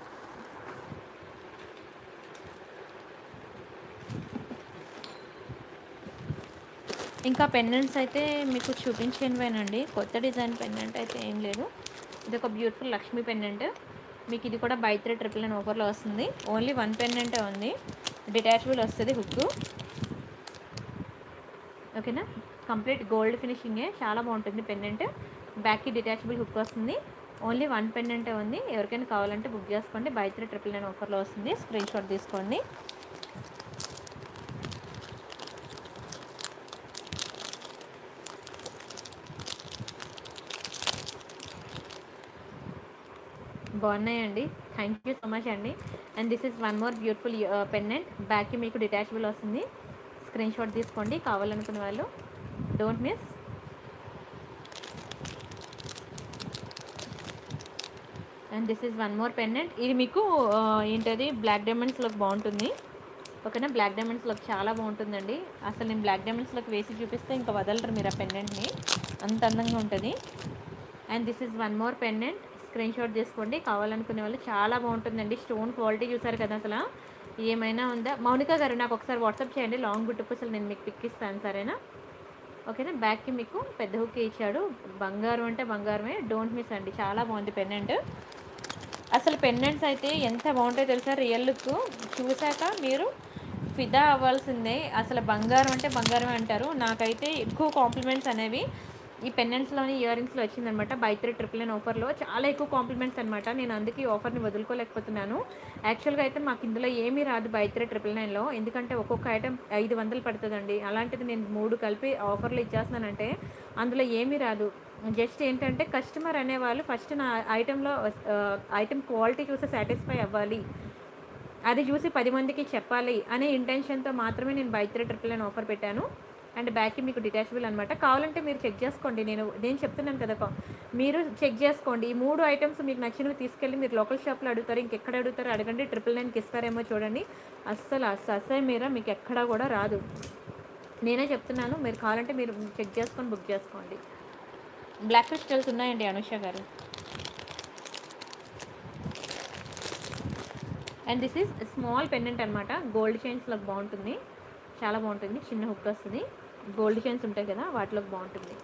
Speaker 1: ఇంకా పెండెంట్స్ అయితే మీకు చూపించేనివేనండి కొత్త డిజైన్ పెండెంట్ అయితే ఏం లేదు ఇది ఒక బ్యూటిఫుల్ లక్ష్మీ పెండెంట్ మీకు ఇది కూడా బై త్రీ ట్రిపుల్ నైన్ ఆఫర్లో వస్తుంది ఓన్లీ వన్ పెండెంటే ఉంది డిటాచబుల్ వస్తుంది హుక్ ఓకేనా కంప్లీట్ గోల్డ్ ఫినిషింగే చాలా బాగుంటుంది పెండెంట్ బ్యాక్కి డిటాచబుల్ హుక్ వస్తుంది ఓన్లీ వన్ పెండెంటే ఉంది ఎవరికైనా కావాలంటే బుక్ చేసుకోండి బై త్రీ ట్రిపుల్ నైన్ ఆఫర్లో వస్తుంది స్క్రీన్ షాట్ తీసుకోండి బాగున్నాయండి థ్యాంక్ యూ సో మచ్ అండి and this is one more beautiful pendant బ్యాక్కి మీకు డిటాచబుల్ వస్తుంది స్క్రీన్ షాట్ తీసుకోండి కావాలనుకునే వాళ్ళు don't miss and this is one more pendant ఇది మీకు ఆ, ఏంటది బ్లాక్ డైమండ్స్లోకి బాగుంటుంది ఓకేనా బ్లాక్ డైమండ్స్లోకి చాలా బాగుంటుందండి అసలు నేను బ్లాక్ డైమండ్స్లోకి వేసి చూపిస్తే ఇంకా వదలరు మీరు ఆ పెండెంట్ని అంత అందంగా ఉంటుంది and this is one more pendant screen shot చేసుకోండి కావాలనుకునే వాళ్ళు చాలా బాగుంటుందండి స్టోన్ క్వాలిటీ చూసారు కదా అసలు ఏమైనా ఉందా మౌనిక గారు నాకు ఒకసారి వాట్సాప్ చేయండి లాంగ్ గుట్టు పూసలు నేను మీకు పిక్ ఇస్తాను సరేనా ఓకేనా బ్యాక్కి మీకు పెద్ద హుక్ ఇచ్చాడు బంగారం అంటే బంగారమే డోంట్ మిస్ అండి చాలా బాగుంది పెండెంట్ అసలు పెండెంట్స్ అయితే ఎంత బాగుంటాయో తెలుసా రియల్ లుక్ చూశాక మీరు ఫిదా అవ్వాల్సిందే అసలు బంగారం అంటే బంగారమే అంటారు నాకైతే ఎక్కువ కాంప్లిమెంట్స్ అనేవి ఈ పెండెంట్స్లోని ఇయర్ రింగ్స్లో వచ్చిందనమాట బై త్రీ ట్రిపుల్ నైన్ ఆఫర్లో చాలా ఎక్కువ కాంప్లిమెంట్స్ అనమాట నేను అందుకే ఈ ఆఫర్ని వదులుకోలేకపోతున్నాను యాక్చువల్గా అయితే మాకు ఇందులో ఏమీ రాదు బై త్రీ ట్రిపుల్ నైన్లో ఎందుకంటే ఒక్కొక్క ఐటెం ఐదు వందలు పడుతుందండి అలాంటిది నేను మూడు కలిపి ఆఫర్లు ఇచ్చేస్తున్నానంటే అందులో ఏమీ రాదు జస్ట్ ఏంటంటే కస్టమర్ అనేవాళ్ళు ఫస్ట్ నా ఐటెంలో ఐటెం క్వాలిటీ చూసి సాటిస్ఫై అవ్వాలి అది చూసి పది మందికి చెప్పాలి అనే ఇంటెన్షన్తో మాత్రమే నేను by three triple nine offer పెట్టాను అండ్ బ్యాక్కి మీకు డిటాచబుల్ అనమాట కావాలంటే మీరు చెక్ చేసుకోండి నేను నేను చెప్తున్నాను కదా కా- మీరు చెక్ చేసుకోండి ఈ మూడు ఐటమ్స్ మీకు నచ్చినవి తీసుకెళ్ళి మీరు లోకల్ షాప్లో అడుగుతారు ఇంకెక్కడ అడుగుతారు అడగండి ట్రిపుల్ నైన్కి ఇస్తారేమో చూడండి అస్సలు అస్సలు అసలు మీర మీకు ఎక్కడా కూడా రాదు నేనే చెప్తున్నాను మీరు కావాలంటే మీరు చెక్ చేసుకొని బుక్ చేసుకోండి బ్లాక్ క్రిస్టల్స్ ఉన్నాయండి అనుష గారు and this is small pendant అనమాట గోల్డ్ చైన్స్లోకి బాగుంటుంది చాలా బాగుంటుంది చిన్న హుక్ వస్తుంది గోల్డ్ చైన్స్ ఉంటాయి కదా వాటిలోకి బాగుంటుంది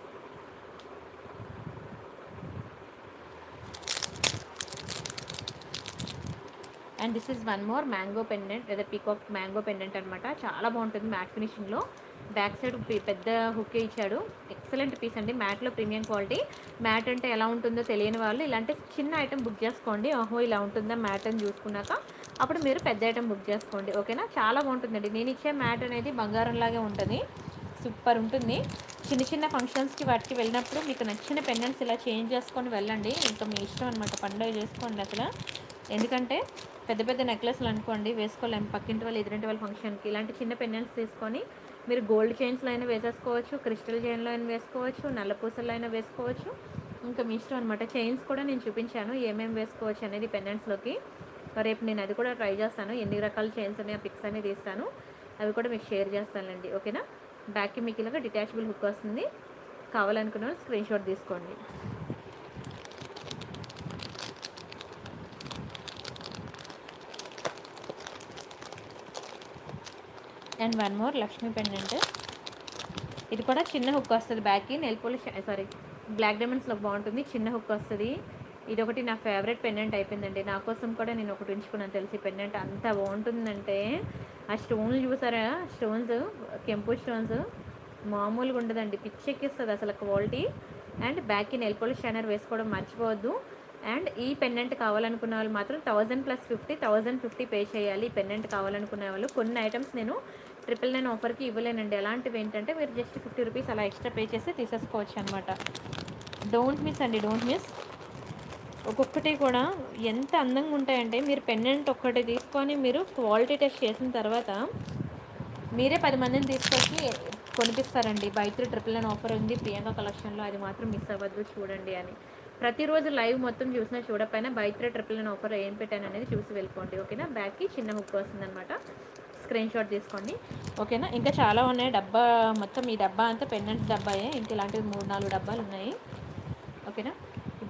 Speaker 1: and this is one more mango pendant లేదా పీకాక్ మ్యాంగో పెండెంట్ అనమాట చాలా బాగుంటుంది మ్యాట్ ఫినిషింగ్లో బ్యాక్ సైడ్ పి- పెద్ద హుక్ ఇచ్చాడు ఎక్సలెంట్ పీస్ అండి మ్యాట్లో ప్రీమియం క్వాలిటీ మ్యాట్ అంటే ఎలా ఉంటుందో తెలియని వాళ్ళు ఇలాంటి చిన్న ఐటెం బుక్ చేసుకోండి ఓహో ఇలా ఉంటుందా మ్యాట్ అని చూసుకున్నాక అప్పుడు మీరు పెద్ద ఐటెం బుక్ చేసుకోండి ఓకేనా చాలా బాగుంటుందండి నేను ఇచ్చే మ్యాట్ అనేది బంగారంలాగే ఉంటుంది సూపర్ ఉంటుంది చిన్న చిన్న ఫంక్షన్స్కి వాటికి వెళ్ళినప్పుడు మీకు నచ్చిన పెండెంట్స్ ఇలా చేంజ్ చేసుకొని వెళ్ళండి ఇంకా మీ ఇష్టం అనమాట పండుగ చేసుకోండి అసలు ఎందుకంటే పెద్ద పెద్ద నెక్లెస్లు అనుకోండి వేసుకోలేము పక్కింటి వాళ్ళు ఎదురింటి వాళ్ళ ఫంక్షన్కి ఇలాంటి చిన్న పెండెంట్స్ తీసుకొని మీరు గోల్డ్ చైన్స్లో అయినా వేసేసుకోవచ్చు క్రిస్టల్ చైన్లో అయినా వేసుకోవచ్చు నల్ల పూసల్లో అయినా వేసుకోవచ్చు ఇంకా మీ ఇష్టం అనమాట చైన్స్ కూడా నేను చూపించాను ఏమేమి వేసుకోవచ్చు అనేది పెండెంట్స్లోకి రేపు నేను అది కూడా ట్రై చేస్తాను ఎన్ని రకాల చైన్స్ ఉన్నాయి ఆ పిక్స్ అనేది తీస్తాను అవి కూడా మీకు షేర్ చేస్తానండి ఓకేనా బ్యాక్కి మీకు ఇలాగ డిటాచబుల్ హుక్ వస్తుంది కావాలనుకున్న వాళ్ళు స్క్రీన్ షాట్ తీసుకోండి and one more Lakshmi pendant ఇది కూడా చిన్న హుక్ వస్తుంది బ్యాక్కి నెల్ పోలిష్ సారీ బ్లాక్ డైమండ్స్లో బాగుంటుంది చిన్న హుక్ వస్తుంది ఇది ఒకటి నా ఫేవరెట్ పెండెంట్ అయిపోయిందండి నా కోసం కూడా నేను ఒకటి ఉంచుకున్నాను తెలిసి పెండెంట్ అంత బాగుంటుందంటే ఆ స్టోన్లు చూసారా స్టోన్స్ కెంపు స్టోన్స్ మామూలుగా ఉండదండి పిచ్చెక్కిస్తుంది అసలు క్వాలిటీ అండ్ బ్యాక్కి నెల్ పోలిష్ షైనర్ వేసుకోవడం మర్చిపోవద్దు అండ్ ఈ పెండెంట్ కావాలనుకున్న వాళ్ళు మాత్రం thousand plus fifty thousand fifty pay చేయాలి ఈ పెండెంట్ కావాలనుకునే వాళ్ళు కొన్ని ఐటమ్స్ నేను ట్రిపుల్ నైన్ ఆఫర్కి ఇవ్వలేనండి అలాంటివి ఏంటంటే మీరు జస్ట్ ఫిఫ్టీ రూపీస్ అలా ఎక్స్ట్రా పే చేసి తీసేసుకోవచ్చు అనమాట డోంట్ మిస్ అండి డోంట్ మిస్ ఒక్కొక్కటి కూడా ఎంత అందంగా ఉంటాయంటే మీరు పెండెంట్ ఒక్కటి తీసుకొని మీరు క్వాలిటీ టెస్ట్ చేసిన తర్వాత మీరే పది మందిని తీసుకొచ్చి కొనిపిస్తారండి బయట ట్రిపుల్ నైన్ ఆఫర్ ఉంది ప్రియాంక కలెక్షన్లో అది మాత్రం మిస్ అవ్వద్దు చూడండి అని ప్రతిరోజు లైవ్ మొత్తం చూసినా చూడకపోయినా బయట ట్రిపుల్ నైన్ ఆఫర్ ఏం పెట్టాను అనేది చూసి వెళ్ళిపోండి ఓకేనా బ్యాగ్కి చిన్న హుక్ వస్తుందన్నమాట స్క్రీన్ షాట్ తీసుకోండి ఓకేనా ఇంకా చాలా ఉన్నాయి డబ్బా మొత్తం ఈ డబ్బా అంతా పెండెంట్ డబ్బాయే ఇంకా ఇలాంటివి మూడు నాలుగు డబ్బాలు ఉన్నాయి ఓకేనా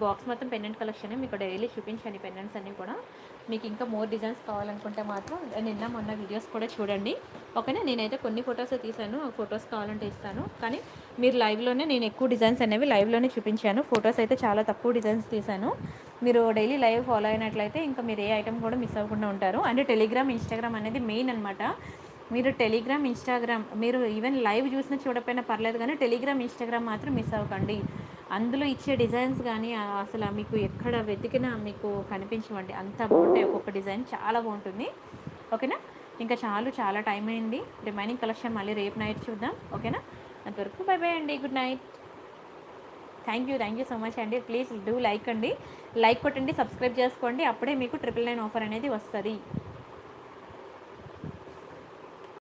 Speaker 1: బాక్స్ మొత్తం పెండెంట్ కలెక్షన్ మీకు డైలీ చూపించాను ఈ పెండెంట్స్ అన్నీ కూడా మీకు ఇంకా మోర్ డిజైన్స్ కావాలనుకుంటే మాత్రం నిన్న మొన్న వీడియోస్ కూడా చూడండి ఓకేనా నేనైతే కొన్ని ఫొటోస్ తీసాను ఆ ఫొటోస్ కావాలంటే ఇస్తాను కానీ మీరు లైవ్లోనే నేను ఎక్కువ డిజైన్స్ అనేవి లైవ్లోనే చూపించాను ఫొటోస్ అయితే చాలా తక్కువ డిజైన్స్ తీసాను మీరు డైలీ లైవ్ ఫాలో అయినట్లయితే ఇంకా మీరు ఏ ఐటమ్ కూడా మిస్ అవ్వకుండా ఉంటారు అంటే టెలిగ్రామ్ ఇన్స్టాగ్రామ్ అనేది మెయిన్ అనమాట మీరు టెలిగ్రామ్ ఇన్స్టాగ్రామ్ మీరు ఈవెన్ లైవ్ చూసినా చూడకపోయినా పర్లేదు కానీ టెలిగ్రామ్ ఇన్స్టాగ్రామ్ మాత్రం మిస్ అవ్వకండి అందులో ఇచ్చే డిజైన్స్ కానీ ఆ అసలు మీకు ఎక్కడ వెతికినా మీకు కనిపించవండి అంత బాగుంటాయి ఒక్కొక్క డిజైన్ చాలా బాగుంటుంది ఓకేనా ఇంకా చాలు చాలా టైం అయింది రిమైనింగ్ కలెక్షన్ మళ్ళీ రేపు నైట్ చూద్దాం ఓకేనా అంతవరకు బై బై అండి good night thank you thank you so much అండి ప్లీజ్ డూ లైక్ అండి లైక్ కొట్టండి సబ్స్క్రైబ్ చేసుకోండి అప్పుడే మీకు ట్రిపుల్ నైన్ ఆఫర్ అనేది వస్తుంది